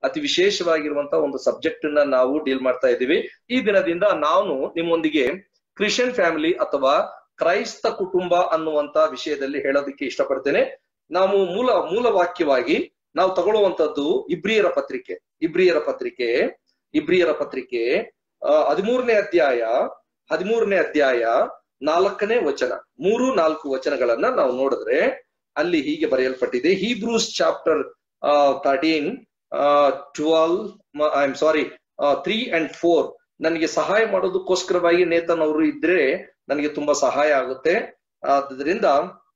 ಅತಿ ವಿಶೇಷವಾಗಿರುವಂತ ಒಂದು ಸಬ್ಜೆಕ್ಟ್ ಅನ್ನ ನಾವು ಡೀಲ್ ಮಾಡ್ತಾ ಇದ್ದೀವಿ ಈ ದಿನದಿಂದ ನಾನು ನಿಮ್ಮೊಂದಿಗೆ ಕ್ರಿಶ್ಚಿಯನ್ ಫ್ಯಾಮಿಲಿ ಅಥವಾ ಕ್ರೈಸ್ತ ಕುಟುಂಬ ಅನ್ನುವಂತ ವಿಷಯದಲ್ಲಿ ಹೇಳೋದಕ್ಕೆ ಇಷ್ಟಪಡ್ತೇನೆ ನಾವು ಮೂಲ ಮೂಲ ವಾಕ್ಯವಾಗಿ ನಾವು ತಗೊಳ್ಳುವಂತದ್ದು ಇಬ್ರಿಯರ ಪತ್ರಿಕೆ ಇಬ್ರಿಯರ ಪತ್ರಿಕೆ ಇಬ್ರಿಯರ ಪತ್ರಿಕೆ ಹದಿಮೂರನೇ ಅಧ್ಯಾಯ ಹದಿಮೂರನೇ ಅಧ್ಯಾಯ ನಾಲ್ಕನೇ ವಚನ ಮೂರು ನಾಲ್ಕು ವಚನಗಳನ್ನ ನಾವು ನೋಡಿದ್ರೆ ಅಲ್ಲಿ ಹೀಗೆ ಬರೆಯಲ್ಪಟ್ಟಿದೆ Hebrews chapter thirteen twelve I am sorry three and four ನನಗೆ ಸಹಾಯ ಮಾಡೋದಕ್ಕೋಸ್ಕರವಾಗಿ ನೇತನ್ ಅವರು ಇದ್ರೆ ನನಗೆ ತುಂಬಾ ಸಹಾಯ ಆಗುತ್ತೆ ಆದ್ರಿಂದ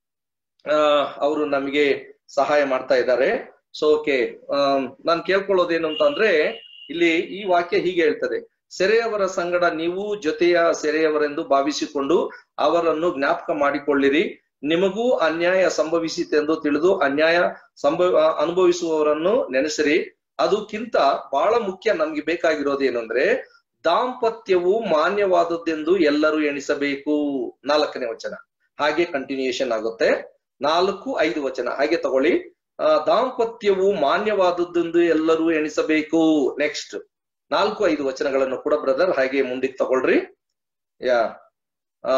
ಅವರು ನಮಗೆ ಸಹಾಯ ಮಾಡ್ತಾ ಇದ್ದಾರೆ ಸೊ ಓಕೆ ನಾನು ಕೇಳ್ಕೊಳ್ಳೋದೇನು ಅಂತ ಅಂದ್ರೆ ಇಲ್ಲಿ ಈ ವಾಕ್ಯ ಹೀಗೆ ಹೇಳ್ತದೆ ಸೆರೆಯವರ ಸಂಗಡ ನೀವು ಜೊತೆಯ ಸೆರೆಯವರೆಂದು ಭಾವಿಸಿಕೊಂಡು ಅವರನ್ನು ಜ್ಞಾಪಕ ಮಾಡಿಕೊಳ್ಳಿರಿ ನಿಮಗೂ ಅನ್ಯಾಯ ಸಂಭವಿಸಿತೆಂದು ತಿಳಿದು ಅನ್ಯಾಯ ಸಂಭವ ಅನುಭವಿಸುವವರನ್ನು ನೆನೆಸಿರಿ ಅದಕ್ಕಿಂತ ಬಹಳ ಮುಖ್ಯ ನಮ್ಗೆ ಬೇಕಾಗಿರೋದೇನು ಅಂದ್ರೆ ದಾಂಪತ್ಯವು ಮಾನ್ಯವಾದದ್ದೆಂದು ಎಲ್ಲರೂ ಎಣಿಸಬೇಕು ನಾಲ್ಕನೇ ವಚನ ಹಾಗೆ ಕಂಟಿನ್ಯೂಯೇಷನ್ ಆಗುತ್ತೆ ನಾಲ್ಕು ಐದು ವಚನ ಹಾಗೆ ತಗೊಳ್ಳಿ ದಾಂಪತ್ಯವು ಮಾನ್ಯವಾದದ್ದೆಂದು ಎಲ್ಲರೂ ಎಣಿಸಬೇಕು ನೆಕ್ಸ್ಟ್ ನಾಲ್ಕು ಐದು ವಚನಗಳನ್ನು ಕೂಡ ಬ್ರದರ್ ಹಾಗೆ ಮುಂದಕ್ಕೆ ತಗೊಳ್ರಿ ಯಾ ಆ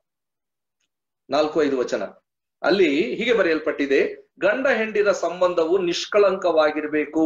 ನಾಲ್ಕು ಐದು ವಚನ ಅಲ್ಲಿ ಹೀಗೆ ಬರೆಯಲ್ಪಟ್ಟಿದೆ ಗಂಡ ಹೆಂಡಿರ ಸಂಬಂಧವು ನಿಷ್ಕಳಂಕವಾಗಿರ್ಬೇಕು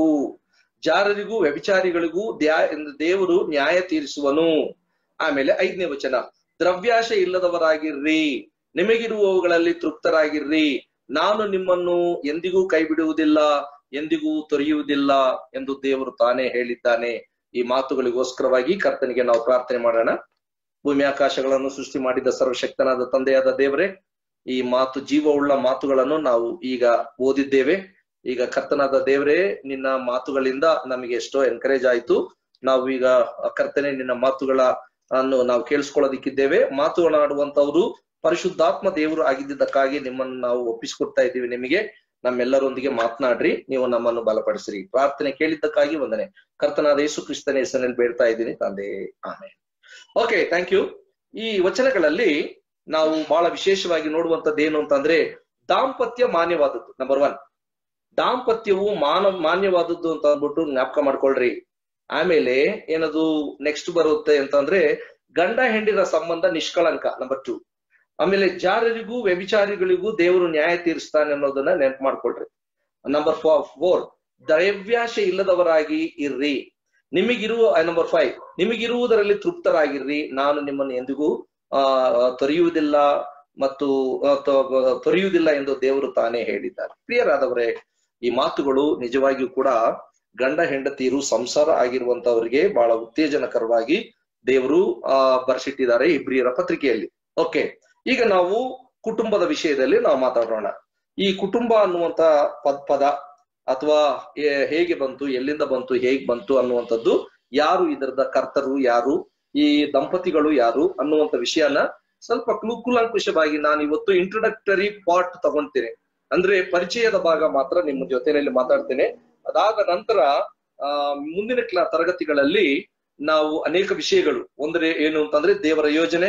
ಜಾರರಿಗೂ ವ್ಯಭಿಚಾರಿಗಳಿಗೂ ದ್ಯಾ ದೇವರು ನ್ಯಾಯ ತೀರಿಸುವನು ಆಮೇಲೆ ಐದನೇ ವಚನ ದ್ರವ್ಯಾಶ ಇಲ್ಲದವರಾಗಿರ್ರಿ ನಿಮಗಿರುವವುಗಳಲ್ಲಿ ತೃಪ್ತರಾಗಿರ್ರಿ ನಾನು ನಿಮ್ಮನ್ನು ಎಂದಿಗೂ ಕೈ ಬಿಡುವುದಿಲ್ಲ ಎಂದಿಗೂ ತೊರೆಯುವುದಿಲ್ಲ ಎಂದು ದೇವರು ತಾನೇ ಹೇಳಿದ್ದಾನೆ ಈ ಮಾತುಗಳಿಗೋಸ್ಕರವಾಗಿ ಕರ್ತನಿಗೆ ನಾವು ಪ್ರಾರ್ಥನೆ ಮಾಡೋಣ ಭೂಮಿ ಆಕಾಶಗಳನ್ನು ಸೃಷ್ಟಿ ಮಾಡಿದ ಸರ್ವಶಕ್ತನಾದ ತಂದೆಯಾದ ದೇವರೇ ಈ ಮಾತು ಜೀವವುಳ್ಳ ಮಾತುಗಳನ್ನು ನಾವು ಈಗ ಓದಿದ್ದೇವೆ ಈಗ ಕರ್ತನಾದ ದೇವರೇ ನಿನ್ನ ಮಾತುಗಳಿಂದ ನಮಗೆ ಎಷ್ಟೋ ಎನ್ಕರೇಜ್ ಆಯ್ತು ನಾವು ಈಗ ಕರ್ತನೆ ನಿನ್ನ ಮಾತುಗಳ ಅನ್ನು ನಾವು ಕೇಳಿಸ್ಕೊಳ್ಳೋದಿಕ್ಕಿದ್ದೇವೆ ಮಾತುಗಳಾಡುವಂತವ್ರು ಪರಿಶುದ್ಧಾತ್ಮ ದೇವರು ಆಗಿದ್ದಕ್ಕಾಗಿ ನಿಮ್ಮನ್ನು ನಾವು ಒಪ್ಪಿಸಿಕೊಡ್ತಾ ಇದ್ದೀವಿ ನಿಮಗೆ ನಮ್ಮೆಲ್ಲರೊಂದಿಗೆ ಮಾತನಾಡ್ರಿ ನೀವು ನಮ್ಮನ್ನು ಬಲಪಡಿಸ್ರಿ ಪ್ರಾರ್ಥನೆ ಕೇಳಿದ್ದಕ್ಕಾಗಿ ಒಂದನೆ ಕರ್ತನಾದ ಯೇಸು ಕ್ರಿಸ್ತನ ಹೆಸರಿನಲ್ಲಿ ಬೇಡ್ತಾ ಇದ್ದೀನಿ ತಂದೆ ಆಮೇಲೆ ಓಕೆ ಥ್ಯಾಂಕ್ ಯು ಈ ವಚನಗಳಲ್ಲಿ ನಾವು ಬಹಳ ವಿಶೇಷವಾಗಿ ನೋಡುವಂತದ್ದು ಏನು ಅಂತಂದ್ರೆ ದಾಂಪತ್ಯ ಮಾನ್ಯವಾದದ್ದು ನಂಬರ್ ಒನ್ ದಾಂಪತ್ಯವು ಮಾನ ಮಾನ್ಯವಾದದ್ದು ಅಂತ ಅಂದ್ಬಿಟ್ಟು ಜ್ಞಾಪಕ ಮಾಡ್ಕೊಳ್ರಿ ಆಮೇಲೆ ಏನದು ನೆಕ್ಸ್ಟ್ ಬರುತ್ತೆ ಅಂತಂದ್ರೆ ಗಂಡ ಹೆಂಡಿರ ಸಂಬಂಧ ನಿಷ್ಕಳಂಕ ನಂಬರ್ ಟು ಆಮೇಲೆ ಜಾರರಿಗೂ ವ್ಯಭಿಚಾರಿಗಳಿಗೂ ದೇವರು ನ್ಯಾಯ ತೀರಿಸ್ತಾನೆ ಅನ್ನೋದನ್ನ ನೆನಪು ಮಾಡ್ಕೊಳ್ರಿ ನಂಬರ್ ಫೋರ್ ದ್ರವ್ಯಾಶ ಇಲ್ಲದವರಾಗಿ ಇರ್ರಿ ನಿಮಗಿರುವ ನಂಬರ್ ಫೈವ್ ನಿಮಗಿರುವುದರಲ್ಲಿ ತೃಪ್ತರಾಗಿರ್ರಿ ನಾನು ನಿಮ್ಮನ್ನು ಎಂದಿಗೂ ಆ ತೊರೆಯುವುದಿಲ್ಲ ಮತ್ತು ತೊರೆಯುವುದಿಲ್ಲ ಎಂದು ದೇವರು ತಾನೇ ಹೇಳಿದ್ದಾರೆ ಪ್ರಿಯರಾದವರೇ ಈ ಮಾತುಗಳು ನಿಜವಾಗಿಯೂ ಕೂಡ ಗಂಡ ಹೆಂಡತಿಯರು ಸಂಸಾರ ಆಗಿರುವಂತವರಿಗೆ ಬಹಳ ಉತ್ತೇಜನಕರವಾಗಿ ದೇವರು ಆ ಬರ್ಸಿಟ್ಟಿದ್ದಾರೆ ಇಬ್ರಿಯರ ಪತ್ರಿಕೆಯಲ್ಲಿ ಓಕೆ ಈಗ ನಾವು ಕುಟುಂಬದ ವಿಷಯದಲ್ಲಿ ನಾವು ಮಾತಾಡೋಣ ಈ ಕುಟುಂಬ ಅನ್ನುವಂತ ಪದ ಪದ ಅಥವಾ ಹೇಗೆ ಬಂತು ಎಲ್ಲಿಂದ ಬಂತು ಹೇಗ್ ಬಂತು ಅನ್ನುವಂಥದ್ದು ಯಾರು ಇದರದ ಕರ್ತರು ಯಾರು ಈ ದಂಪತಿಗಳು ಯಾರು ಅನ್ನುವಂಥ ವಿಷಯನ ಸ್ವಲ್ಪ ಕುಲಂಕುಷವಾಗಿ ನಾನು ಇವತ್ತು ಇಂಟ್ರೊಡಕ್ಟರಿ ಪಾರ್ಟ್ ತಗೊಂತೇನೆ ಅಂದ್ರೆ ಪರಿಚಯದ ಭಾಗ ಮಾತ್ರ ನಿಮ್ಮ ಜೊತೆಯಲ್ಲಿ ಮಾತಾಡ್ತೇನೆ ಅದಾದ ನಂತರ ಆ ಮುಂದಿನ ಕ್ಲಾ ತರಗತಿಗಳಲ್ಲಿ ನಾವು ಅನೇಕ ವಿಷಯಗಳು ಒಂದ್ರೆ ಏನು ಅಂತಂದ್ರೆ ದೇವರ ಯೋಜನೆ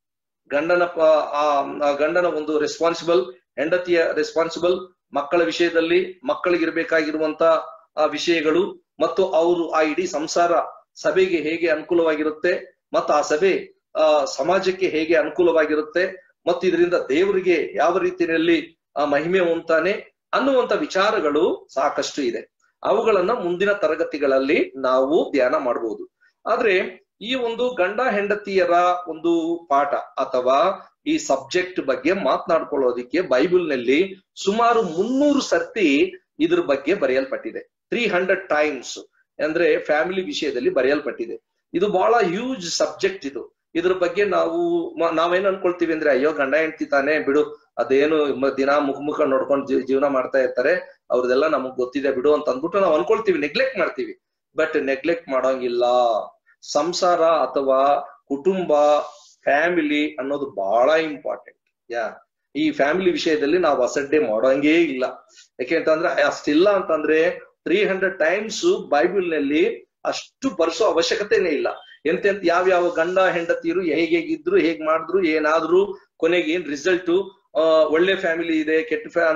ಗಂಡನ ಆ ಗಂಡನ ಒಂದು ರೆಸ್ಪಾನ್ಸಿಬಲ್ ಹೆಂಡತಿಯ ರೆಸ್ಪಾನ್ಸಿಬಲ್ ಮಕ್ಕಳ ವಿಷಯದಲ್ಲಿ ಮಕ್ಕಳಿಗಿರ್ಬೇಕಾಗಿರುವಂತ ಆ ವಿಷಯಗಳು ಮತ್ತು ಅವರು ಆ ಇಡೀ ಸಂಸಾರ ಸಭೆಗೆ ಹೇಗೆ ಅನುಕೂಲವಾಗಿರುತ್ತೆ ಮತ್ತು ಆ ಸಭೆ ಆ ಸಮಾಜಕ್ಕೆ ಹೇಗೆ ಅನುಕೂಲವಾಗಿರುತ್ತೆ ಮತ್ತು ಇದರಿಂದ ದೇವರಿಗೆ ಯಾವ ರೀತಿಯಲ್ಲಿ ಆ ಮಹಿಮೆ ಉಂಟಾನೆ ಅನ್ನುವಂತ ವಿಚಾರಗಳು ಸಾಕಷ್ಟು ಇದೆ ಅವುಗಳನ್ನ ಮುಂದಿನ ತರಗತಿಗಳಲ್ಲಿ ನಾವು ಧ್ಯಾನ ಮಾಡಬಹುದು ಆದ್ರೆ ಈ ಒಂದು ಗಂಡ ಹೆಂಡತಿಯರ ಒಂದು ಪಾಠ ಅಥವಾ ಈ ಸಬ್ಜೆಕ್ಟ್ ಬಗ್ಗೆ ಮಾತನಾಡ್ಕೊಳ್ಳೋದಿಕ್ಕೆ ಬೈಬಲ್ನಲ್ಲಿ ಸುಮಾರು ಮುನ್ನೂರು ಸರ್ತಿ ಇದ್ರ ಬಗ್ಗೆ ಬರೆಯಲ್ಪಟ್ಟಿದೆ ತ್ರೀ ಹಂಡ್ರೆಡ್ ಟೈಮ್ಸ್ ಅಂದ್ರೆ ಫ್ಯಾಮಿಲಿ ವಿಷಯದಲ್ಲಿ ಬರೆಯಲ್ಪಟ್ಟಿದೆ ಇದು ಬಹಳ ಹ್ಯೂಜ್ ಸಬ್ಜೆಕ್ಟ್ ಇದು ಇದ್ರ ಬಗ್ಗೆ ನಾವು ನಾವೇನ್ ಅನ್ಕೊಳ್ತೀವಿ ಅಂದ್ರೆ ಅಯ್ಯೋ ಗಂಡ ಹೆಂಡತಿ ತಾನೇ ಬಿಡು ಅದೇನು ದಿನ ಮುಖ ಮುಖ ನೋಡ್ಕೊಂಡು ಜೀವನ ಮಾಡ್ತಾ ಇರ್ತಾರೆ ಅವ್ರದೆಲ್ಲ ನಮಗ್ ಗೊತ್ತಿದೆ ಬಿಡು ಅಂತ ಅಂದ್ಬಿಟ್ಟು ನಾವು ಅನ್ಕೊಳ್ತೀವಿ ನೆಗ್ಲೆಕ್ಟ್ ಮಾಡ್ತೀವಿ ಬಟ್ ನೆಗ್ಲೆಕ್ಟ್ ಮಾಡೋಂಗಿಲ್ಲ ಸಂಸಾರ ಅಥವಾ ಕುಟುಂಬ ಫ್ಯಾಮಿಲಿ ಅನ್ನೋದು ಬಹಳ ಇಂಪಾರ್ಟೆಂಟ್ ಯಾ ಈ ಫ್ಯಾಮಿಲಿ ವಿಷಯದಲ್ಲಿ ನಾವು ಅಸಡ್ಡೆ ಮಾಡೋಂಗೇ ಇಲ್ಲ ಯಾಕೆಂತಂದ್ರೆ ಅಷ್ಟಿಲ್ಲ ಅಂತಂದ್ರೆ ತ್ರೀ ಹಂಡ್ರೆಡ್ ಟೈಮ್ಸ್ ಬೈಬಲ್ ನಲ್ಲಿ ಅಷ್ಟು ಬರ್ಸೋ ಅವಶ್ಯಕತೆನೇ ಇಲ್ಲ ಎಂತೆಂತ ಯಾವ ಯಾವ ಗಂಡ ಹೆಂಡತಿರು ಹೇಗೆ ಹೇಗಿದ್ರು ಹೇಗ್ ಮಾಡಿದ್ರು ಏನಾದ್ರು ಕೊನೆಗೆ ಏನ್ ರಿಸಲ್ಟ್ ಒಳ್ಳೆ ಫ್ಯಾಮಿಲಿ ಇದೆ ಕೆಟ್ಟ ಫ್ಯಾ ಅಂದ್ರೆ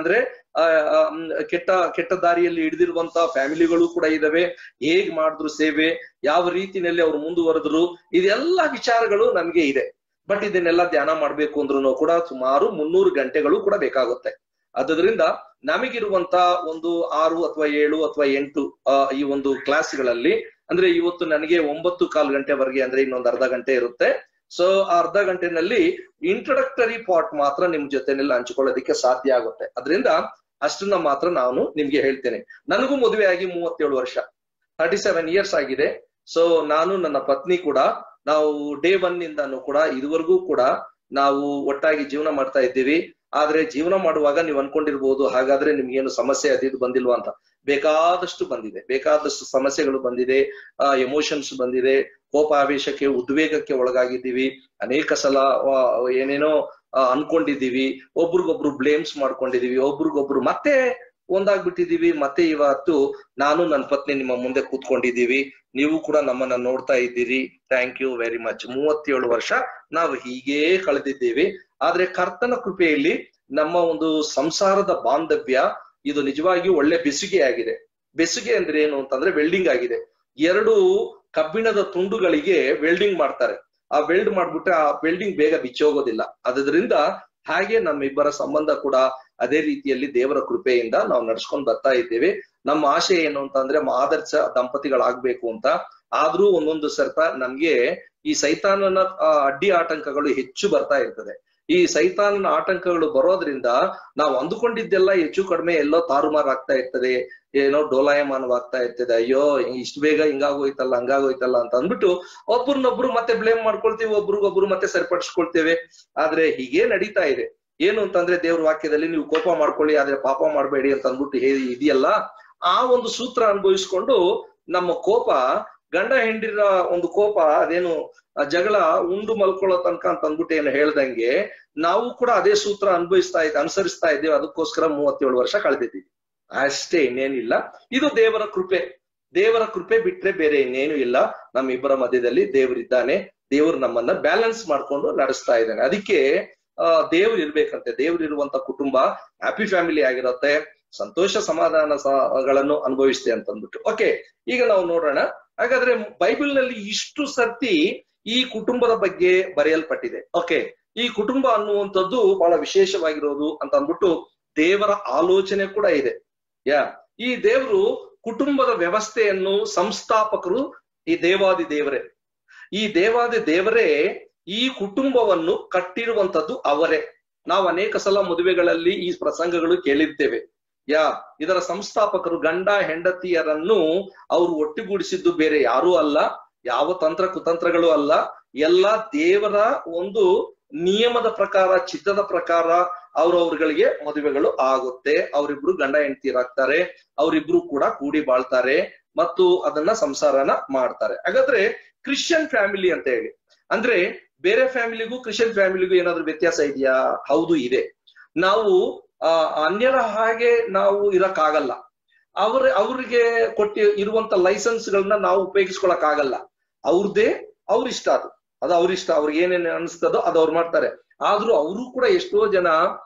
ಆ, ಆ, ಮ್, ಕೆಟ್ಟ ಕೆಟ್ಟ ದಾರಿಯಲ್ಲಿ ಹಿಡಿದಿರುವಂತ ಫ್ಯಾಮಿಲಿಗಳು ಕೂಡ ಇದಾವೆ ಹೇಗ್ ಮಾಡಿದ್ರು ಸೇವೆ ಯಾವ ರೀತಿನಲ್ಲಿ ಅವ್ರು ಮುಂದುವರೆದ್ರು ಇದೆಲ್ಲ ವಿಚಾರಗಳು ನಮ್ಗೆ ಇದೆ ಬಟ್ ಇದನ್ನೆಲ್ಲ ಧ್ಯಾನ ಮಾಡ್ಬೇಕು ಅಂದ್ರೂ ಕೂಡ ಸುಮಾರು ಮುನ್ನೂರು ಗಂಟೆಗಳು ಕೂಡ ಬೇಕಾಗುತ್ತೆ ಅದರಿಂದ ನಮಗಿರುವಂತ ಒಂದು ಆರು ಅಥವಾ ಏಳು ಅಥವಾ ಎಂಟು ಆ, ಈ ಒಂದು ಕ್ಲಾಸ್ಗಳಲ್ಲಿ ಅಂದ್ರೆ ಇವತ್ತು ನನಗೆ ಒಂಬತ್ತು ಕಾಲು ಗಂಟೆವರೆಗೆ ಅಂದ್ರೆ ಇನ್ನೊಂದು ಅರ್ಧ ಗಂಟೆ ಇರುತ್ತೆ ಸೊ ಆ ಅರ್ಧ ಗಂಟೆನಲ್ಲಿ ಇಂಟ್ರೊಡಕ್ಟರಿ ಪಾರ್ಟ್ ಮಾತ್ರ ನಿಮ್ ಜೊತೆನೆಲ್ಲ ಹಂಚಿಕೊಳ್ಳೋದಕ್ಕೆ ಸಾಧ್ಯ ಆಗುತ್ತೆ ಅದರಿಂದ ಅಷ್ಟನ್ನ ಮಾತ್ರ ನಾನು ನಿಮ್ಗೆ ಹೇಳ್ತೇನೆ ನನಗೂ ಮದುವೆ ಆಗಿ ಮೂವತ್ತೇಳು ವರ್ಷ ತರ್ಟಿ ಸೆವೆನ್ ಇಯರ್ಸ್ ಆಗಿದೆ ಸೊ ನಾನು ನನ್ನ ಪತ್ನಿ ಕೂಡ ನಾವು ಡೇ ಒನ್ ಇಂದಾನು ಕೂಡ ಇದುವರೆಗೂ ಕೂಡ ನಾವು ಒಟ್ಟಾಗಿ ಜೀವನ ಮಾಡ್ತಾ ಇದ್ದೀವಿ ಆದ್ರೆ ಜೀವನ ಮಾಡುವಾಗ ನೀವು ಅನ್ಕೊಂಡಿರ್ಬೋದು ಹಾಗಾದ್ರೆ ನಿಮ್ಗೇನು ಸಮಸ್ಯೆ ಅದಿದು ಬಂದಿಲ್ವಾ ಅಂತ ಬೇಕಾದಷ್ಟು ಬಂದಿದೆ ಬೇಕಾದಷ್ಟು ಸಮಸ್ಯೆಗಳು ಬಂದಿದೆ ಎಮೋಷನ್ಸ್ ಬಂದಿದೆ ಕೋಪ ಆವೇಶಕ್ಕೆ ಉದ್ವೇಗಕ್ಕೆ ಒಳಗಾಗಿದ್ದೀವಿ ಅನೇಕ ಸಲ ಆ, ಏನೇನೋ ಆ, ಅನ್ಕೊಂಡಿದ್ದೀವಿ ಒಬ್ರಿಗೊಬ್ರು ಬ್ಲೇಮ್ಸ್ ಮಾಡ್ಕೊಂಡಿದೀವಿ ಒಬ್ರಿಗೊಬ್ರು ಮತ್ತೆ ಒಂದಾಗ್ಬಿಟ್ಟಿದೀವಿ ಮತ್ತೆ ಇವತ್ತು ನಾನು ನನ್ನ ಪತ್ನಿ ನಿಮ್ಮ ಮುಂದೆ ಕೂತ್ಕೊಂಡಿದ್ದೀವಿ ನೀವು ಕೂಡ ನಮ್ಮನ್ನ ನೋಡ್ತಾ ಇದ್ದೀರಿ ಥ್ಯಾಂಕ್ ಯು ವೆರಿ ಮಚ್ ಮೂವತ್ತೇಳು ವರ್ಷ ನಾವು ಹೀಗೇ ಕಳೆದಿದ್ದೀವಿ ಆದ್ರೆ ಕರ್ತನ ಕೃಪೆಯಲ್ಲಿ ನಮ್ಮ ಒಂದು ಸಂಸಾರದ ಬಾಂಧವ್ಯ ಇದು ನಿಜವಾಗಿಯೂ ಒಳ್ಳೆ ಬೆಸುಗೆ ಆಗಿದೆ ಬೆಸುಗೆ ಅಂದ್ರೆ ಏನು ಅಂತಂದ್ರೆ ವೆಲ್ಡಿಂಗ್ ಆಗಿದೆ ಎರಡು ಕಬ್ಬಿಣದ ತುಂಡುಗಳಿಗೆ ವೆಲ್ಡಿಂಗ್ ಮಾಡ್ತಾರೆ ಆ ವೆಲ್ಡ್ ಮಾಡ್ಬಿಟ್ರೆ ಆ ವೆಲ್ಡಿಂಗ್ ಬೇಗ ಬಿಚ್ಚೋಗೋದಿಲ್ಲ ಅದರಿಂದ ಹಾಗೆ ನಮ್ಮಿಬ್ಬರ ಸಂಬಂಧ ಕೂಡ ಅದೇ ರೀತಿಯಲ್ಲಿ ದೇವರ ಕೃಪೆಯಿಂದ ನಾವು ನಡ್ಸ್ಕೊಂಡ್ ಬರ್ತಾ ಇದ್ದೇವೆ ನಮ್ಮ ಆಶೆ ಏನು ಅಂತಂದ್ರೆ ಆದರ್ಶ ದಂಪತಿಗಳಾಗ್ಬೇಕು ಅಂತ ಆದ್ರೂ ಒಂದೊಂದು ಸ್ವಲ್ಪ ನಮ್ಗೆ ಈ ಸೈತಾನನ ಆ, ಅಡ್ಡಿ ಆಟಂಕಗಳು ಹೆಚ್ಚು ಬರ್ತಾ ಇರ್ತದೆ ಈ ಸೈತಾನನ ಆಟಂಕಗಳು ಬರೋದ್ರಿಂದ ನಾವು ಅಂದುಕೊಂಡಿದ್ದೆಲ್ಲ ಹೆಚ್ಚು ಕಡಿಮೆ ಎಲ್ಲೋ ತಾರುಮಾರು ಆಗ್ತಾ ಇರ್ತದೆ ಏನೋ ಡೋಲಾಯಮಾನವಾಗ್ತಾ ಇರ್ತದೆ ಅಯ್ಯೋ ಇಷ್ಟು ಬೇಗ ಹಿಂಗಾಗೋಯ್ತಲ್ಲ ಹಂಗಾಗೋಯ್ತಲ್ಲ ಅಂತ ಅಂದ್ಬಿಟ್ಟು ಒಬ್ರನ್ನೊಬ್ರು ಮತ್ತೆ ಬ್ಲೇಮ್ ಮಾಡ್ಕೊಳ್ತೀವಿ ಒಬ್ರಿಗೊಬ್ರು ಮತ್ತೆ ಸರಿಪಡಿಸ್ಕೊಳ್ತೇವೆ ಆದ್ರೆ ಹೀಗೆ ನಡೀತಾ ಇದೆ ಏನು ಅಂತಂದ್ರೆ ದೇವ್ರ ವಾಕ್ಯದಲ್ಲಿ ನೀವು ಕೋಪ ಮಾಡ್ಕೊಳ್ಳಿ ಆದ್ರೆ ಪಾಪ ಮಾಡಬೇಡಿ ಅಂತ ಅಂದ್ಬಿಟ್ಟು ಹೇ ಇದೆಯಲ್ಲ ಆ ಒಂದು ಸೂತ್ರ ಅನುಭವಿಸ್ಕೊಂಡು ನಮ್ಮ ಕೋಪ ಗಂಡ ಹೆಂಡಿರ ಒಂದು ಕೋಪ ಅದೇನು ಆ ಜಗಳ ಉಂಡು ಮಲ್ಕೊಳ್ಳೋ ತನಕ ಅಂತ ಅಂದ್ಬಿಟ್ಟು ಏನು ಹೇಳ್ದಂಗೆ ನಾವು ಕೂಡ ಅದೇ ಸೂತ್ರ ಅನುಭವಿಸ್ತಾ ಇದ್ದೆ ಅನುಸರಿಸ್ತಾ ಇದ್ದೇವೆ ಅದಕ್ಕೋಸ್ಕರ ಮೂವತ್ತೇಳು ವರ್ಷ ಕಳೆದಿದ್ದೀವಿ ಅಷ್ಟೇ ಇನ್ನೇನಿಲ್ಲ ಇದು ದೇವರ ಕೃಪೆ ದೇವರ ಕೃಪೆ ಬಿಟ್ರೆ ಬೇರೆ ಇನ್ನೇನು ಇಲ್ಲ ನಮ್ಮಿಬ್ಬರ ಮಧ್ಯದಲ್ಲಿ ದೇವರಿದ್ದಾನೆ ದೇವರು ನಮ್ಮನ್ನ ಬ್ಯಾಲೆನ್ಸ್ ಮಾಡ್ಕೊಂಡು ನಡೆಸ್ತಾ ಇದ್ದಾನೆ ಅದಕ್ಕೆ ಆ ದೇವ್ರು ಇರ್ಬೇಕಂತೆ ದೇವ್ರು ಇರುವಂತ ಕುಟುಂಬ ಹ್ಯಾಪಿ ಫ್ಯಾಮಿಲಿ ಆಗಿರುತ್ತೆ ಸಂತೋಷ ಸಮಾಧಾನ ಗಳನ್ನು ಅನುಭವಿಸ್ತೆ ಅಂತ ಅಂದ್ಬಿಟ್ಟು ಓಕೆ ಈಗ ನಾವು ನೋಡೋಣ ಹಾಗಾದ್ರೆ ಬೈಬಲ್ ನಲ್ಲಿ ಇಷ್ಟು ಸರ್ತಿ ಈ ಕುಟುಂಬದ ಬಗ್ಗೆ ಬರೆಯಲ್ಪಟ್ಟಿದೆ ಓಕೆ ಈ ಕುಟುಂಬ ಅನ್ನುವಂಥದ್ದು ಬಹಳ ವಿಶೇಷವಾಗಿರೋದು ಅಂತ ಅಂದ್ಬಿಟ್ಟು ದೇವರ ಆಲೋಚನೆ ಕೂಡ ಇದೆ ಯಾ ಈ ದೇವರು ಕುಟುಂಬದ ವ್ಯವಸ್ಥೆಯನ್ನು ಸಂಸ್ಥಾಪಕರು ಈ ದೇವಾದಿ ದೇವರೇ ಈ ದೇವಾದಿ ದೇವರೇ ಈ ಕುಟುಂಬವನ್ನು ಕಟ್ಟಿರುವಂತದ್ದು ಅವರೇ ನಾವು ಅನೇಕ ಸಲ ಮದುವೆಗಳಲ್ಲಿ ಈ ಪ್ರಸಂಗಗಳು ಕೇಳಿರ್ತೇವೆ ಯಾ ಇದರ ಸಂಸ್ಥಾಪಕರು ಗಂಡ ಹೆಂಡತಿಯರನ್ನು ಅವರು ಒಟ್ಟುಗೂಡಿಸಿದ್ದು ಬೇರೆ ಯಾರೂ ಅಲ್ಲ ಯಾವ ತಂತ್ರ ಕುತಂತ್ರಗಳು ಅಲ್ಲ ಎಲ್ಲ ದೇವರ ಒಂದು ನಿಯಮದ ಪ್ರಕಾರ ಚಿತ್ತದ ಪ್ರಕಾರ ಅವ್ರವ್ರಗಳಿಗೆ ಮದುವೆಗಳು ಆಗುತ್ತೆ ಅವರಿಬ್ರು ಗಂಡ ಹೆಂಡತಿಯರಾಗ್ತಾರೆ ಅವರಿಬ್ರು ಕೂಡ ಕೂಡಿ ಬಾಳ್ತಾರೆ ಮತ್ತು ಅದನ್ನ ಸಂಸಾರನ ಮಾಡ್ತಾರೆ ಹಾಗಾದ್ರೆ ಕ್ರಿಶ್ಚಿಯನ್ ಫ್ಯಾಮಿಲಿ ಅಂತ ಹೇಳಿ ಅಂದ್ರೆ ಬೇರೆ ಫ್ಯಾಮಿಲಿಗೂ ಕ್ರಿಶ್ಚಿಯನ್ ಫ್ಯಾಮಿಲಿಗೂ ಏನಾದ್ರೂ ವ್ಯತ್ಯಾಸ ಇದೆಯಾ ಹೌದು ಇದೆ ನಾವು ಆ ಅನ್ಯರ ಹಾಗೆ ನಾವು ಇರಕ್ಕಾಗಲ್ಲ ಅವ್ರ ಅವ್ರಿಗೆ ಕೊಟ್ಟಿ ಇರುವಂತ ಲೈಸೆನ್ಸ್ ಗಳನ್ನ ನಾವು ಉಪಯೋಗಿಸ್ಕೊಳಕ್ ಆಗಲ್ಲ ಅವ್ರದ್ದೇ ಅವ್ರ ಇಷ್ಟ ಅದು ಅದು ಅವ್ರ ಇಷ್ಟ ಅವ್ರಿಗೆ ಏನೇನ್ ಅನಿಸ್ತದೋ ಅದು ಅವ್ರು ಮಾಡ್ತಾರೆ ಆದ್ರೂ ಅವರು ಕೂಡ ಎಷ್ಟೋ ಜನ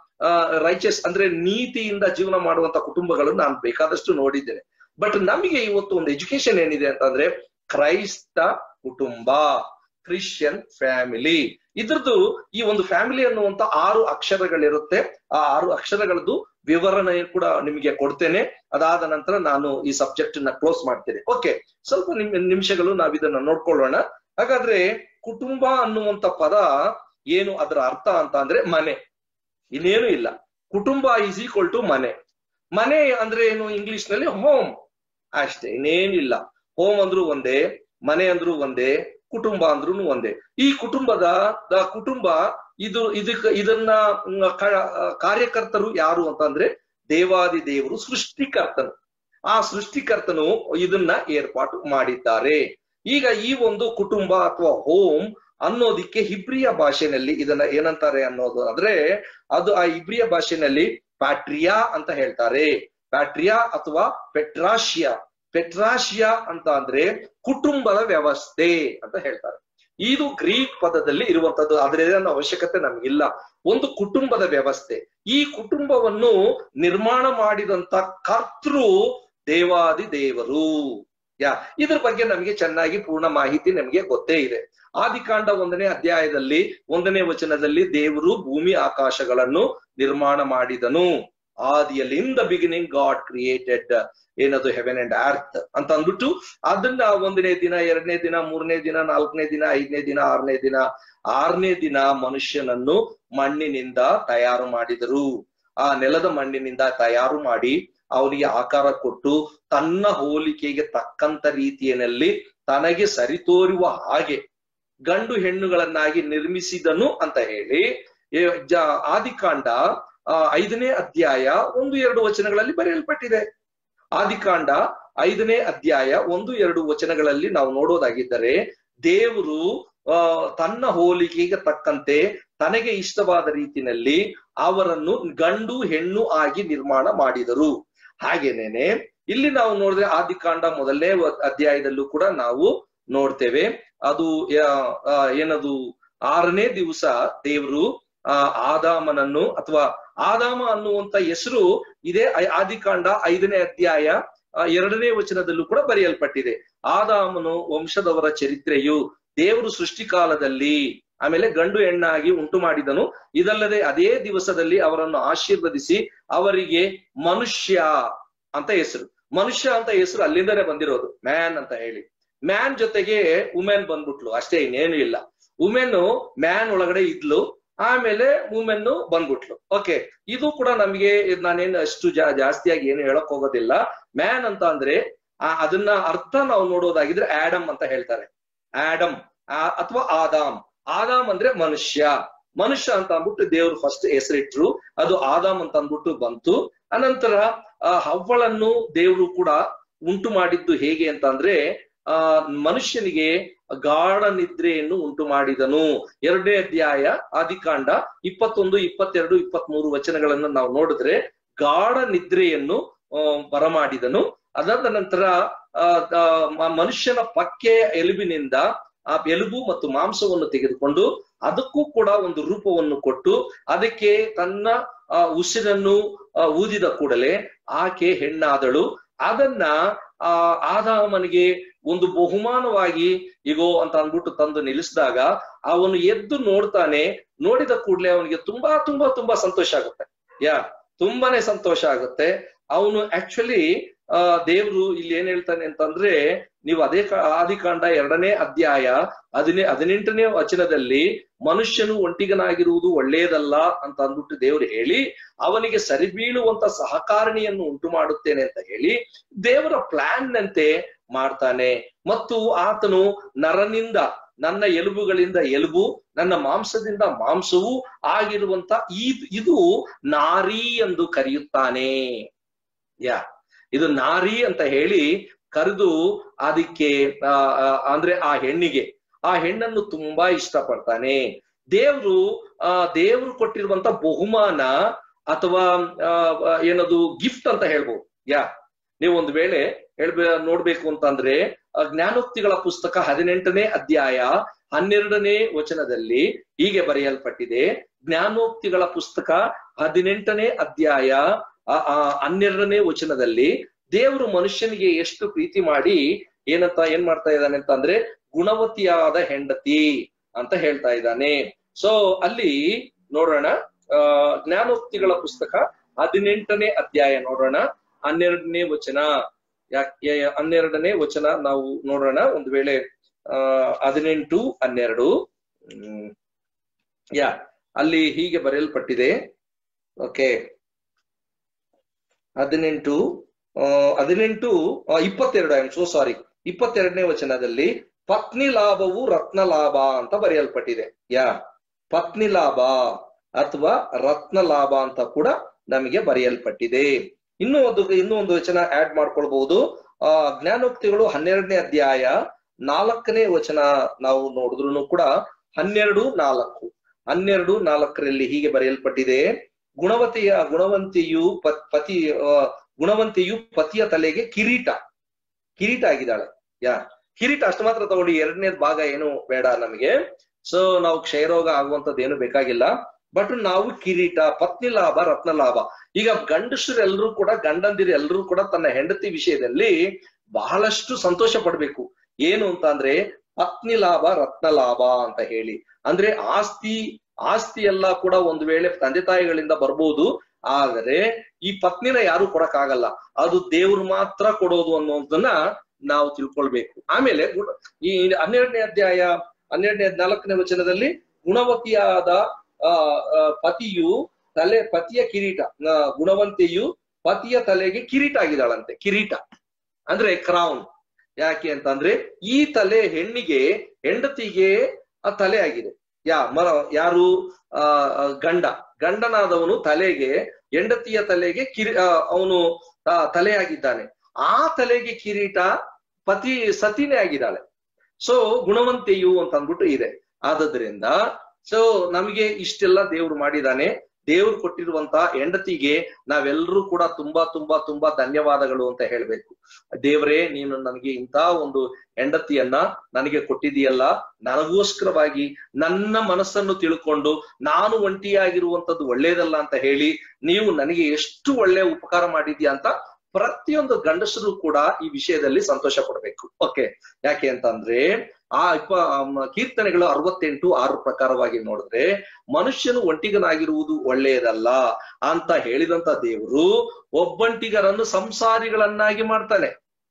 ರೈಚಸ್ ಅಂದ್ರೆ ನೀತಿಯಿಂದ ಜೀವನ ಮಾಡುವಂತ ಕುಟುಂಬಗಳನ್ನು ನಾನು ಬೇಕಾದಷ್ಟು ನೋಡಿದ್ದೇನೆ ಬಟ್ ನಮಗೆ ಇವತ್ತು ಒಂದು ಎಜುಕೇಶನ್ ಏನಿದೆ ಅಂತಂದ್ರೆ ಕ್ರೈಸ್ತ ಕುಟುಂಬ ಕ್ರಿಶ್ಚಿಯನ್ ಫ್ಯಾಮಿಲಿ ಇದ್ರದ್ದು ಈ ಒಂದು ಫ್ಯಾಮಿಲಿ ಅನ್ನುವಂತ ಆರು ಅಕ್ಷರಗಳಿರುತ್ತೆ ಆ ಆರು ಅಕ್ಷರಗಳದ್ದು ವಿವರಣೆ ಕೂಡ ನಿಮಗೆ ಕೊಡ್ತೇನೆ ಅದಾದ ನಂತರ ನಾನು ಈ ಸಬ್ಜೆಕ್ಟ್ ನ ಕ್ಲೋಸ್ ಮಾಡ್ತೇನೆ ಓಕೆ ಸ್ವಲ್ಪ ನಿಮ್ ನಿಮಿಷಗಳು ನಾವ್ ಇದನ್ನ ನೋಡ್ಕೊಳ್ಳೋಣ ಹಾಗಾದ್ರೆ ಕುಟುಂಬ ಅನ್ನುವಂತ ಪದ ಏನು ಅದರ ಅರ್ಥ ಅಂತ ಅಂದ್ರೆ ಮನೆ ಇನ್ನೇನು ಇಲ್ಲ ಕುಟುಂಬ ಈಸ್ ಈಕ್ವಲ್ ಟು ಮನೆ ಮನೆ ಅಂದ್ರೆ ಏನು ಇಂಗ್ಲಿಷ್ ನಲ್ಲಿ ಹೋಮ್ ಅಷ್ಟೇ ಇನ್ನೇನಿಲ್ಲ ಹೋಮ್ ಅಂದ್ರೂ ಒಂದೇ ಮನೆ ಅಂದ್ರೂ ಒಂದೇ ಕುಟುಂಬ ಅಂದ್ರೂ ಒಂದೇ ಈ ಕುಟುಂಬದ ದ- ಕುಟುಂಬ ಇದು ಇದಕ್ಕ ಇದನ್ನ ಮ್, ಕ- ಕಾರ್ಯಕರ್ತರು ಯಾರು ಅಂತಂದ್ರೆ ದೇವಾದಿ ದೇವರು ಸೃಷ್ಟಿಕರ್ತನು ಆ ಸೃಷ್ಟಿಕರ್ತನು ಇದನ್ನ ಏರ್ಪಾಟು ಮಾಡಿದ್ದಾರೆ ಈಗ ಈ ಒಂದು ಕುಟುಂಬ ಅಥವಾ ಹೋಮ್ ಅನ್ನೋದಿಕ್ಕೆ ಹಿಬ್ರಿಯ ಭಾಷೆನಲ್ಲಿ ಇದನ್ನ ಏನಂತಾರೆ ಅನ್ನೋದು ಅಂದ್ರೆ ಅದು ಆ ಇಬ್ರಿಯ ಭಾಷೆನಲ್ಲಿ ಪ್ಯಾಟ್ರಿಯಾ ಅಂತ ಹೇಳ್ತಾರೆ ಪ್ಯಾಟ್ರಿಯಾ ಅಥವಾ ಪೆಟ್ರಾಶಿಯಾ ಪೆಟ್ರಾಶಿಯಾ ಅಂತ ಅಂದ್ರೆ ಕುಟುಂಬದ ವ್ಯವಸ್ಥೆ ಅಂತ ಹೇಳ್ತಾರೆ ಇದು ಗ್ರೀಕ್ ಪದದಲ್ಲಿ ಇರುವಂತದ್ದು ಆದ್ರೆ ಅದರ ಅವಶ್ಯಕತೆ ನಮಗಿಲ್ಲ ಒಂದು ಕುಟುಂಬದ ವ್ಯವಸ್ಥೆ ಈ ಕುಟುಂಬವನ್ನು ನಿರ್ಮಾಣ ಮಾಡಿದಂತ ಕರ್ತೃ ದೇವಾದಿ ದೇವರು ಯಾ ಇದ್ರ ಬಗ್ಗೆ ನಮಗೆ ಚೆನ್ನಾಗಿ ಪೂರ್ಣ ಮಾಹಿತಿ ನಮಗೆ ಗೊತ್ತೇ ಇದೆ ಆದಿಕಾಂಡ ಒಂದನೇ ಅಧ್ಯಾಯದಲ್ಲಿ ಒಂದನೇ ವಚನದಲ್ಲಿ ದೇವರು ಭೂಮಿ ಆಕಾಶಗಳನ್ನು ನಿರ್ಮಾಣ ಮಾಡಿದನು ಆದಿಯಲ್ಲಿ in the beginning God created ಏನದು ಹೆವೆನ್ ಅಂಡ್ ಅರ್ತ್ ಅಂತ ಅಂದ್ಬಿಟ್ಟು ಅದನ್ನ ಒಂದನೇ ದಿನ ಎರಡನೇ ದಿನ ಮೂರನೇ ದಿನ ನಾಲ್ಕನೇ ದಿನ ಐದನೇ ದಿನ ಆರನೇ ದಿನ ಆರನೇ ದಿನ ಮನುಷ್ಯನನ್ನು ಮಣ್ಣಿನಿಂದ ತಯಾರು ಮಾಡಿದರು ಆ ನೆಲದ ಮಣ್ಣಿನಿಂದ ತಯಾರು ಮಾಡಿ ಅವನಿಗೆ ಆಕಾರ ಕೊಟ್ಟು ತನ್ನ ಹೋಲಿಕೆಗೆ ತಕ್ಕಂತ ರೀತಿಯಲ್ಲಿ ತನಗೆ ಸರಿತೋರುವ ಹಾಗೆ ಗಂಡು ಹೆಣ್ಣುಗಳನ್ನಾಗಿ ನಿರ್ಮಿಸಿದನು ಅಂತ ಹೇಳಿ ಆದಿಕಾಂಡ ಐದನೇ ಅಧ್ಯಾಯ ಒಂದು ಎರಡು ವಚನಗಳಲ್ಲಿ ಬರೆಯಲ್ಪಟ್ಟಿದೆ ಆದಿಕಾಂಡ ಐದನೇ ಅಧ್ಯಾಯ ಒಂದು ಎರಡು ವಚನಗಳಲ್ಲಿ ನಾವು ನೋಡೋದಾಗಿದ್ದರೆ ದೇವರು ಆ ತನ್ನ ಹೋಲಿಕೆಗೆ ತಕ್ಕಂತೆ ತನಗೆ ಇಷ್ಟವಾದ ರೀತಿಯಲ್ಲಿ ಅವರನ್ನು ಗಂಡು ಹೆಣ್ಣು ಆಗಿ ನಿರ್ಮಾಣ ಮಾಡಿದರು ಹಾಗೇನೇನೆ ಇಲ್ಲಿ ನಾವು ನೋಡಿದ್ರೆ ಆದಿಕಾಂಡ ಮೊದಲನೇ ಅಧ್ಯಾಯದಲ್ಲೂ ಕೂಡ ನಾವು ನೋಡ್ತೇವೆ ಅದು ಏನದು ಆರನೇ ದಿವಸ ದೇವರು ಆ ಆದಾಮನನ್ನು ಅಥವಾ ಆದಾಮ ಅನ್ನುವಂತ ಹೆಸರು ಇದೇ ಆದಿಕಾಂಡ ಐದನೇ ಅಧ್ಯಾಯ ಎರಡನೇ ವಚನದಲ್ಲೂ ಕೂಡ ಬರೆಯಲ್ಪಟ್ಟಿದೆ ಆದಾಮನು ವಂಶದವರ ಚರಿತ್ರೆಯು ದೇವರು ಸೃಷ್ಟಿಕಾಲದಲ್ಲಿ ಆಮೇಲೆ ಗಂಡು ಹೆಣ್ಣಾಗಿ ಉಂಟು ಮಾಡಿದನು ಇದಲ್ಲದೆ ಅದೇ ದಿವಸದಲ್ಲಿ ಅವರನ್ನು ಆಶೀರ್ವದಿಸಿ ಅವರಿಗೆ ಮನುಷ್ಯ ಅಂತ ಹೆಸರು ಮನುಷ್ಯ ಅಂತ ಹೆಸರು ಅಲ್ಲಿಂದನೇ ಬಂದಿರೋದು ಮ್ಯಾನ್ ಅಂತ ಹೇಳಿ ಮ್ಯಾನ್ ಜೊತೆಗೆ ಉಮೆನ್ ಬಂದ್ಬಿಟ್ಲು ಅಷ್ಟೇ ಇನ್ನೇನು ಇಲ್ಲ ಉಮೆನ್ ಮ್ಯಾನ್ ಒಳಗಡೆ ಇದ್ಲು ಆಮೇಲೆ ವುಮೆನ್ ಬಂದ್ಬಿಟ್ಲು ಓಕೆ ಇದು ಕೂಡ ನಮಗೆ ನಾನೇನು ಅಷ್ಟು ಜಾ ಜಾಸ್ತಿಯಾಗಿ ಏನು ಹೇಳಕ್ ಹೋಗೋದಿಲ್ಲ ಮ್ಯಾನ್ ಅಂತ ಅಂದ್ರೆ ಅದನ್ನ ಅರ್ಥ ನಾವು ನೋಡೋದಾಗಿದ್ರೆ ಆಡಮ್ ಅಂತ ಹೇಳ್ತಾರೆ ಆಡಮ್ ಅಥವಾ ಆದಾಮ್ ಆದಾಮ್ ಅಂದ್ರೆ ಮನುಷ್ಯ ಮನುಷ್ಯ ಅಂತ ಅಂದ್ಬಿಟ್ಟು ದೇವ್ರು ಫಸ್ಟ್ ಹೆಸರಿಟ್ರು ಅದು ಆದಾಮ್ ಅಂತ ಅಂದ್ಬಿಟ್ಟು ಬಂತು ಅನಂತರ ಆ ಹವ್ವಳನ್ನು ದೇವರು ಕೂಡ ಉಂಟು ಮಾಡಿದ್ದು ಹೇಗೆ ಅಂತ ಅಂದ್ರೆ ಆ ಮನುಷ್ಯನಿಗೆ ಗಾಢ ನಿದ್ರೆಯನ್ನು ಉಂಟು ಮಾಡಿದನು ಎರಡನೇ ಅಧ್ಯಾಯ ಆದಿಕಾಂಡ ಇಪ್ಪತ್ತೊಂದು ಇಪ್ಪತ್ತೆರಡು ಇಪ್ಪತ್ತ್ ಮೂರು ವಚನಗಳನ್ನು ನಾವು ನೋಡಿದ್ರೆ ಗಾಢ ನಿದ್ರೆಯನ್ನು ಬರಮಾಡಿದನು ಅದಾದ ನಂತರ ಆ ಮನುಷ್ಯನ ಪಕ್ಕೆ ಎಲುಬಿನಿಂದ ಆ ಎಲುಬು ಮತ್ತು ಮಾಂಸವನ್ನು ತೆಗೆದುಕೊಂಡು ಅದಕ್ಕೂ ಕೂಡ ಒಂದು ರೂಪವನ್ನು ಕೊಟ್ಟು ಅದಕ್ಕೆ ತನ್ನ ಆ ಉಸಿರನ್ನು ಊದಿದ ಕೂಡಲೇ ಆಕೆ ಹೆಣ್ಣಾದಳು ಅದನ್ನ ಆ ಆದಾಮನಿಗೆ ಒಂದು ಬಹುಮಾನವಾಗಿ ಇಗೋ ಅಂತ ಅಂದ್ಬಿಟ್ಟು ತಂದು ನಿಲ್ಲಿಸಿದಾಗ ಅವನು ಎದ್ದು ನೋಡ್ತಾನೆ ನೋಡಿದ ಕೂಡಲೇ ಅವನಿಗೆ ತುಂಬಾ ತುಂಬಾ ತುಂಬಾ ಸಂತೋಷ ಆಗುತ್ತೆ ಯಾ ತುಂಬಾನೇ ಸಂತೋಷ ಆಗುತ್ತೆ ಅವನು ಆಕ್ಚುಲಿ ಆ ದೇವ್ರು ಇಲ್ಲಿ ಏನ್ ಹೇಳ್ತಾನೆ ಅಂತಂದ್ರೆ ನೀವು ಅದೇ ಆದಿಕಾಂಡ ಎರಡನೇ ಅಧ್ಯಾಯ ಹದಿನೇ ಹದಿನೆಂಟನೇ ವಚನದಲ್ಲಿ ಮನುಷ್ಯನು ಒಂಟಿಗನಾಗಿರುವುದು ಒಳ್ಳೆಯದಲ್ಲ ಅಂತ ಅಂದ್ಬಿಟ್ಟು ದೇವ್ರು ಹೇಳಿ ಅವನಿಗೆ ಸರಿಬೀಳುವಂತ ಸಹಕಾರಣಿಯನ್ನು ಉಂಟು ಮಾಡುತ್ತೇನೆ ಅಂತ ಹೇಳಿ ದೇವರ ಪ್ಲಾನ್ ನಂತೆ ಮಾಡ್ತಾನೆ ಮತ್ತು ಆತನು ನರನಿಂದ ನನ್ನ ಎಲುಬುಗಳಿಂದ ಎಲುಬು ನನ್ನ ಮಾಂಸದಿಂದ ಮಾಂಸವು ಆಗಿರುವಂತ ಈ ಇದು ನಾರಿ ಎಂದು ಕರೆಯುತ್ತಾನೆ ಯಾ ಇದು ನಾರಿ ಅಂತ ಹೇಳಿ ಕರೆದು ಅದಕ್ಕೆ ಅಂದ್ರೆ ಆ ಹೆಣ್ಣಿಗೆ ಆ ಹೆಣ್ಣನ್ನು ತುಂಬಾ ಇಷ್ಟಪಡ್ತಾನೆ ದೇವ್ರು ಆ ದೇವ್ರು ಕೊಟ್ಟಿರುವಂತ ಬಹುಮಾನ ಅಥವಾ ಏನದು ಗಿಫ್ಟ್ ಅಂತ ಹೇಳ್ಬೋದು ಯಾ ನೀವು ಒಂದು ವೇಳೆ ಹೇಳ್ಬೇ ನೋಡ್ಬೇಕು ಅಂತಂದ್ರೆ ಜ್ಞಾನೋಕ್ತಿಗಳ ಪುಸ್ತಕ ಹದಿನೆಂಟನೇ ಅಧ್ಯಾಯ ಹನ್ನೆರಡನೇ ವಚನದಲ್ಲಿ ಹೀಗೆ ಬರೆಯಲ್ಪಟ್ಟಿದೆ ಜ್ಞಾನೋಕ್ತಿಗಳ ಪುಸ್ತಕ ಹದಿನೆಂಟನೇ ಅಧ್ಯಾಯ ಹನ್ನೆರಡನೇ ವಚನದಲ್ಲಿ ದೇವರು ಮನುಷ್ಯನಿಗೆ ಎಷ್ಟು ಪ್ರೀತಿ ಮಾಡಿ ಏನಂತ ಏನ್ ಮಾಡ್ತಾ ಇದ್ದಾನೆ ಅಂತ ಅಂದ್ರೆ ಗುಣವತಿಯಾದ ಹೆಂಡತಿ ಅಂತ ಹೇಳ್ತಾ ಇದ್ದಾನೆ ಸೊ ಅಲ್ಲಿ ನೋಡೋಣ ಆ ಜ್ಞಾನೋಕ್ತಿಗಳ ಪುಸ್ತಕ ಹದಿನೆಂಟನೇ ಅಧ್ಯಾಯ ನೋಡೋಣ ಹನ್ನೆರಡನೇ ವಚನ ಯಾಕೆ ಹನ್ನೆರಡನೇ ವಚನ ನಾವು ನೋಡೋಣ ಒಂದು ವೇಳೆ ಆ ಹದಿನೆಂಟು ಹನ್ನೆರಡು ಹ್ಮ್ ಯಾ ಅಲ್ಲಿ ಹೀಗೆ ಬರೆಯಲ್ಪಟ್ಟಿದೆ ಓಕೆ ಹದಿನೆಂಟು ಹದಿನೆಂಟು ಇಪ್ಪತ್ತೆರಡು ಐ ಆಮ್ ಸೋ ಸಾರಿ ಇಪ್ಪತ್ತೆರಡನೇ ವಚನದಲ್ಲಿ ಪತ್ನಿ ಲಾಭವು ರತ್ನ ಲಾಭ ಅಂತ ಬರೆಯಲ್ಪಟ್ಟಿದೆ ಯಾ ಪತ್ನಿ ಲಾಭ ಅಥವಾ ರತ್ನ ಲಾಭ ಅಂತ ಕೂಡ ನಮಗೆ ಬರೆಯಲ್ಪಟ್ಟಿದೆ ಇನ್ನೂ ಒಂದು ಇನ್ನೂ ಒಂದು ವಚನ ಆಡ್ ಮಾಡ್ಕೊಳ್ಬಹುದು ಆ ಜ್ಞಾನೋಕ್ತಿಗಳು ಹನ್ನೆರಡನೇ ಅಧ್ಯಾಯ ನಾಲ್ಕನೇ ವಚನ ನಾವು ನೋಡಿದ್ರು ಕೂಡ ಹನ್ನೆರಡು ನಾಲ್ಕು ಹನ್ನೆರಡು ನಾಲ್ಕರಲ್ಲಿ ಹೀಗೆ ಬರೆಯಲ್ಪಟ್ಟಿದೆ ಗುಣವತಿಯ ಗುಣವಂತಿಯು ಪತಿ ಗುಣವಂತಿಯು ಪತಿಯ ತಲೆಗೆ ಕಿರೀಟ ಕಿರೀಟ ಆಗಿದ್ದಾಳೆ ಯಾ ಕಿರೀಟ ಅಷ್ಟು ಮಾತ್ರ ತಗೊಳ್ಳಿ ಎರಡನೇದ್ ಭಾಗ ಏನು ಬೇಡ ನಮಗೆ ಸೊ ನಾವು ಕ್ಷಯರೋಗ ಆಗುವಂತದ್ದು ಏನು ಬೇಕಾಗಿಲ್ಲ ಬಟ್ ನಾವು ಕಿರೀಟ ಪತ್ನಿ ಲಾಭ ರತ್ನ ಲಾಭ ಈಗ ಗಂಡಸರೆಲ್ಲರೂ ಕೂಡ ಗಂಡಂದಿರು ಎಲ್ಲರೂ ಕೂಡ ತನ್ನ ಹೆಂಡತಿ ವಿಷಯದಲ್ಲಿ ಬಹಳಷ್ಟು ಸಂತೋಷ ಪಡ್ಬೇಕು ಏನು ಅಂತ ಅಂದ್ರೆ ಪತ್ನಿ ಲಾಭ ರತ್ನ ಲಾಭ ಅಂತ ಹೇಳಿ ಅಂದ್ರೆ ಆಸ್ತಿ ಆಸ್ತಿ ಎಲ್ಲ ಕೂಡ ಒಂದು ವೇಳೆ ತಂದೆ ತಾಯಿಗಳಿಂದ ಬರ್ಬೋದು ಆದರೆ ಈ ಪತ್ನಿನ ಯಾರು ಕೊಡಕ್ಕಾಗಲ್ಲ ಅದು ದೇವ್ರು ಮಾತ್ರ ಕೊಡೋದು ಅನ್ನೋದನ್ನ ನಾವು ತಿಳ್ಕೊಳ್ಬೇಕು ಆಮೇಲೆ ಗುಣ- ಈ ಹನ್ನೆರಡನೇ ಅಧ್ಯಾಯ ಹನ್ನೆರಡನೇ ನಾಲ್ಕನೇ ವಚನದಲ್ಲಿ ಗುಣವತಿಯಾದ ಆ ಆ, ಪತಿಯು ತಲೆ ಪತಿಯ ಕಿರೀಟ ಆ, ಗುಣವಂತೆಯು ಪತಿಯ ತಲೆಗೆ ಕಿರೀಟ ಆಗಿದ್ದಾಳಂತೆ ಕಿರೀಟ ಅಂದ್ರೆ ಕ್ರೌನ್ ಯಾಕೆ ಅಂತಂದ್ರೆ ಈ ತಲೆ ಹೆಣ್ಣಿಗೆ ಹೆಂಡತಿಗೆ ಆ ತಲೆ ಆಗಿದೆ ಯಾ ಮರ ಯಾರು ಆ ಆ, ಗಂಡ ಗಂಡನಾದವನು ತಲೆಗೆ ಹೆಂಡತಿಯ ತಲೆಗೆ ಕಿರಿ ಅವನು ತಲೆಯಾಗಿದ್ದಾನೆ ಆ ತಲೆಗೆ ಕಿರೀಟ ಪತಿ ಸತಿನೇ ಆಗಿದ್ದಾಳೆ ಸೊ ಗುಣವಂತೆಯು ಅಂತ ಅಂದ್ಬಿಟ್ಟು ಇದೆ ಆದದ್ರಿಂದ ಸೊ ನಮಗೆ ಇಷ್ಟೆಲ್ಲ ದೇವ್ರು ಮಾಡಿದಾನೆ ದೇವ್ರು ಕೊಟ್ಟಿರುವಂತ ಹೆಂಡತಿಗೆ ನಾವೆಲ್ಲರೂ ಕೂಡ ತುಂಬಾ ತುಂಬಾ ತುಂಬಾ ಧನ್ಯವಾದಗಳು ಅಂತ ಹೇಳ್ಬೇಕು ದೇವರೇ ನೀನು ನನಗೆ ಇಂಥ ಒಂದು ಹೆಂಡತಿಯನ್ನ ನನಗೆ ಕೊಟ್ಟಿದೀಯಲ್ಲ ನನಗೋಸ್ಕರವಾಗಿ ನನ್ನ ಮನಸ್ಸನ್ನು ತಿಳ್ಕೊಂಡು ನಾನು ಒಂಟಿಯಾಗಿರುವಂತದ್ದು ಒಳ್ಳೇದಲ್ಲ ಅಂತ ಹೇಳಿ ನೀವು ನನಗೆ ಎಷ್ಟು ಒಳ್ಳೆ ಉಪಕಾರ ಮಾಡಿದ್ಯಾ ಅಂತ ಪ್ರತಿಯೊಂದು ಗಂಡಸರು ಕೂಡ ಈ ವಿಷಯದಲ್ಲಿ ಸಂತೋಷ ಪಡ್ಬೇಕು ಓಕೆ ಯಾಕೆ ಅಂತಂದ್ರೆ ಆ ಇಪ್ಪ ಆಮ್, ಕೀರ್ತನೆಗಳು ಅರವತ್ತೆಂಟು ಆರು ಪ್ರಕಾರವಾಗಿ ನೋಡಿದ್ರೆ ಮನುಷ್ಯನು ಒಂಟಿಗನಾಗಿರುವುದು ಒಳ್ಳೆಯದಲ್ಲ ಅಂತ ಹೇಳಿದಂತ ದೇವರು ಒಬ್ಬಂಟಿಗರನ್ನು ಸಂಸಾರಿಗಳನ್ನಾಗಿ ಮಾಡ್ತಾನೆ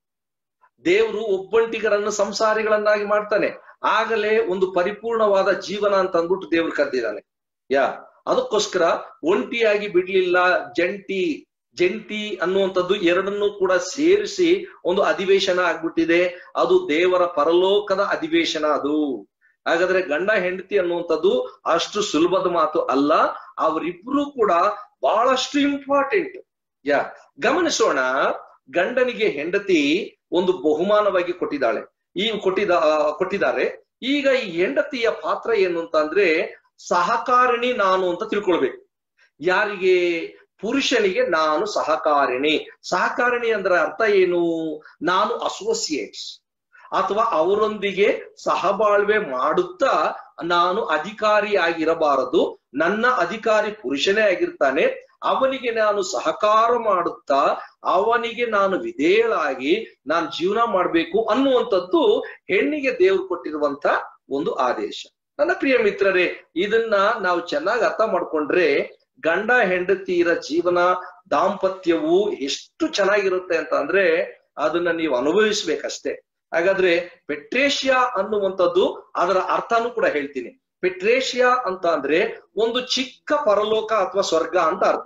ದೇವರು ಒಬ್ಬಂಟಿಗರನ್ನು ಸಂಸಾರಿಗಳನ್ನಾಗಿ ಮಾಡ್ತಾನೆ ಆಗಲೇ ಒಂದು ಪರಿಪೂರ್ಣವಾದ ಜೀವನ ಅಂತ ಅಂದ್ಬಿಟ್ಟು ದೇವ್ರು ಕರೆದಿದ್ದಾನೆ ಯಾ ಅದಕ್ಕೋಸ್ಕರ ಒಂಟಿಯಾಗಿ ಬಿಡ್ಲಿಲ್ಲ ಜಂಟಿ ಜಂಟಿ ಅನ್ನುವಂಥದ್ದು ಎರಡನ್ನೂ ಕೂಡ ಸೇರಿಸಿ ಒಂದು ಅಧಿವೇಶನ ಆಗ್ಬಿಟ್ಟಿದೆ ಅದು ದೇವರ ಪರಲೋಕದ ಅಧಿವೇಶನ ಅದು ಹಾಗಾದ್ರೆ ಗಂಡ ಹೆಂಡತಿ ಅನ್ನುವಂಥದ್ದು ಅಷ್ಟು ಸುಲಭದ ಮಾತು ಅಲ್ಲ ಅವರಿಬ್ರು ಕೂಡ ಬಹಳಷ್ಟು ಇಂಪಾರ್ಟೆಂಟ್ ಯಾ ಗಮನಿಸೋಣ ಗಂಡನಿಗೆ ಹೆಂಡತಿ ಒಂದು ಬಹುಮಾನವಾಗಿ ಕೊಟ್ಟಿದ್ದಾಳೆ ಈ ಕೊಟ್ಟಿದ ಆ, ಕೊಟ್ಟಿದ್ದಾರೆ ಈಗ ಈ ಹೆಂಡತಿಯ ಪಾತ್ರ ಏನು ಅಂತ ಅಂದ್ರೆ ಸಹಕಾರಿಣಿ ನಾನು ಅಂತ ತಿಳ್ಕೊಳ್ಬೇಕು ಯಾರಿಗೆ ಪುರುಷನಿಗೆ ನಾನು ಸಹಕಾರಿಣಿ ಸಹಕಾರಿಣಿ ಅಂದ್ರೆ ಅರ್ಥ ಏನು ನಾನು ಅಸೋಸಿಯೇಟ್ಸ್ ಅಥವಾ ಅವರೊಂದಿಗೆ ಸಹಬಾಳ್ವೆ ಮಾಡುತ್ತಾ ನಾನು ಅಧಿಕಾರಿಯಾಗಿರಬಾರದು ನನ್ನ ಅಧಿಕಾರಿ ಪುರುಷನೇ ಆಗಿರ್ತಾನೆ ಅವನಿಗೆ ನಾನು ಸಹಕಾರ ಮಾಡುತ್ತಾ ಅವನಿಗೆ ನಾನು ವಿಧೇಯಳಾಗಿ ನಾನು ಜೀವನ ಮಾಡ್ಬೇಕು ಅನ್ನುವಂಥದ್ದು ಹೆಣ್ಣಿಗೆ ದೇವ್ರು ಕೊಟ್ಟಿರುವಂತ ಒಂದು ಆದೇಶ ನನ್ನ ಪ್ರಿಯ ಮಿತ್ರರೇ ಇದನ್ನ ನಾವು ಚೆನ್ನಾಗಿ ಅರ್ಥ ಮಾಡ್ಕೊಂಡ್ರೆ ಗಂಡ ಹೆಂಡತಿಯರ ಜೀವನ ದಾಂಪತ್ಯವು ಎಷ್ಟು ಚೆನ್ನಾಗಿರುತ್ತೆ ಅಂತ ಅಂದ್ರೆ ಅದನ್ನ ನೀವು ಅನುಭವಿಸ್ಬೇಕಷ್ಟೇ ಹಾಗಾದ್ರೆ ಪೆಟ್ರೇಷಿಯಾ ಅನ್ನುವಂಥದ್ದು ಅದರ ಅರ್ಥನೂ ಕೂಡ ಹೇಳ್ತೀನಿ ಪೆಟ್ರೇಷಿಯಾ ಅಂತ ಅಂದ್ರೆ ಒಂದು ಚಿಕ್ಕ ಪರಲೋಕ ಅಥವಾ ಸ್ವರ್ಗ ಅಂತ ಅರ್ಥ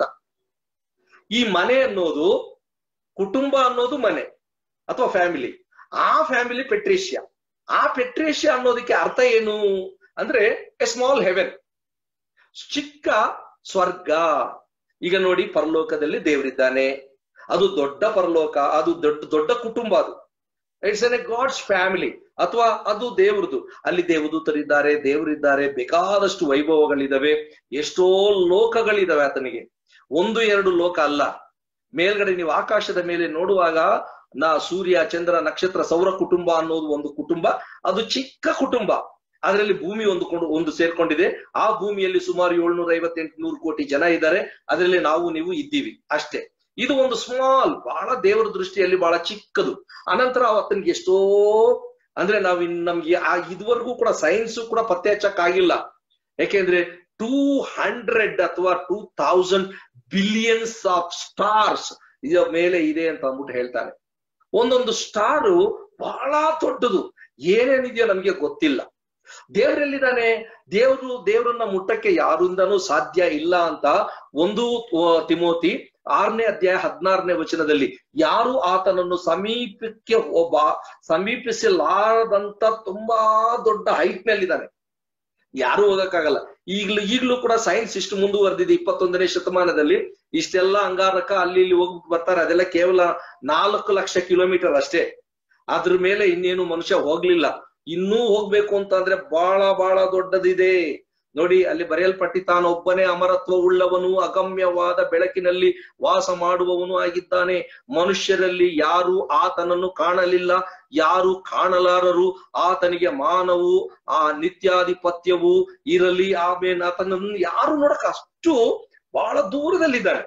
ಈ ಮನೆ ಅನ್ನೋದು ಕುಟುಂಬ ಅನ್ನೋದು ಮನೆ ಅಥವಾ ಫ್ಯಾಮಿಲಿ ಆ ಫ್ಯಾಮಿಲಿ ಪೆಟ್ರೇಷಿಯಾ ಆ ಪೆಟ್ರೇಷಿಯಾ ಅನ್ನೋದಕ್ಕೆ ಅರ್ಥ ಏನು ಅಂದ್ರೆ ಎ ಸ್ಮಾಲ್ ಹೆವೆನ್ ಚಿಕ್ಕ ಸ್ವರ್ಗ ಈಗ ನೋಡಿ ಪರಲೋಕದಲ್ಲಿ ದೇವರಿದ್ದಾನೆ ಅದು ದೊಡ್ಡ ಪರಲೋಕ ಅದು ದೊಡ್ಡ ದೊಡ್ಡ ಕುಟುಂಬ ಅದು it's an a God's family ಅಥವಾ ಅದು ದೇವ್ರದು ಅಲ್ಲಿ ದೇವದೂತರಿದ್ದಾರೆ ದೇವರಿದ್ದಾರೆ ಬೇಕಾದಷ್ಟು ವೈಭವಗಳಿದಾವೆ ಎಷ್ಟೋ ಲೋಕಗಳಿದಾವೆ ಆತನಿಗೆ ಒಂದು ಎರಡು ಲೋಕ ಅಲ್ಲ ಮೇಲ್ಗಡೆ ನೀವು ಆಕಾಶದ ಮೇಲೆ ನೋಡುವಾಗ ನಾ ಸೂರ್ಯ ಚಂದ್ರ ನಕ್ಷತ್ರ ಸೌರ ಕುಟುಂಬ ಅನ್ನೋದು ಒಂದು ಕುಟುಂಬ ಅದು ಚಿಕ್ಕ ಕುಟುಂಬ ಅದರಲ್ಲಿ ಭೂಮಿ ಒಂದು ಕೊಂಡು ಒಂದು ಸೇರ್ಕೊಂಡಿದೆ ಆ ಭೂಮಿಯಲ್ಲಿ ಸುಮಾರು ಏಳ್ನೂರ ಐವತ್ತೆಂಟು ನೂರು ಕೋಟಿ ಜನ ಇದ್ದಾರೆ ಅದರಲ್ಲಿ ನಾವು ನೀವು ಇದ್ದೀವಿ ಅಷ್ಟೇ ಇದು ಒಂದು ಸ್ಮಾಲ್ ಬಹಳ ದೇವರ ದೃಷ್ಟಿಯಲ್ಲಿ ಬಹಳ ಚಿಕ್ಕದು ಅನಂತರ ಅವತ್ತನಿಗೆ ಎಷ್ಟೋ ಅಂದ್ರೆ ನಾವ್ ಇನ್ ನಮ್ಗೆ ಆ ಇದುವರೆಗೂ ಕೂಡ ಸೈನ್ಸ್ ಕೂಡ ಪತ್ತೆ ಹಚ್ಚಕ್ ಆಗಿಲ್ಲ ಯಾಕೆಂದ್ರೆ ಟೂ ಹಂಡ್ರೆಡ್ ಅಥವಾ two thousand billions of stars ಇದರ ಮೇಲೆ ಇದೆ ಅಂತ ಅಂದ್ಬಿಟ್ಟು ಹೇಳ್ತಾನೆ ಒಂದೊಂದು ಸ್ಟಾರು ಬಹಳ ದೊಡ್ಡದು ಏನೇನಿದೆಯೋ ನಮ್ಗೆ ಗೊತ್ತಿಲ್ಲ ದೇವರೆಲ್ಲಿದ್ದಾನೆ ದೇವರು ದೇವರನ್ನ ಮುಟ್ಟಕ್ಕೆ ಯಾರಿಂದನೂ ಸಾಧ್ಯ ಇಲ್ಲ ಅಂತ ಒಂದು ಆ, ತಿಮೋತಿ ಆರನೇ ಅಧ್ಯಾಯ ಹದಿನಾರನೇ ವಚನದಲ್ಲಿ ಯಾರು ಆತನನ್ನು ಸಮೀಪಕ್ಕೆ ಒಬ್ಬ ಸಮೀಪಿಸಲಾರದಂತ ತುಂಬಾ ದೊಡ್ಡ ಹೈಟ್ ನಲ್ಲಿದ್ದಾನೆ ಯಾರು ಹೋಗಕ್ಕಾಗಲ್ಲ ಈಗ್ಲೂ ಈಗ್ಲೂ ಕೂಡ ಸೈನ್ಸ್ ಇಷ್ಟು ಮುಂದುವರೆದಿದೆ ಇಪ್ಪತ್ತೊಂದನೇ ಶತಮಾನದಲ್ಲಿ ಇಷ್ಟೆಲ್ಲ ಅಂಗಾರಕ ಅಲ್ಲಿ ಇಲ್ಲಿ ಹೋಗಿ ಬರ್ತಾರೆ ಅದೆಲ್ಲ ಕೇವಲ ನಾಲ್ಕು ಲಕ್ಷ ಕಿಲೋಮೀಟರ್ ಅಷ್ಟೇ ಅದ್ರ ಮೇಲೆ ಇನ್ನೇನು ಮನುಷ್ಯ ಹೋಗ್ಲಿಲ್ಲ ಇನ್ನೂ ಹೋಗ್ಬೇಕು ಅಂತ ಅಂದ್ರೆ ಬಹಳ ಬಹಳ ದೊಡ್ಡದಿದೆ ನೋಡಿ ಅಲ್ಲಿ ಬರೆಯಲ್ಪಟ್ಟಿ ತಾನೊಬ್ಬನೇ ಅಮರತ್ವ ಉಳ್ಳವನು ಅಗಮ್ಯವಾದ ಬೆಳಕಿನಲ್ಲಿ ವಾಸ ಮಾಡುವವನು ಆಗಿದ್ದಾನೆ ಮನುಷ್ಯರಲ್ಲಿ ಯಾರು ಆತನನ್ನು ಕಾಣಲಿಲ್ಲ ಯಾರು ಕಾಣಲಾರರು ಆತನಿಗೆ ಮಾನವು ಆ ನಿತ್ಯಾಧಿಪತ್ಯವು ಇರಲಿ ಆಮೇಲೆ ಆತನನ್ನು ಯಾರು ನೋಡಕ್ ಅಷ್ಟು ಬಹಳ ದೂರದಲ್ಲಿದ್ದಾನೆ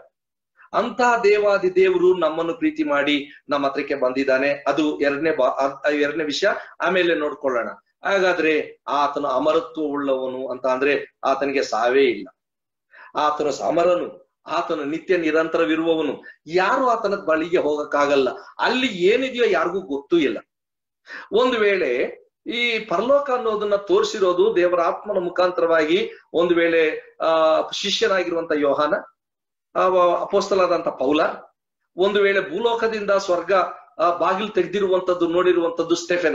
ಅಂತ ದೇವಾದಿ ದೇವರು ನಮ್ಮನ್ನು ಪ್ರೀತಿ ಮಾಡಿ ನಮ್ಮ ಹತ್ರಕ್ಕೆ ಬಂದಿದ್ದಾನೆ ಅದು ಎರಡನೇ ಬಾ ಅದ್- ಎರಡನೇ ವಿಷಯ ಆಮೇಲೆ ನೋಡ್ಕೊಳ್ಳೋಣ ಹಾಗಾದ್ರೆ ಆತನು ಅಮರತ್ವ ಉಳ್ಳವನು ಅಂತ ಅಂದ್ರೆ ಆತನಿಗೆ ಸಾವೇ ಇಲ್ಲ ಆತನು ಸಮರನು ಆತನು ನಿತ್ಯ ನಿರಂತರವಿರುವವನು ಯಾರು ಆತನ ಬಳಿಗೆ ಹೋಗಕ್ಕಾಗಲ್ಲ ಅಲ್ಲಿ ಏನಿದೆಯೋ ಯಾರಿಗೂ ಗೊತ್ತೂ ಇಲ್ಲ ಒಂದು ವೇಳೆ ಈ ಪರಲೋಕ ಅನ್ನೋದನ್ನ ತೋರಿಸಿರೋದು ದೇವರ ಆತ್ಮನ ಮುಖಾಂತರವಾಗಿ ಒಂದು ವೇಳೆ ಆ ಶಿಷ್ಯನಾಗಿರುವಂತ ಯೋಹಾನ ಆ ಅಪೋಸ್ತಲಾದಂತ ಪೌಲ ಒಂದು ವೇಳೆ ಭೂಲೋಕದಿಂದ ಸ್ವರ್ಗ ಆ, ಬಾಗಿಲು ತೆಗೆದಿರುವಂತದ್ದು ನೋಡಿರುವಂತದ್ದು ಸ್ಟೆಫೆನ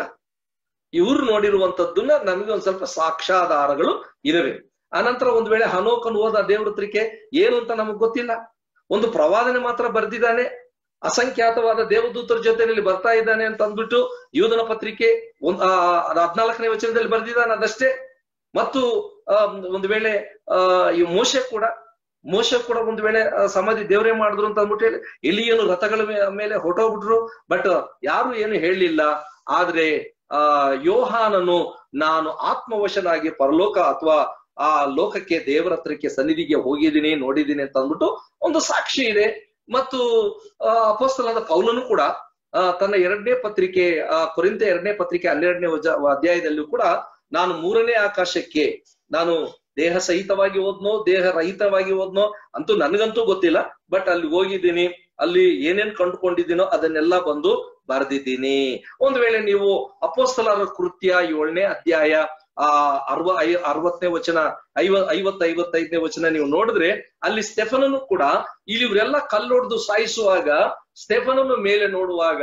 ಇವ್ರು ನೋಡಿರುವಂತದ್ದನ್ನ ನಮಗೆ ಒಂದ್ ಸ್ವಲ್ಪ ಸಾಕ್ಷ್ಯಾಧಾರಗಳು ಇದಾವೆ ಆನಂತರ ಒಂದ್ ವೇಳೆ ಹನೋಕನ್ ಹೋದ ದೇವ್ರ ಹತ್ರಕ್ಕೆ ಏನು ಅಂತ ನಮಗ್ ಗೊತ್ತಿಲ್ಲ ಒಂದು ಪ್ರವಾದನೆ ಮಾತ್ರ ಬರ್ದಿದ್ದಾನೆ ಅಸಂಖ್ಯಾತವಾದ ದೇವದೂತರ ಜೊತೆಯಲ್ಲಿ ಬರ್ತಾ ಇದ್ದಾನೆ ಅಂತ ಅಂದ್ಬಿಟ್ಟು ಯೂದನ ಪತ್ರಿಕೆ ಒಂದ್ ಆ ಹದ್ನಾಲ್ಕನೇ ವಚನದಲ್ಲಿ ಬರ್ದಿದ್ದಾನೆ ಅದಷ್ಟೇ ಮತ್ತು ಆ, ಒಂದು ವೇಳೆ ಆ ಈ ಮೋಶೆ ಕೂಡ ಮೋಶ ಕೂಡ ಒಂದು ವೇಳೆ ಆ, ಸಮಾಧಿ ದೇವರೇ ಮಾಡಿದ್ರು ಅಂತ ಅಂದ್ಬಿಟ್ಟು ಹೇಳಿ ಎಲಿಯನು ರಥಗಳ ಮೇ- ಮೇಲೆ ಹೊಟ್ಟೋಗ್ಬಿಟ್ರು ಬಟ್ ಯಾರು ಏನು ಹೇಳಲಿಲ್ಲ ಆದ್ರೆ ಆ ಯೋಹಾನನು ನಾನು ಆತ್ಮವಶನಾಗಿ ಪರಲೋಕ ಅಥವಾ ಆ ಲೋಕಕ್ಕೆ ದೇವರ ಹತ್ರಕ್ಕೆ ಸನ್ನಿಧಿಗೆ ಹೋಗಿದ್ದೀನಿ ನೋಡಿದ್ದೀನಿ ಅಂತ ಅಂದ್ಬಿಟ್ಟು ಒಂದು ಸಾಕ್ಷಿ ಇದೆ ಮತ್ತು ಆ ಅಪೋಸ್ತಲಾದ ಪೌಲನು ಕೂಡ ಆ, ತನ್ನ ಎರಡನೇ ಪತ್ರಿಕೆ ಆ ಕೊರಿಂತ ಎರಡನೇ ಪತ್ರಿಕೆ ಹನ್ನೆರಡನೇ ವಜ- ಅಧ್ಯಾಯದಲ್ಲೂ ಕೂಡ ನಾನು ಮೂರನೇ ಆಕಾಶಕ್ಕೆ ನಾನು ದೇಹ ಸಹಿತವಾಗಿ ಹೋದ್ನೋ ದೇಹ ರಹಿತವಾಗಿ ಹೋದ್ನೋ ಅಂತೂ ನನಗಂತೂ ಗೊತ್ತಿಲ್ಲ ಬಟ್ ಅಲ್ಲಿ ಹೋಗಿದ್ದೀನಿ ಅಲ್ಲಿ ಏನೇನ್ ಕಂಡುಕೊಂಡಿದ್ದೀನೋ ಅದನ್ನೆಲ್ಲ ಬಂದು ಬರ್ದಿದ್ದೀನಿ ಒಂದು ವೇಳೆ ನೀವು ಅಪೋಸ್ತಲರ ಕೃತ್ಯ ಏಳನೇ ಅಧ್ಯಾಯ ಆ ಅರವ ಐ ಅರವತ್ತನೇ ವಚನ ಐವ ಐವತ್ತ ಐವತ್ತೈದನೇ ವಚನ ನೀವು ನೋಡಿದ್ರೆ ಅಲ್ಲಿ ಸ್ಟೆಫನನು ಕೂಡ ಇಲ್ಲಿ ಇವರೆಲ್ಲ ಕಲ್ಲೊಡ್ದು ಸಾಯಿಸುವಾಗ ಸ್ಟೆಫನನು ಮೇಲೆ ನೋಡುವಾಗ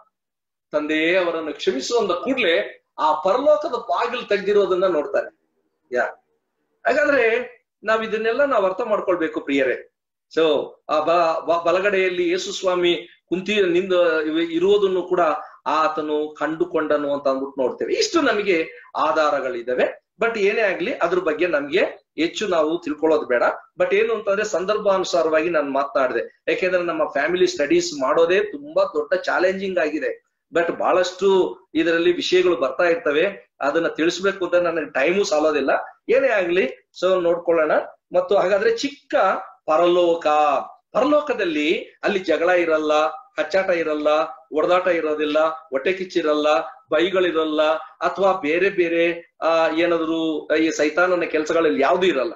ತಂದೆಯೇ ಅವರನ್ನು ಕ್ಷಮಿಸುವಂತ ಕೂಡ್ಲೆ ಆ ಪರಲೋಕದ ಬಾಗಿಲು ತೆಗೆದಿರೋದನ್ನ ನೋಡ್ತಾನೆ ಯಾ ಹಾಗಾದ್ರೆ ನಾವ್ ಇದನ್ನೆಲ್ಲ ನಾವು ಅರ್ಥ ಮಾಡ್ಕೊಳ್ಬೇಕು ಪ್ರಿಯರೇ ಸೊ ಆ ಬ- ಬ- ಬಲಗಡೆಯಲ್ಲಿ ಯೇಸು ಸ್ವಾಮಿ ಕುಂತಿ ನಿಂದ ಇವ- ಇರುವುದನ್ನು ಕೂಡ ಆತನು ಕಂಡುಕೊಂಡನು ಅಂತ ಅಂದ್ಬಿಟ್ಟು ನೋಡ್ತೇವೆ ಇಷ್ಟು ನಮಗೆ ಆಧಾರಗಳಿದಾವೆ ಬಟ್ ಏನೇ ಆಗ್ಲಿ ಅದ್ರ ಬಗ್ಗೆ ನಮ್ಗೆ ಹೆಚ್ಚು ನಾವು ತಿಳ್ಕೊಳ್ಳೋದು ಬೇಡ ಬಟ್ ಏನು ಅಂತಂದ್ರೆ ಸಂದರ್ಭಾನುಸಾರವಾಗಿ ನಾನು ಮಾತನಾಡಿದೆ ಯಾಕೆಂದ್ರೆ ನಮ್ಮ ಫ್ಯಾಮಿಲಿ ಸ್ಟಡೀಸ್ ಮಾಡೋದೇ ತುಂಬಾ ದೊಡ್ಡ ಚಾಲೆಂಜಿಂಗ್ ಆಗಿದೆ ಬಟ್ ಬಹಳಷ್ಟು ಇದರಲ್ಲಿ ವಿಷಯಗಳು ಬರ್ತಾ ಇರ್ತವೆ ಅದನ್ನ ತಿಳಿಸ್ಬೇಕು ಅಂತ ನನಗೆ ಟೈಮು ಸಾಲೋದಿಲ್ಲ ಏನೇ ಆಗ್ಲಿ ಸೊ ನೋಡ್ಕೊಳ್ಳೋಣ ಮತ್ತು ಹಾಗಾದ್ರೆ ಚಿಕ್ಕ ಪರಲೋಕ ಪರಲೋಕದಲ್ಲಿ ಅಲ್ಲಿ ಜಗಳ ಇರಲ್ಲ ಕಚ್ಚಾಟ ಇರಲ್ಲ ಒಡೆದಾಟ ಇರೋದಿಲ್ಲ ಹೊಟ್ಟೆ ಕಿಚ್ಚಿರಲ್ಲ ಬೈಗಳಿರಲ್ಲ ಅಥವಾ ಬೇರೆ ಬೇರೆ ಆ ಏನಾದ್ರು ಈ ಸೈತಾನನ ಕೆಲಸಗಳಲ್ಲಿ ಯಾವ್ದು ಇರಲ್ಲ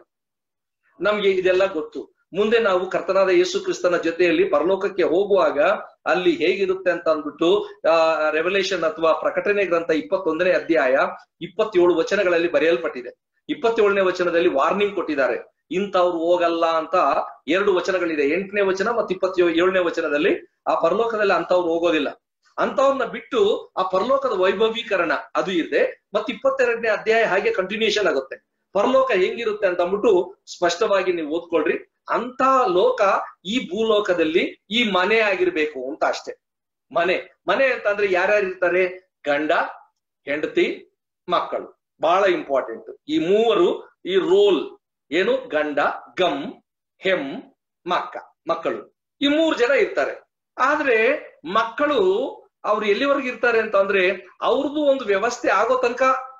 ನಮ್ಗೆ ಇದೆಲ್ಲ ಗೊತ್ತು ಮುಂದೆ ನಾವು ಕರ್ತನಾದ ಯೇಸು ಕ್ರಿಸ್ತನ ಜೊತೆಯಲ್ಲಿ ಪರಲೋಕಕ್ಕೆ ಹೋಗುವಾಗ ಅಲ್ಲಿ ಹೇಗಿರುತ್ತೆ ಅಂತ ಅಂದ್ಬಿಟ್ಟು ಆ ರೆವಲ್ಯೂಷನ್ ಅಥವಾ ಪ್ರಕಟಣೆ ಗ್ರಂಥ ಇಪ್ಪತ್ತೊಂದನೇ ಅಧ್ಯಾಯ ಇಪ್ಪತ್ತೇಳು ವಚನಗಳಲ್ಲಿ ಬರೆಯಲ್ಪಟ್ಟಿದೆ ಇಪ್ಪತ್ತೇಳನೇ ವಚನದಲ್ಲಿ ವಾರ್ನಿಂಗ್ ಕೊಟ್ಟಿದ್ದಾರೆ ಇಂಥವ್ರು ಹೋಗಲ್ಲ ಅಂತ ಎರಡು ವಚನಗಳಿದೆ ಎಂಟನೇ ವಚನ ಮತ್ತು ಇಪ್ಪತ್ತೇಳು ಏಳನೇ ವಚನದಲ್ಲಿ ಆ ಪರಲೋಕದಲ್ಲಿ ಅಂತವ್ರು ಹೋಗೋದಿಲ್ಲ ಅಂತವ್ರನ್ನ ಬಿಟ್ಟು ಆ ಪರಲೋಕದ ವೈಭವೀಕರಣ ಅದು ಇದೆ ಮತ್ತೆ ಇಪ್ಪತ್ತೆರಡನೇ ಅಧ್ಯಾಯ ಹಾಗೆ ಕಂಟಿನ್ಯೂಷನ್ ಆಗುತ್ತೆ ಪರಲೋಕ ಹೆಂಗಿರುತ್ತೆ ಅಂತ ಅಂದ್ಬಿಟ್ಟು ಸ್ಪಷ್ಟವಾಗಿ ನೀವು ಓದ್ಕೊಳ್ರಿ ಅಂತ ಲೋಕ ಈ ಭೂಲೋಕದಲ್ಲಿ ಈ ಮನೆ ಆಗಿರ್ಬೇಕು ಅಂತ ಅಷ್ಟೇ ಮನೆ ಮನೆ ಅಂತಂದ್ರೆ ಯಾರ್ಯಾರು ಇರ್ತಾರೆ ಗಂಡ ಹೆಂಡತಿ ಮಕ್ಕಳು ಬಹಳ ಇಂಪಾರ್ಟೆಂಟ್ ಈ ಮೂವರು ಈ ರೋಲ್ ಏನು ಗಂಡ ಗಮ್ ಹೆಮ್ ಮಕ್ಕ ಮಕ್ಕಳು ಈ ಮೂರು ಜನ ಇರ್ತಾರೆ ಆದ್ರೆ ಮಕ್ಕಳು ಅವ್ರು ಎಲ್ಲಿವರೆಗೆ ಇರ್ತಾರೆ ಅಂತ ಅಂದ್ರೆ ಅವ್ರದ್ದು ಒಂದು ವ್ಯವಸ್ಥೆ ಆಗೋ ತನಕ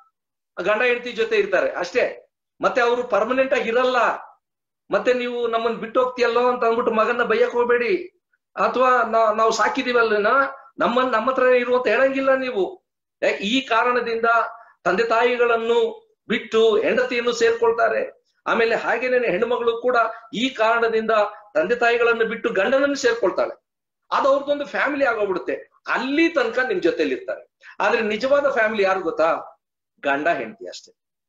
ಗಂಡ ಹೆಂಡತಿ ಜೊತೆ ಇರ್ತಾರೆ ಅಷ್ಟೇ ಮತ್ತೆ ಅವರು ಪರ್ಮನೆಂಟ್ ಆಗಿ ಇರಲ್ಲ ಮತ್ತೆ ನೀವು ನಮ್ಮನ್ನ ಬಿಟ್ಟು ಹೋಗ್ತೀಯಲ್ಲೋ ಅಂತ ಅಂದ್ಬಿಟ್ಟು ಮಗನ್ನ ಬೈಯಕ್ ಹೋಗ್ಬೇಡಿ ಅಥವಾ ನಾವು ಸಾಕಿದೀವಲ್ಲ ನಮ್ಮನ್ನ ನಮ್ಮ ಹತ್ರ ಇರುವಂತ ಹೇಳಂಗಿಲ್ಲ ನೀವು ಯಾಕೆ ಈ ಕಾರಣದಿಂದ ತಂದೆ ತಾಯಿಗಳನ್ನು ಬಿಟ್ಟು ಹೆಂಡತಿಯನ್ನು ಸೇರ್ಕೊಳ್ತಾರೆ ಆಮೇಲೆ ಹಾಗೇನೆ ಹೆಣ್ಮಗಳು ಕೂಡ ಈ ಕಾರಣದಿಂದ ತಂದೆ ತಾಯಿಗಳನ್ನು ಬಿಟ್ಟು ಗಂಡನನ್ನು ಸೇರ್ಕೊಳ್ತಾಳೆ ಅದು ಅವ್ರದ್ದೊಂದು ಫ್ಯಾಮಿಲಿ ಆಗೋಗ್ಬಿಡುತ್ತೆ ಅಲ್ಲಿ ತನಕ ನಿಮ್ ಜೊತೆಲಿ ಇರ್ತಾರೆ ಆದ್ರೆ ನಿಜವಾದ ಫ್ಯಾಮಿಲಿ ಯಾರು ಗೊತ್ತಾ ಗಂಡ ಹೆಂಡತಿ ಅಷ್ಟೇ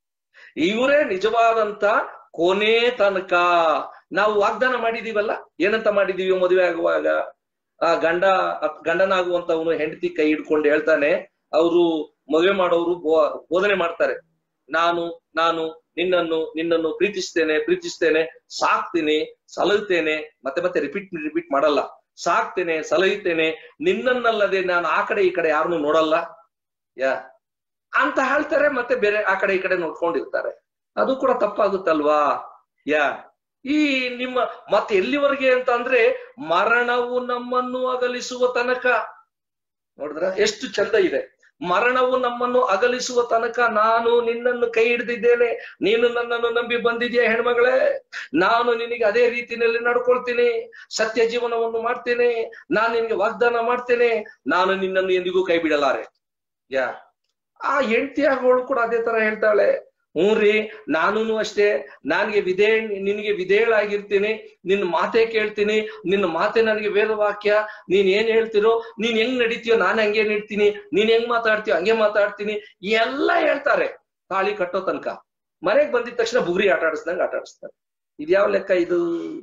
ಇವರೇ ನಿಜವಾದಂತ ಕೊನೆ ತನಕ ನಾವು ವಾಗ್ದಾನ ಮಾಡಿದೀವಲ್ಲ ಏನಂತ ಮಾಡಿದೀವಿ ಮದುವೆ ಆಗುವಾಗ ಆ ಗಂಡ ಗಂಡನಾಗುವಂತವನು ಹೆಂಡತಿ ಕೈ ಹಿಡ್ಕೊಂಡು ಹೇಳ್ತಾನೆ ಅವರು ಮದುವೆ ಮಾಡೋರು ಬೋಧನೆ ಮಾಡ್ತಾರೆ ನಾನು ನಾನು ನಿನ್ನನ್ನು ನಿನ್ನನ್ನು ಪ್ರೀತಿಸ್ತೇನೆ ಪ್ರೀತಿಸ್ತೇನೆ ಸಾಕ್ತೀನಿ ಸಲಹುತ್ತೇನೆ ಮತ್ತೆ ಮತ್ತೆ ರಿಪೀಟ್ ರಿಪೀಟ್ ಮಾಡಲ್ಲ ಸಾಕ್ತೇನೆ ಸಲಹುತ್ತೇನೆ ನಿನ್ನನ್ನಲ್ಲದೆ ನಾನು ಆ ಕಡೆ ಈ ಕಡೆ ಯಾರನ್ನು ನೋಡಲ್ಲ ಯಾ ಅಂತ ಹೇಳ್ತಾರೆ ಮತ್ತೆ ಬೇರೆ ಆ ಕಡೆ ಈ ಕಡೆ ನೋಡ್ಕೊಂಡಿರ್ತಾರೆ ಅದು ಕೂಡ ತಪ್ಪಾಗುತ್ತಲ್ವಾ ಯಾ ಈ ನಿಮ್ಮ ಮತ್ತೆ ಎಲ್ಲಿವರೆಗೆ ಅಂತ ಅಂದ್ರೆ ಮರಣವು ನಮ್ಮನ್ನು ಅಗಲಿಸುವ ತನಕ ನೋಡಿದ್ರ ಎಷ್ಟು ಚಂದ ಇದೆ ಮರಣವು ನಮ್ಮನ್ನು ಅಗಲಿಸುವ ತನಕ ನಾನು ನಿನ್ನನ್ನು ಕೈ ಹಿಡಿದಿದ್ದೇನೆ ನೀನು ನನ್ನನ್ನು ನಂಬಿ ಬಂದಿದ್ಯಾ ಹೆಣ್ಮಗಳೇ ನಾನು ನಿನಗೆ ಅದೇ ರೀತಿಯಲ್ಲಿ ನಡ್ಕೊಳ್ತೀನಿ ಸತ್ಯ ಜೀವನವನ್ನು ಮಾಡ್ತೇನೆ ನಾನು ನಿನಗೆ ವಾಗ್ದಾನ ಮಾಡ್ತೇನೆ ನಾನು ನಿನ್ನನ್ನು ಎಂದಿಗೂ ಕೈ ಬಿಡಲಾರೆ ಯಾ ಆ ಹೆಂಡತಿಯಾಗಳು ಕೂಡ ಅದೇ ತರ ಹೇಳ್ತಾಳೆ ಹ್ಞೂ ರೀ ನಾನು ಅಷ್ಟೇ ನನಗೆ ವಿಧೇ ನಿನಗೆ ವಿಧೇಯಳಾಗಿರ್ತೀನಿ ನಿನ್ನ ಮಾತೇ ಕೇಳ್ತೀನಿ ನಿನ್ನ ಮಾತೆ ನನಗೆ ವೇದವಾಕ್ಯ ನೀನ್ ಏನ್ ಹೇಳ್ತಿರೋ ನೀನ್ ಹೆಂಗ್ ನಡೀತೀಯೋ ನಾನು ಹಂಗೆ ನಡೀತೀನಿ ನೀನ್ ಹೆಂಗ್ ಮಾತಾಡ್ತೀಯೋ ಹಂಗೆ ಮಾತಾಡ್ತೀನಿ ಎಲ್ಲ ಹೇಳ್ತಾರೆ ತಾಳಿ ಕಟ್ಟೋ ತನಕ ಮನೆಗ್ ಬಂದಿದ ತಕ್ಷಣ ಬುಗುರಿ ಆಟ ಆಡಿಸ್ದಂಗ ಆಟ ಆಡಿಸ್ತಾರೆ ಇದ್ಯಾವ ಲೆಕ್ಕ ಇದು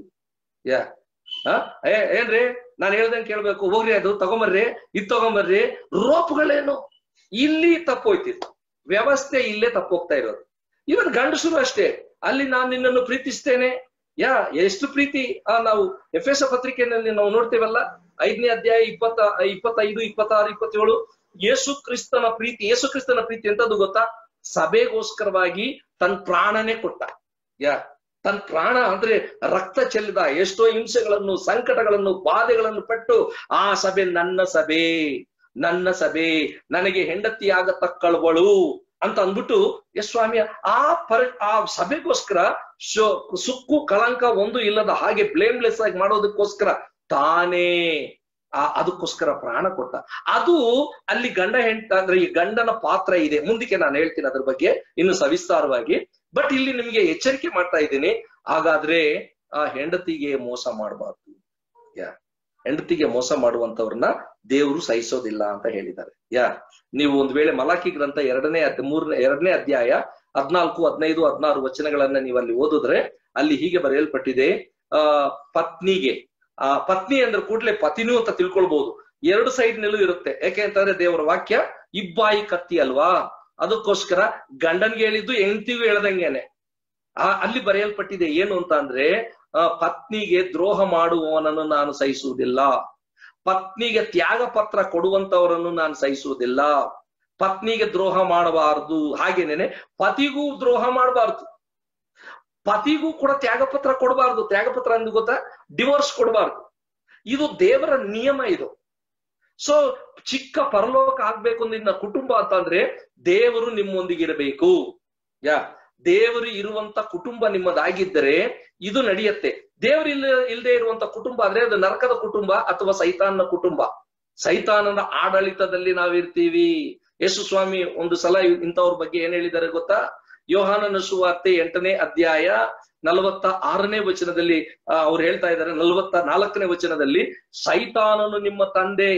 ಯಾ ಹ ಏ ಏನ್ರಿ ನಾನು ಹೇಳ್ದಂಗೆ ಕೇಳ್ಬೇಕು ಹೋಗ್ರಿ ಅದು ತಗೊಂಬರ್ರಿ ಇದ್ ತಗೊಂಬರ್ರಿ ರೋಪ್ಗಳೇನು ಇಲ್ಲಿ ತಪ್ಪೋಯ್ತಿತ್ತು ವ್ಯವಸ್ಥೆ ಇಲ್ಲೇ ತಪ್ಪೋಗ್ತಾ ಇರೋದು ಇವನ್ ಗಂಡಸರು ಅಷ್ಟೇ ಅಲ್ಲಿ ನಾನು ನಿನ್ನನ್ನು ಪ್ರೀತಿಸ್ತೇನೆ ಯಾ ಎಷ್ಟು ಪ್ರೀತಿ ಆ ನಾವು ಎಫ್ ಎಸ್ ಪತ್ರಿಕೆಯಲ್ಲಿ ನಾವು ನೋಡ್ತೇವಲ್ಲ ಐದನೇ ಅಧ್ಯಾಯ ಇಪ್ಪತ್ತ ಇಪ್ಪತ್ತೈದು ಇಪ್ಪತ್ತಾರು ಇಪ್ಪತ್ತೇಳು ಯೇಸು ಕ್ರಿಸ್ತನ ಪ್ರೀತಿ ಯೇಸು ಕ್ರಿಸ್ತನ ಪ್ರೀತಿ ಎಂತದ್ದು ಗೊತ್ತಾ ಸಭೆಗೋಸ್ಕರವಾಗಿ ತನ್ನ ಪ್ರಾಣನೇ ಕೊಟ್ಟ ಯಾ ತನ್ನ ಪ್ರಾಣ ಅಂದ್ರೆ ರಕ್ತ ಚೆಲ್ಲಿದ ಎಷ್ಟೋ ಹಿಂಸೆಗಳನ್ನು ಸಂಕಟಗಳನ್ನು ಬಾಧೆಗಳನ್ನು ಪಟ್ಟು ಆ ಸಭೆ ನನ್ನ ಸಭೆ ನನ್ನ ಸಭೆ ನನಗೆ ಹೆಂಡತಿಯಾಗತಕ್ಕಳುವಳು ಅಂತ ಅಂದ್ಬಿಟ್ಟು ಎಸ್ ಸ್ವಾಮಿ ಆ ಪರ ಆ ಸಭೆಗೋಸ್ಕರ ಸುಕ್ಕು ಕಳಂಕ ಒಂದು ಇಲ್ಲದ ಹಾಗೆ ಬ್ಲೇಮ್ಲೆಸ್ ಆಗಿ ಮಾಡೋದಕ್ಕೋಸ್ಕರ ತಾನೇ ಆ ಅದಕ್ಕೋಸ್ಕರ ಪ್ರಾಣ ಕೊಟ್ಟ ಅದು ಅಲ್ಲಿ ಗಂಡ ಹೆಂಡ ಅಂದ್ರೆ ಈ ಗಂಡನ ಪಾತ್ರ ಇದೆ ಮುಂದಕ್ಕೆ ನಾನು ಹೇಳ್ತೀನಿ ಅದ್ರ ಬಗ್ಗೆ ಇನ್ನು ಸವಿಸ್ತಾರವಾಗಿ ಬಟ್ ಇಲ್ಲಿ ನಿಮ್ಗೆ ಎಚ್ಚರಿಕೆ ಮಾಡ್ತಾ ಇದ್ದೀನಿ ಹಾಗಾದ್ರೆ ಆ ಹೆಂಡತಿಗೆ ಮೋಸ ಮಾಡಬಾರ್ದು ಯಾ ಹೆಂಡತಿಗೆ ಮೋಸ ಮಾಡುವಂತವ್ರನ್ನ ದೇವರು ಸಹಿಸೋದಿಲ್ಲ ಅಂತ ಹೇಳಿದ್ದಾರೆ ಯಾ ನೀವು ಒಂದ್ ವೇಳೆ ಮಲಾಕಿ ಗ್ರಂಥ ಎರಡನೇ ಮೂರನೇ ಎರಡನೇ ಅಧ್ಯಾಯ ಹದ್ನಾಲ್ಕು ಹದಿನೈದು ಹದಿನಾರು ವಚನಗಳನ್ನ ನೀವು ಅಲ್ಲಿ ಓದಿದ್ರೆ ಅಲ್ಲಿ ಹೀಗೆ ಬರೆಯಲ್ಪಟ್ಟಿದೆ ಆ ಪತ್ನಿಗೆ ಆ ಪತ್ನಿ ಅಂದ್ರೆ ಕೂಡ್ಲೆ ಪತಿನೂ ಅಂತ ತಿಳ್ಕೊಳ್ಬಹುದು ಎರಡು ಸೈಡ್ ನಲ್ಲೂ ಇರುತ್ತೆ ಯಾಕೆ ಅಂತಂದ್ರೆ ದೇವರ ವಾಕ್ಯ ಇಬ್ಬಾಯಿ ಕತ್ತಿ ಅಲ್ವಾ ಅದಕ್ಕೋಸ್ಕರ ಗಂಡನ್ಗೆ ಹೇಳಿದ್ದು ಹೆಂಡತಿಗೂ ಹೇಳ್ದಂಗೆನೆ ಆ ಅಲ್ಲಿ ಬರೆಯಲ್ಪಟ್ಟಿದೆ ಏನು ಅಂತ ಅಂದ್ರೆ ಆ ಪತ್ನಿಗೆ ದ್ರೋಹ ಮಾಡುವವನನ್ನು ನಾನು ಸಹಿಸುವುದಿಲ್ಲ ಪತ್ನಿಗೆ ತ್ಯಾಗ ಪತ್ರ ಕೊಡುವಂತವರನ್ನು ನಾನು ಸಹಿಸುವುದಿಲ್ಲ ಪತ್ನಿಗೆ ದ್ರೋಹ ಮಾಡಬಾರದು ಹಾಗೇನೇನೆ ಪತಿಗೂ ದ್ರೋಹ ಮಾಡಬಾರ್ದು ಪತಿಗೂ ಕೂಡ ತ್ಯಾಗ ಪತ್ರ ಕೊಡಬಾರ್ದು ತ್ಯಾಗ ಪತ್ರ ಅಂದ್ ಗೊತ್ತಾ ಡಿವೋರ್ಸ್ ಕೊಡಬಾರ್ದು ಇದು ದೇವರ ನಿಯಮ ಇದು ಸೊ ಚಿಕ್ಕ ಪರಲೋಕ ಆಗ್ಬೇಕು ನಿನ್ನ ಕುಟುಂಬ ಅಂತಂದ್ರೆ ದೇವರು ನಿಮ್ಮೊಂದಿಗೆ ಇರಬೇಕು ಯಾ ದೇವರು ಇರುವಂತ ಕುಟುಂಬ ನಿಮ್ಮದಾಗಿದ್ದರೆ ಇದು ನಡೆಯುತ್ತೆ ದೇವರು ಇಲ್ಲ ಇಲ್ಲದೆ ಇರುವಂತ ಕುಟುಂಬ ಆದ್ರೆ ಅದು ನರಕದ ಕುಟುಂಬ ಅಥವಾ ಸೈತಾನನ ಕುಟುಂಬ ಸೈತಾನನ ಆಡಳಿತದಲ್ಲಿ ನಾವಿರ್ತೀವಿ ಯೇಸು ಸ್ವಾಮಿ ಒಂದು ಸಲ ಇಂಥವ್ರ ಬಗ್ಗೆ ಏನ್ ಹೇಳಿದ್ದಾರೆ ಗೊತ್ತಾ ಯೋಹಾನನ ಸುವಾರ್ತೆ ಎಂಟನೇ ಅಧ್ಯಾಯ ನಲವತ್ತ ಆರನೇ ವಚನದಲ್ಲಿ ಅವ್ರು ಹೇಳ್ತಾ ಇದ್ದಾರೆ ನಲವತ್ತ ನಾಲ್ಕನೇ ವಚನದಲ್ಲಿ ಸೈತಾನನು ನಿಮ್ಮ ತಂದೆ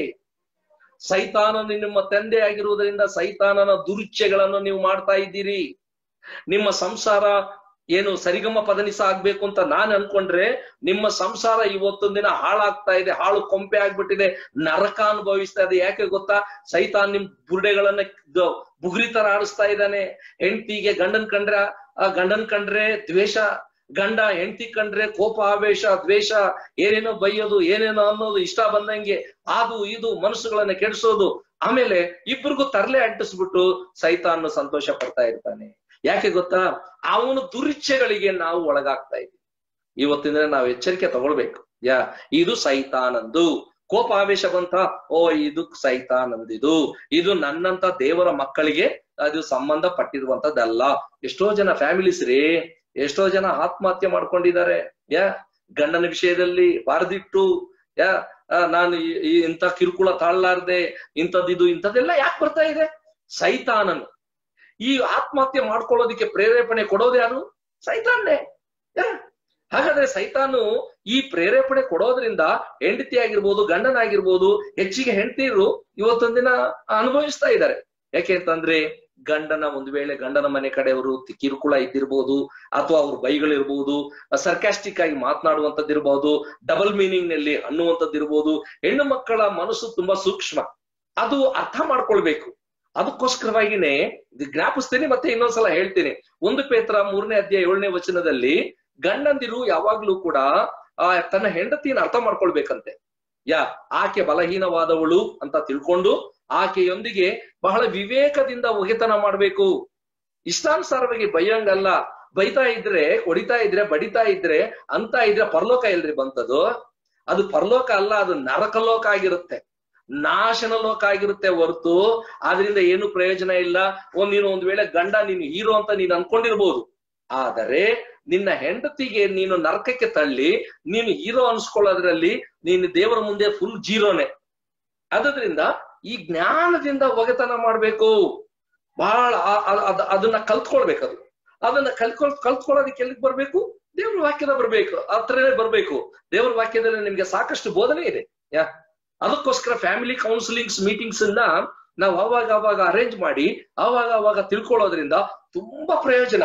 ಸೈತಾನನು ನಿಮ್ಮ ತಂದೆ ಆಗಿರುವುದರಿಂದ ಸೈತಾನನ ದುರುಚ್ಯಗಳನ್ನು ನೀವು ಮಾಡ್ತಾ ಇದ್ದೀರಿ ನಿಮ್ಮ ಸಂಸಾರ ಏನು ಸರಿಗಮ ಪದನಿಸ ಆಗ್ಬೇಕು ಅಂತ ನಾನ್ ಅನ್ಕೊಂಡ್ರೆ ನಿಮ್ಮ ಸಂಸಾರ ಇವತ್ತೊಂದ್ ದಿನ ಹಾಳಾಗ್ತಾ ಇದೆ ಹಾಳು ಕೊಂಪೆ ಆಗ್ಬಿಟ್ಟಿದೆ ನರಕ ಅನುಭವಿಸ್ತಾ ಇದೆ ಯಾಕೆ ಗೊತ್ತಾ ಸೈತಾನ್ ನಿಮ್ ಬುರುಡೆಗಳನ್ನ ಬುಗುರಿ ತರ ಆಡಿಸ್ತಾ ಇದ್ದಾನೆ ಹೆಂಡತಿಗೆ ಗಂಡನ್ ಕಂಡ್ರೆ ಆ ಗಂಡನ್ ಕಂಡ್ರೆ ದ್ವೇಷ ಗಂಡ ಹೆಂಡತಿ ಕಂಡ್ರೆ ಕೋಪ ಆವೇಶ ದ್ವೇಷ ಏನೇನೋ ಬೈಯೋದು ಏನೇನೋ ಅನ್ನೋದು ಇಷ್ಟ ಬಂದಂಗೆ ಅದು ಇದು ಮನಸ್ಸುಗಳನ್ನ ಕೆಡಿಸೋದು ಆಮೇಲೆ ಇಬ್ರಿಗೂ ತರ್ಲೆ ಅಂಟಿಸ್ಬಿಟ್ಟು ಸೈತಾನ್ ಸಂತೋಷ ಪಡ್ತಾ ಇರ್ತಾನೆ ಯಾಕೆ ಗೊತ್ತಾ ಅವನು ದುರಿಚ್ಛೆಗಳಿಗೆ ನಾವು ಒಳಗಾಗ್ತಾ ಇದ್ದೀವಿ ಇವತ್ತಿನ ನಾವು ಎಚ್ಚರಿಕೆ ತಗೊಳ್ಬೇಕು ಯಾ ಇದು ಸೈತಾನಂದು ಕೋಪ ಆವೇಶ ಬಂತ ಓ ಇದು ಸೈತಾನಂದಿದು ಇದು ನನ್ನಂತ ದೇವರ ಮಕ್ಕಳಿಗೆ ಅದು ಸಂಬಂಧ ಪಟ್ಟಿರುವಂತದ್ದಲ್ಲ ಎಷ್ಟೋ ಜನ ಫ್ಯಾಮಿಲೀಸ್ ರೀ ಎಷ್ಟೋ ಜನ ಆತ್ಮಹತ್ಯೆ ಮಾಡ್ಕೊಂಡಿದ್ದಾರೆ ಯಾ ಗಂಡನ ವಿಷಯದಲ್ಲಿ ಬಾರದಿಟ್ಟು ಯಾ ನಾನು ಇಂಥ ಕಿರುಕುಳ ತಾಳ್ಲಾರ್ದೆ ಇಂಥದ್ದಿದು ಇಂಥದ್ದೆಲ್ಲ ಯಾಕೆ ಬರ್ತಾ ಇದೆ ಸೈತಾನನು ಈ ಆತ್ಮಹತ್ಯೆ ಮಾಡ್ಕೊಳ್ಳೋದಿಕ್ಕೆ ಪ್ರೇರೇಪಣೆ ಕೊಡೋದು ಯಾರು ಸೈತಾನ್ನೇ ಹಾಗಾದ್ರೆ ಸೈತಾನು ಈ ಪ್ರೇರೇಪಣೆ ಕೊಡೋದ್ರಿಂದ ಹೆಂಡತಿ ಆಗಿರ್ಬೋದು ಗಂಡನಾಗಿರ್ಬೋದು ಹೆಚ್ಚಿಗೆ ಹೆಂಡತಿರು ಇವತ್ತೊಂದಿನ ಅನುಭವಿಸ್ತಾ ಇದ್ದಾರೆ ಯಾಕೆ ಅಂತಂದ್ರೆ ಗಂಡನ ಒಂದು ವೇಳೆ ಗಂಡನ ಮನೆ ಕಡೆಯವರು ಕಿರುಕುಳ ಇದ್ದಿರ್ಬೋದು ಅಥವಾ ಅವ್ರ ಬೈಗಳಿರ್ಬೋದು ಸರ್ಕಾಸ್ಟಿಕ್ ಆಗಿ ಮಾತನಾಡುವಂತದ್ದಿರ್ಬೋದು ಡಬಲ್ ಮೀನಿಂಗ್ ನಲ್ಲಿ ಅನ್ನುವಂಥದ್ದಿರ್ಬೋದು ಹೆಣ್ಣು ಮಕ್ಕಳ ಮನಸ್ಸು ತುಂಬಾ ಸೂಕ್ಷ್ಮ ಅದು ಅರ್ಥ ಮಾಡ್ಕೊಳ್ಬೇಕು ಅದಕ್ಕೋಸ್ಕರವಾಗಿನೇ ಜ್ಞಾಪಿಸ್ತೇನೆ ಮತ್ತೆ ಇನ್ನೊಂದ್ಸಲ ಹೇಳ್ತೀನಿ ಒಂದು ಪೇತ್ರ ಮೂರನೇ ಅಧ್ಯಾಯ ಏಳನೇ ವಚನದಲ್ಲಿ ಗಂಡಂದಿರು ಯಾವಾಗ್ಲೂ ಕೂಡ ಆ ತನ್ನ ಹೆಂಡತಿಯನ್ನು ಅರ್ಥ ಮಾಡ್ಕೊಳ್ಬೇಕಂತೆ ಯಾ ಆಕೆ ಬಲಹೀನವಾದವಳು ಅಂತ ತಿಳ್ಕೊಂಡು ಆಕೆಯೊಂದಿಗೆ ಬಹಳ ವಿವೇಕದಿಂದ ಒಗೆತನ ಮಾಡ್ಬೇಕು ಇಷ್ಟಾನುಸಾರವಾಗಿ ಬೈಯಂಗಲ್ಲ ಬೈತಾ ಇದ್ರೆ ಹೊಡಿತಾ ಇದ್ರೆ ಬಡಿತಾ ಇದ್ರೆ ಅಂತ ಇದ್ರೆ ಪರಲೋಕ ಎಲ್ರಿ ಬಂತದು ಅದು ಪರಲೋಕ ಅಲ್ಲ ಅದು ನರಕಲೋಕ ಆಗಿರುತ್ತೆ ನಾಶನ ಲೋಕ ಆಗಿರುತ್ತೆ ಹೊರತು ಆದ್ರಿಂದ ಏನು ಪ್ರಯೋಜನ ಇಲ್ಲ ಒಂದ್ ನೀನು ಒಂದ್ ವೇಳೆ ಗಂಡ ನೀನು ಹೀರೋ ಅಂತ ನೀನು ಅನ್ಕೊಂಡಿರ್ಬೋದು ಆದರೆ ನಿನ್ನ ಹೆಂಡತಿಗೆ ನೀನು ನರಕಕ್ಕೆ ತಳ್ಳಿ ನೀನು ಹೀರೋ ಅನ್ಸ್ಕೊಳ್ಳೋದ್ರಲ್ಲಿ ನೀನು ದೇವರ ಮುಂದೆ ಫುಲ್ ಜೀರೋನೆ ಅದರಿಂದ ಈ ಜ್ಞಾನದಿಂದ ಒಗೆತನ ಮಾಡ್ಬೇಕು ಬಹಳ ಆ- ಆ- ಅದ್- ಅದನ್ನ ಕಲ್ತ್ಕೊಳ್ಬೇಕದು ಅದನ್ನ ಕಲ್ತ್ಕೊಳ್ ಕಲ್ತ್ಕೊಳ್ಳೋದಕ್ಕೆ ಎಲ್ಲಿಗೆ ಬರ್ಬೇಕು ದೇವ್ರ ವಾಕ್ಯದ ಬರ್ಬೇಕು ಹತ್ರನೇ ಬರ್ಬೇಕು ದೇವ್ರ ವಾಕ್ಯದಲ್ಲಿ ನಿಮ್ಗೆ ಸಾಕಷ್ಟು ಬೋಧನೆ ಇದೆ ಯಾ ಅದಕ್ಕೋಸ್ಕರ ಫ್ಯಾಮಿಲಿ ಕೌನ್ಸಿಲಿಂಗ್ಸ್ ಮೀಟಿಂಗ್ಸ್ ಅನ್ನ ನಾವು ಅವಾಗ ಅವಾಗ ಅರೇಂಜ್ ಮಾಡಿ ಅವಾಗ ಅವಾಗ ತಿಳ್ಕೊಳ್ಳೋದ್ರಿಂದ ತುಂಬಾ ಪ್ರಯೋಜನ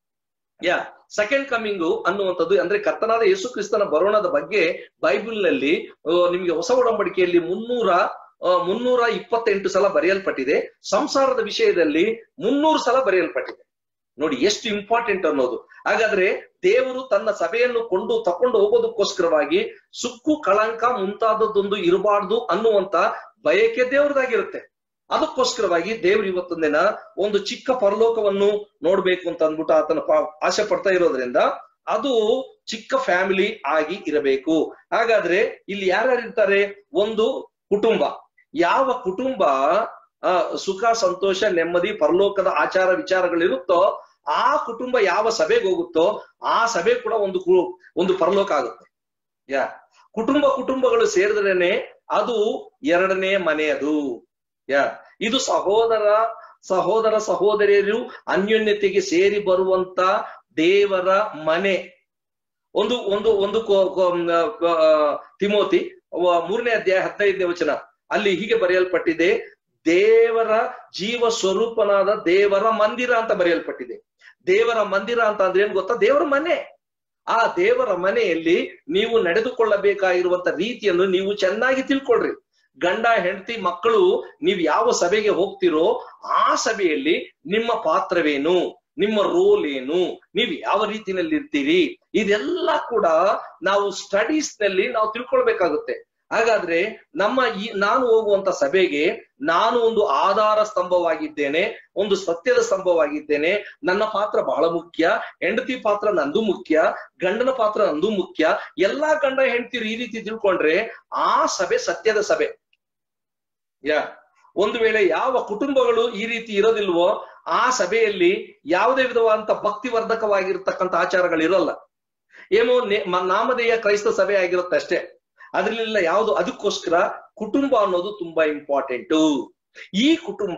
ಯಾ ಸೆಕೆಂಡ್ ಕಮಿಂಗು ಅನ್ನುವಂಥದ್ದು ಅಂದ್ರೆ ಕರ್ತನಾದ ಯೇಸು ಕ್ರಿಸ್ತನ ಬರೋಣದ ಬಗ್ಗೆ ಬೈಬಲ್ ನಲ್ಲಿ ಆ, ನಿಮ್ಗೆ ಹೊಸ ಒಡಂಬಡಿಕೆಯಲ್ಲಿ ಮುನ್ನೂರ ಆ, ಮುನ್ನೂರ ಇಪ್ಪತ್ತೆಂಟು ಸಲ ಬರೆಯಲ್ಪಟ್ಟಿದೆ ಸಂಸಾರದ ವಿಷಯದಲ್ಲಿ ಮುನ್ನೂರು ಸಲ ಬರೆಯಲ್ಪಟ್ಟಿದೆ ನೋಡಿ ಎಷ್ಟು ಇಂಪಾರ್ಟೆಂಟ್ ಅನ್ನೋದು ಹಾಗಾದ್ರೆ ದೇವರು ತನ್ನ ಸಭೆಯನ್ನು ಕೊಂಡು ತಕೊಂಡು ಹೋಗೋದಕ್ಕೋಸ್ಕರವಾಗಿ ಸುಕ್ಕು ಕಳಂಕ ಮುಂತಾದದ್ದೊಂದು ಇರಬಾರ್ದು ಅನ್ನುವಂತ ಬಯಕೆ ದೇವ್ರದಾಗಿರುತ್ತೆ ಅದಕ್ಕೋಸ್ಕರವಾಗಿ ದೇವ್ರು ಇವತ್ತೊಂದು ದಿನ ಒಂದು ಚಿಕ್ಕ ಪರಲೋಕವನ್ನು ನೋಡ್ಬೇಕು ಅಂತ ಅಂದ್ಬಿಟ್ಟು ಆತನ ಪ- ಆಸೆ ಪಡ್ತಾ ಇರೋದ್ರಿಂದ ಅದು ಚಿಕ್ಕ ಫ್ಯಾಮಿಲಿ ಆಗಿ ಇರಬೇಕು ಹಾಗಾದ್ರೆ ಇಲ್ಲಿ ಯಾರ್ಯಾರು ಇರ್ತಾರೆ ಒಂದು ಕುಟುಂಬ ಯಾವ ಕುಟುಂಬ ಆ, ಸುಖ ಸಂತೋಷ ನೆಮ್ಮದಿ ಪರಲೋಕದ ಆಚಾರ ವಿಚಾರಗಳಿರುತ್ತೋ ಆ ಕುಟುಂಬ ಯಾವ ಸಭೆಗೆ ಹೋಗುತ್ತೋ ಆ ಸಭೆ ಕೂಡ ಒಂದು ಕು- ಒಂದು ಪರಲೋಕ ಆಗುತ್ತೆ ಯಾ ಕುಟುಂಬ ಕುಟುಂಬಗಳು ಸೇರಿದ್ರೇನೆ ಅದು ಎರಡನೇ ಮನೆಯದು ಯಾ ಇದು ಸಹೋದರ ಸಹೋದರ ಸಹೋದರಿಯರು ಅನ್ಯೋನ್ಯತೆಗೆ ಸೇರಿ ಬರುವಂತ ದೇವರ ಮನೆ ಒಂದು ಒಂದು ಒಂದು ಕೋ- ಕೋ- ಮ್, ಆ, ತಿಮೋತಿ ವ- ಮೂರನೇ ಅಧ್ಯಾಯ ಹದಿನೈದನೇ ವಚನ ಅಲ್ಲಿ ಹೀಗೆ ಬರೆಯಲ್ಪಟ್ಟಿದೆ ದೇವರ ಜೀವ ಸ್ವರೂಪನಾದ ದೇವರ ಮಂದಿರ ಅಂತ ಬರೆಯಲ್ಪಟ್ಟಿದೆ ದೇವರ ಮಂದಿರ ಅಂತ ಅಂದ್ರೆ ಏನ್ ಗೊತ್ತಾ ದೇವರ ಮನೆ ಆ ದೇವರ ಮನೆಯಲ್ಲಿ ನೀವು ನಡೆದುಕೊಳ್ಳಬೇಕಾಗಿರುವಂತ ರೀತಿಯನ್ನು ನೀವು ಚೆನ್ನಾಗಿ ತಿಳ್ಕೊಳ್ರಿ ಗಂಡ ಹೆಂಡತಿ ಮಕ್ಕಳು ನೀವು ಯಾವ ಸಭೆಗೆ ಹೋಗ್ತಿರೋ ಆ ಸಭೆಯಲ್ಲಿ ನಿಮ್ಮ ಪಾತ್ರವೇನು ನಿಮ್ಮ ರೋಲ್ ಏನು ನೀವು ಯಾವ ರೀತಿಯಲ್ಲಿ ಇರ್ತೀರಿ ಇದೆಲ್ಲ ಕೂಡ ನಾವು ಸ್ಟಡೀಸ್ ನಲ್ಲಿ ನಾವು ತಿಳ್ಕೊಳ್ಬೇಕಾಗುತ್ತೆ ಹಾಗಾದ್ರೆ ನಮ್ಮ ಈ ನಾನು ಹೋಗುವಂತ ಸಭೆಗೆ ನಾನು ಒಂದು ಆಧಾರ ಸ್ತಂಭವಾಗಿದ್ದೇನೆ ಒಂದು ಸತ್ಯದ ಸ್ತಂಭವಾಗಿದ್ದೇನೆ ನನ್ನ ಪಾತ್ರ ಬಹಳ ಮುಖ್ಯ ಹೆಂಡತಿ ಪಾತ್ರ ನಂದು ಮುಖ್ಯ ಗಂಡನ ಪಾತ್ರ ನಂದು ಮುಖ್ಯ ಎಲ್ಲಾ ಗಂಡ ಹೆಂಡತಿರು ಈ ರೀತಿ ತಿಳ್ಕೊಂಡ್ರೆ ಆ ಸಭೆ ಸತ್ಯದ ಸಭೆ ಯಾ ಒಂದು ವೇಳೆ ಯಾವ ಕುಟುಂಬಗಳು ಈ ರೀತಿ ಇರೋದಿಲ್ವೋ ಆ ಸಭೆಯಲ್ಲಿ ಯಾವುದೇ ವಿಧವಾದಂತ ಭಕ್ತಿವರ್ಧಕವಾಗಿರ್ತಕ್ಕಂಥ ಆಚಾರಗಳಿರಲ್ಲ ಏನೋ ನೆ- ಮ- ನಾಮಧೇಯ ಕ್ರೈಸ್ತ ಸಭೆ ಆಗಿರುತ್ತೆ ಅಷ್ಟೇ ಅದ್ರಲ್ಲೆಲ್ಲ ಯಾವುದು ಅದಕ್ಕೋಸ್ಕರ ಕುಟುಂಬ ಅನ್ನೋದು ತುಂಬಾ ಇಂಪಾರ್ಟೆಂಟು ಈ ಕುಟುಂಬ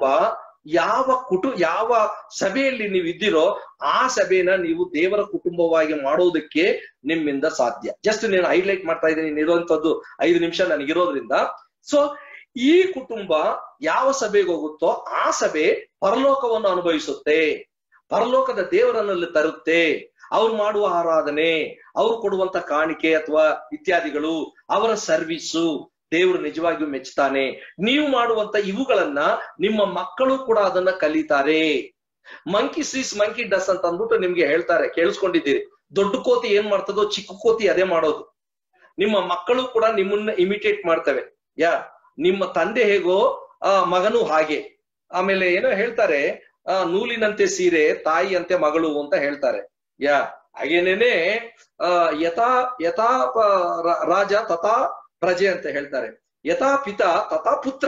ಯಾವ ಕುಟು ಯಾವ ಸಭೆಯಲ್ಲಿ ನೀವು ಇದ್ದೀರೋ ಆ ಸಭೆನ ನೀವು ದೇವರ ಕುಟುಂಬವಾಗಿ ಮಾಡೋದಕ್ಕೆ ನಿಮ್ಮಿಂದ ಸಾಧ್ಯ ಜಸ್ಟ್ నేను ಹೈಲೈಟ್ ಮಾಡ್ತಾ ಇದ್ದೀನಿ ಇರುವಂತದ್ದು ಐದು ನಿಮಿಷ ನನಗಿರೋದ್ರಿಂದ ಸೊ ಈ ಕುಟುಂಬ ಯಾವ ಸಭೆಗೆ ಹೋಗುತ್ತೋ ಆ ಸಭೆ ಪರಲೋಕವನ್ನು ಅನುಭವಿಸುತ್ತೆ ಪರಲೋಕದ ದೇವರನ್ನಲ್ಲಿ ತರುತ್ತೆ ಅವ್ರು ಮಾಡುವ ಆರಾಧನೆ ಅವ್ರು ಕೊಡುವಂತ ಕಾಣಿಕೆ ಅಥವಾ ಇತ್ಯಾದಿಗಳು ಅವರ ಸರ್ವಿಸು ದೇವರು ನಿಜವಾಗಿಯೂ ಮೆಚ್ಚುತ್ತಾನೆ ನೀವು ಮಾಡುವಂತ ಇವುಗಳನ್ನ ನಿಮ್ಮ ಮಕ್ಕಳು ಕೂಡ ಅದನ್ನ ಕಲಿತಾರೆ ಮಂಕಿ ಸೀಸ್ ಮಂಕಿ ಡಸ್ ಅಂತ ಅಂದ್ಬಿಟ್ಟು ನಿಮ್ಗೆ ಹೇಳ್ತಾರೆ ಕೇಳಿಸ್ಕೊಂಡಿದ್ದೀರಿ ದೊಡ್ಡ ಕೋತಿ ಏನ್ ಮಾಡ್ತದೋ ಚಿಕ್ಕ ಕೋತಿ ಅದೇ ಮಾಡೋದು ನಿಮ್ಮ ಮಕ್ಕಳು ಕೂಡ ನಿಮ್ಮನ್ನ ಇಮಿಟೇಟ್ ಮಾಡ್ತವೆ ಯಾ ನಿಮ್ಮ ತಂದೆ ಹೇಗೋ ಆ ಮಗನು ಹಾಗೆ ಆಮೇಲೆ ಏನೋ ಹೇಳ್ತಾರೆ ಆ ನೂಲಿನಂತೆ ಸೀರೆ ತಾಯಿಯಂತೆ ಮಗಳು ಅಂತ ಹೇಳ್ತಾರೆ ಯಾ ಹಾಗೇನೇನೆ ಆ ಯಥಾ ಯಥಾ ಪ- ರ- ರಾಜ ತಥಾ ಪ್ರಜೆ ಅಂತ ಹೇಳ್ತಾರೆ ಯಥಾ ಪಿತ ತಥಾ ಪುತ್ರ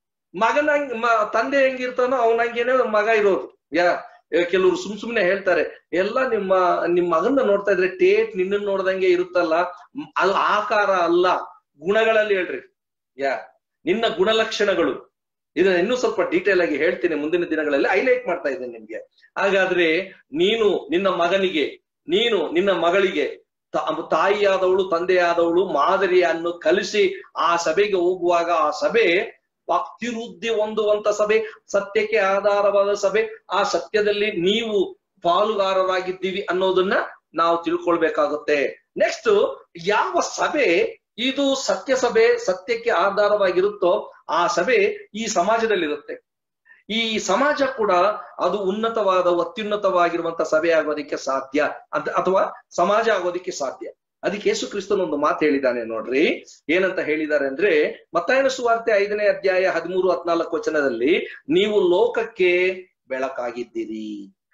ಮಗನ ಹಂಗ್- ಮ- ತಂದೆ ಹೆಂಗಿರ್ತಾನೋ ಅವನಂಗೇನೆ ಮಗ ಇರೋದು ಯಾ ಕೆಲವರು ಸುಮ್ ಸುಮ್ನೆ ಹೇಳ್ತಾರೆ ಎಲ್ಲ ನಿಮ್ಮ ನಿಮ್ ಮಗನ್ನ ನೋಡ್ತಾ ಇದ್ರೆ ಟೇಟ್ ನಿನ್ನ ನೋಡ್ದಂಗೆ ಇರುತ್ತಲ್ಲ ಮ್, ಅದು ಆಕಾರ ಅಲ್ಲ ಗುಣಗಳಲ್ಲಿ ಹೇಳ್ರಿ ಯಾ ನಿನ್ನ ಗುಣಲಕ್ಷಣಗಳು ಇದನ್ನ ಇನ್ನೂ ಸ್ವಲ್ಪ ಡೀಟೇಲ್ ಆಗಿ ಹೇಳ್ತೀನಿ ಮುಂದಿನ ದಿನಗಳಲ್ಲಿ ಹೈಲೈಟ್ ಮಾಡ್ತಾ ಇದ್ದೇನೆ ನಿಮ್ಗೆ ಹಾಗಾದ್ರೆ ನೀನು ನಿನ್ನ ಮಗನಿಗೆ ನೀನು ನಿನ್ನ ಮಗಳಿಗೆ ತ- ತಾಯಿಯಾದವಳು ತಂದೆಯಾದವಳು ಮಾದರಿಯನ್ನು ಕಲಿಸಿ ಆ ಸಭೆಗೆ ಹೋಗುವಾಗ ಆ ಸಭೆ ಭಕ್ತಿವೃದ್ಧಿ ಹೊಂದುವಂತ ಸಭೆ ಸತ್ಯಕ್ಕೆ ಆಧಾರವಾದ ಸಭೆ ಆ ಸತ್ಯದಲ್ಲಿ ನೀವು ಪಾಲುಗಾರರಾಗಿದ್ದೀವಿ ಅನ್ನೋದನ್ನ ನಾವು ತಿಳ್ಕೊಳ್ಬೇಕಾಗುತ್ತೆ ನೆಕ್ಸ್ಟ್ ಯಾವ ಸಭೆ ಇದು ಸತ್ಯ ಸಭೆ ಸತ್ಯಕ್ಕೆ ಆಧಾರವಾಗಿರುತ್ತೋ ಆ ಸಭೆ ಈ ಸಮಾಜದಲ್ಲಿರುತ್ತೆ ಈ ಸಮಾಜ ಕೂಡ ಅದು ಉನ್ನತವಾದ ಅತ್ಯುನ್ನತವಾಗಿರುವಂತ ಸಭೆ ಆಗೋದಿಕ್ಕೆ ಸಾಧ್ಯ ಅಂತ ಅಥವಾ ಸಮಾಜ ಆಗೋದಿಕ್ಕೆ ಸಾಧ್ಯ ಅದಕ್ಕೆ ಯೇಸು ಕ್ರಿಸ್ತನ ಒಂದು ಮಾತು ಹೇಳಿದ್ದಾನೆ ನೋಡ್ರಿ ಏನಂತ ಹೇಳಿದ್ದಾರೆ ಅಂದ್ರೆ ಮತ್ತಾಯನ ಸುವಾರ್ತೆ ಐದನೇ ಅಧ್ಯಾಯ ಹದಿಮೂರು ಹದ್ನಾಲ್ಕು ವಚನದಲ್ಲಿ ನೀವು ಲೋಕಕ್ಕೆ ಬೆಳಕಾಗಿದ್ದೀರಿ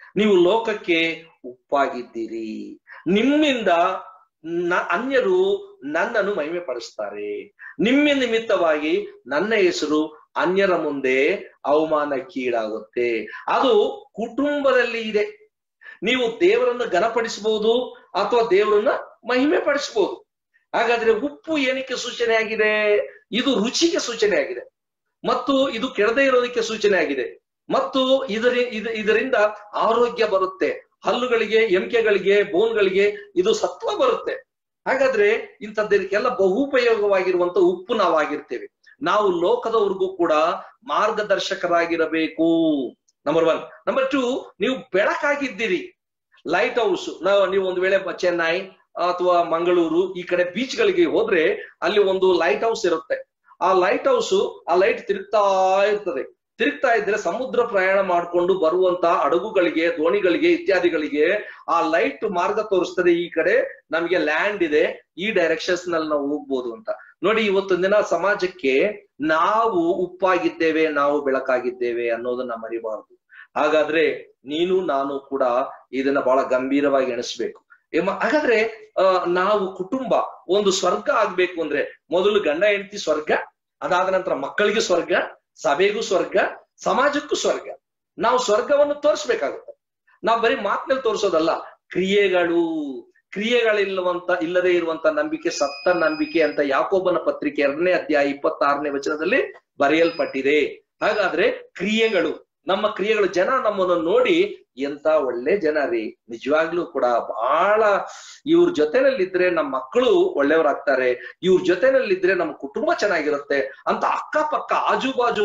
ನೀವು ಲೋಕಕ್ಕೆ ಉಪ್ಪಾಗಿದ್ದೀರಿ ನಿಮ್ಮಿಂದ ನ- ಅನ್ಯರು ನನ್ನನ್ನು ಮಹಿಮೆ ಪಡಿಸ್ತಾರೆ ನಿಮ್ಮ ನಿಮಿತ್ತವಾಗಿ ನನ್ನ ಹೆಸರು ಅನ್ಯರ ಮುಂದೆ ಅವಮಾನಕ್ಕೀಡಾಗುತ್ತೆ ಅದು ಕುಟುಂಬದಲ್ಲಿ ಇದೆ ನೀವು ದೇವರನ್ನು ಘನಪಡಿಸಬಹುದು ಅಥವಾ ದೇವರನ್ನ ಮಹಿಮೆ ಪಡಿಸಬಹುದು ಹಾಗಾದ್ರೆ ಉಪ್ಪು ಏನಕ್ಕೆ ಸೂಚನೆ ಆಗಿದೆ ಇದು ರುಚಿಗೆ ಸೂಚನೆ ಆಗಿದೆ ಮತ್ತು ಇದು ಕೆಡದೇ ಇರೋದಕ್ಕೆ ಸೂಚನೆ ಆಗಿದೆ ಮತ್ತು ಇದರಿ ಇದ- ಇದರಿಂದ ಆರೋಗ್ಯ ಬರುತ್ತೆ ಹಲ್ಲುಗಳಿಗೆ ಎಮ್ಕೆಗಳಿಗೆ ಬೋನ್ಗಳಿಗೆ ಇದು ಸತ್ವ ಬರುತ್ತೆ ಹಾಗಾದ್ರೆ ಇಂಥದ್ದಕ್ಕೆಲ್ಲ ಬಹುಪಯೋಗವಾಗಿರುವಂತ ಉಪ್ಪು ನಾವಾಗಿರ್ತೇವೆ ನಾವು ಲೋಕದವರೆಗೂ ಕೂಡ ಮಾರ್ಗದರ್ಶಕರಾಗಿರಬೇಕು ನಂಬರ್ ಒನ್ ನಂಬರ್ ಟು ನೀವು ಬೆಳಕಾಗಿದ್ದೀರಿ ಲೈಟ್ ಹೌಸ್ ನಾವು ನೀವು ಒಂದು ವೇಳೆ ಚೆನ್ನೈ ಅಥವಾ ಮಂಗಳೂರು ಈ ಕಡೆ ಬೀಚ್ ಗಳಿಗೆ ಹೋದ್ರೆ ಅಲ್ಲಿ ಒಂದು ಲೈಟ್ ಹೌಸ್ ಇರುತ್ತೆ ಆ ಲೈಟ್ ಹೌಸ್ ಆ ಲೈಟ್ ತಿರುಗ್ತಾ ಇರ್ತದೆ ತಿರುಗ್ತಾ ಇದ್ರೆ ಸಮುದ್ರ ಪ್ರಯಾಣ ಮಾಡಿಕೊಂಡು ಬರುವಂತ ಹಡಗುಗಳಿಗೆ ದೋಣಿಗಳಿಗೆ ಇತ್ಯಾದಿಗಳಿಗೆ ಆ ಲೈಟ್ ಮಾರ್ಗ ತೋರಿಸ್ತದೆ ಈ ಕಡೆ ನಮಗೆ ಲ್ಯಾಂಡ್ ಇದೆ ಈ ಡೈರೆಕ್ಷನ್ಸ್ ನಲ್ಲಿ ನಾವು ಹೋಗ್ಬೋದು ಅಂತ ನೋಡಿ ಇವತ್ತೊಂದು ದಿನ ಸಮಾಜಕ್ಕೆ ನಾವು ಉಪ್ಪಾಗಿದ್ದೇವೆ ನಾವು ಬೆಳಕಾಗಿದ್ದೇವೆ ಅನ್ನೋದನ್ನ ಮರಿಬಾರದು ಹಾಗಾದ್ರೆ ನೀನು ನಾನು ಕೂಡ ಇದನ್ನ ಬಹಳ ಗಂಭೀರವಾಗಿ ಎಣಿಸ್ಬೇಕು ಏಮ- ಹಾಗಾದ್ರೆ ಆ, ನಾವು ಕುಟುಂಬ ಒಂದು ಸ್ವರ್ಗ ಆಗ್ಬೇಕು ಅಂದ್ರೆ ಮೊದಲು ಗಂಡ ಹೆಂಡತಿ ಸ್ವರ್ಗ ಅದಾದ ನಂತರ ಮಕ್ಕಳಿಗೆ ಸ್ವರ್ಗ ಸಭೆಗೂ ಸ್ವರ್ಗ ಸಮಾಜಕ್ಕೂ ಸ್ವರ್ಗ ನಾವು ಸ್ವರ್ಗವನ್ನು ತೋರಿಸ್ಬೇಕಾಗುತ್ತೆ ನಾವು ಬರೀ ಮಾತಿನಲ್ಲಿ ತೋರಿಸೋದಲ್ಲ ಕ್ರಿಯೆಗಳು ಕ್ರಿಯೆಗಳಿಲ್ಲವಂತ ಇಲ್ಲದೆ ಇರುವಂತ ನಂಬಿಕೆ ಸತ್ತ ನಂಬಿಕೆ ಅಂತ ಯಾಕೋಬನ ಪತ್ರಿಕೆ ಎರಡನೇ ಅಧ್ಯಾಯ ಇಪ್ಪತ್ತಾರನೇ ವಚನದಲ್ಲಿ ಬರೆಯಲ್ಪಟ್ಟಿದೆ ಹಾಗಾದ್ರೆ ಕ್ರಿಯೆಗಳು ನಮ್ಮ ಕ್ರಿಯೆಗಳು ಜನ ನಮ್ಮನ್ನು ನೋಡಿ ಎಂತ ಒಳ್ಳೆ ಜನ ರೀ ನಿಜವಾಗ್ಲೂ ಕೂಡ ಬಹಳ ಇವ್ರ ಜೊತೆನಲ್ಲಿದ್ರೆ ನಮ್ಮ ಮಕ್ಕಳು ಒಳ್ಳೆಯವರಾಗ್ತಾರೆ ಇವ್ರ ಜೊತೆನಲ್ಲಿದ್ರೆ ನಮ್ಮ ಕುಟುಂಬ ಚೆನ್ನಾಗಿರುತ್ತೆ ಅಂತ ಅಕ್ಕಪಕ್ಕ ಆಜು ಬಾಜು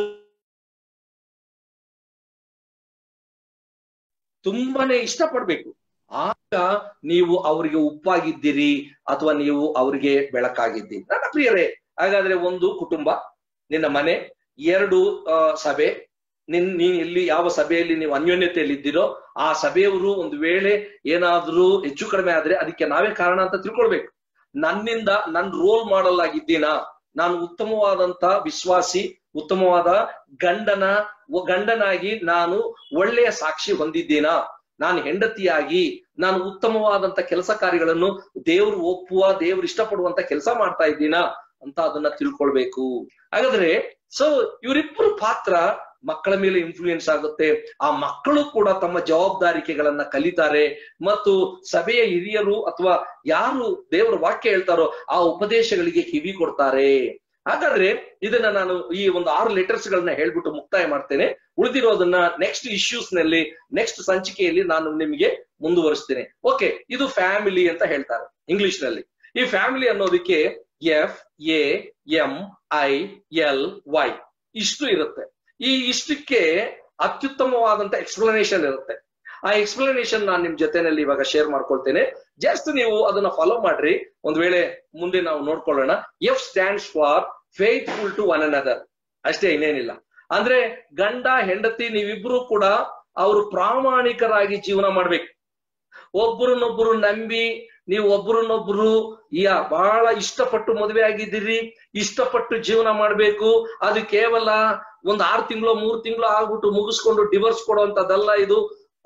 ತುಂಬಾನೇ ಇಷ್ಟಪಡ್ಬೇಕು ಆಗ ನೀವು ಅವರಿಗೆ ಉಪ್ಪಾಗಿದ್ದೀರಿ ಅಥವಾ ನೀವು ಅವರಿಗೆ ಬೆಳಕಾಗಿದ್ದೀರಿ ನನ್ನ ಪ್ರಿಯರೇ ಹಾಗಾದ್ರೆ ಒಂದು ಕುಟುಂಬ ನಿನ್ನ ಮನೆ ಎರಡು ಆ, ಸಭೆ ನಿನ್ ನೀನ್ ಎಲ್ಲಿ ಯಾವ ಸಭೆಯಲ್ಲಿ ನೀವು ಅನ್ಯೋನ್ಯತೆಯಲ್ಲಿ ಇದ್ದೀರೋ ಆ ಸಭೆಯವರು ಒಂದು ವೇಳೆ ಏನಾದ್ರೂ ಹೆಚ್ಚು ಕಡಿಮೆ ಆದ್ರೆ ಅದಕ್ಕೆ ನಾವೇ ಕಾರಣ ಅಂತ ತಿಳ್ಕೊಳ್ಬೇಕು ನನ್ನಿಂದ ನನ್ ರೋಲ್ ಮಾಡಲ್ ಆಗಿದ್ದೀನಾ ನಾನು ಉತ್ತಮವಾದಂತ ವಿಶ್ವಾಸಿ ಉತ್ತಮವಾದ ಗಂಡನ ಗಂಡನಾಗಿ ನಾನು ಒಳ್ಳೆಯ ಸಾಕ್ಷಿ ಹೊಂದಿದ್ದೀನಾ ನಾನು ಹೆಂಡತಿಯಾಗಿ ನಾನು ಉತ್ತಮವಾದಂತ ಕೆಲಸ ಕಾರ್ಯಗಳನ್ನು ದೇವ್ರು ಒಪ್ಪುವ ದೇವ್ರು ಇಷ್ಟಪಡುವಂತ ಕೆಲಸ ಮಾಡ್ತಾ ಇದ್ದೀನಾ ಅಂತ ಅದನ್ನ ತಿಳ್ಕೊಳ್ಬೇಕು ಹಾಗಾದ್ರೆ ಸೊ ಇವರಿಬ್ಬರು ಪಾತ್ರ ಮಕ್ಕಳ ಮೇಲೆ ಇನ್ಫ್ಲೂಯೆನ್ಸ್ ಆಗುತ್ತೆ ಆ ಮಕ್ಕಳು ಕೂಡ ತಮ್ಮ ಜವಾಬ್ದಾರಿಕೆಗಳನ್ನ ಕಲಿತಾರೆ ಮತ್ತು ಸಭೆಯ ಹಿರಿಯರು ಅಥವಾ ಯಾರು ದೇವರ ವಾಕ್ಯ ಹೇಳ್ತಾರೋ ಆ ಉಪದೇಶಗಳಿಗೆ ಕಿವಿ ಕೊಡ್ತಾರೆ ಹಾಗಾದ್ರೆ ಇದನ್ನ ನಾನು ಈ ಒಂದು ಆರು ಲೆಟರ್ಸ್ ಗಳನ್ನ ಹೇಳ್ಬಿಟ್ಟು ಮುಕ್ತಾಯ ಮಾಡ್ತೇನೆ ಉಳಿದಿರೋದನ್ನ ನೆಕ್ಸ್ಟ್ ಇಶ್ಯೂಸ್ ನಲ್ಲಿ ನೆಕ್ಸ್ಟ್ ಸಂಚಿಕೆಯಲ್ಲಿ ನಾನು ನಿಮಗೆ ಮುಂದುವರಿಸ್ತೇನೆ ಓಕೆ ಇದು ಫ್ಯಾಮಿಲಿ ಅಂತ ಹೇಳ್ತಾರೆ ಇಂಗ್ಲಿಷ್ ನಲ್ಲಿ ಈ ಫ್ಯಾಮಿಲಿ ಅನ್ನೋದಕ್ಕೆ F A M I L Y ಇಷ್ಟು ಇರುತ್ತೆ ಈ ಇಷ್ಟಕ್ಕೆ ಅತ್ಯುತ್ತಮವಾದಂತ ಎಕ್ಸ್ಪ್ಲನೇಷನ್ ಇರುತ್ತೆ ಆ ಎಕ್ಸ್ಪ್ಲನೇಷನ್ ನಾನು ನಿಮ್ ಜೊತೆನಲ್ಲಿ ಇವಾಗ ಶೇರ್ ಮಾಡ್ಕೊಳ್ತೇನೆ ಜಸ್ಟ್ ನೀವು ಅದನ್ನ ಫಾಲೋ ಮಾಡ್ರಿ ಒಂದ್ ವೇಳೆ ಮುಂದೆ ನಾವು ನೋಡ್ಕೊಳ್ಳೋಣ F stands for faithful to one another ಅಷ್ಟೇ ಇನ್ನೇನಿಲ್ಲ ಅಂದ್ರೆ ಗಂಡ ಹೆಂಡತಿ ನೀವಿಬ್ರು ಕೂಡ ಅವರು ಪ್ರಾಮಾಣಿಕರಾಗಿ ಜೀವನ ಮಾಡ್ಬೇಕು ಒಬ್ಬರನ್ನೊಬ್ರು ನಂಬಿ ನೀವು ಒಬ್ರನ್ನೊಬ್ರು ಯಾ ಬಹಳ ಇಷ್ಟಪಟ್ಟು ಮದುವೆ ಆಗಿದ್ದೀರಿ ಇಷ್ಟಪಟ್ಟು ಜೀವನ ಮಾಡ್ಬೇಕು ಅದು ಕೇವಲ ಒಂದ್ ಆರು ತಿಂಗಳು ಮೂರು ತಿಂಗಳು ಆಗ್ಬಿಟ್ಟು ಮುಗಿಸ್ಕೊಂಡು ಡಿವೋರ್ಸ್ ಕೊಡುವಂತದ್ದಲ್ಲ ಇದು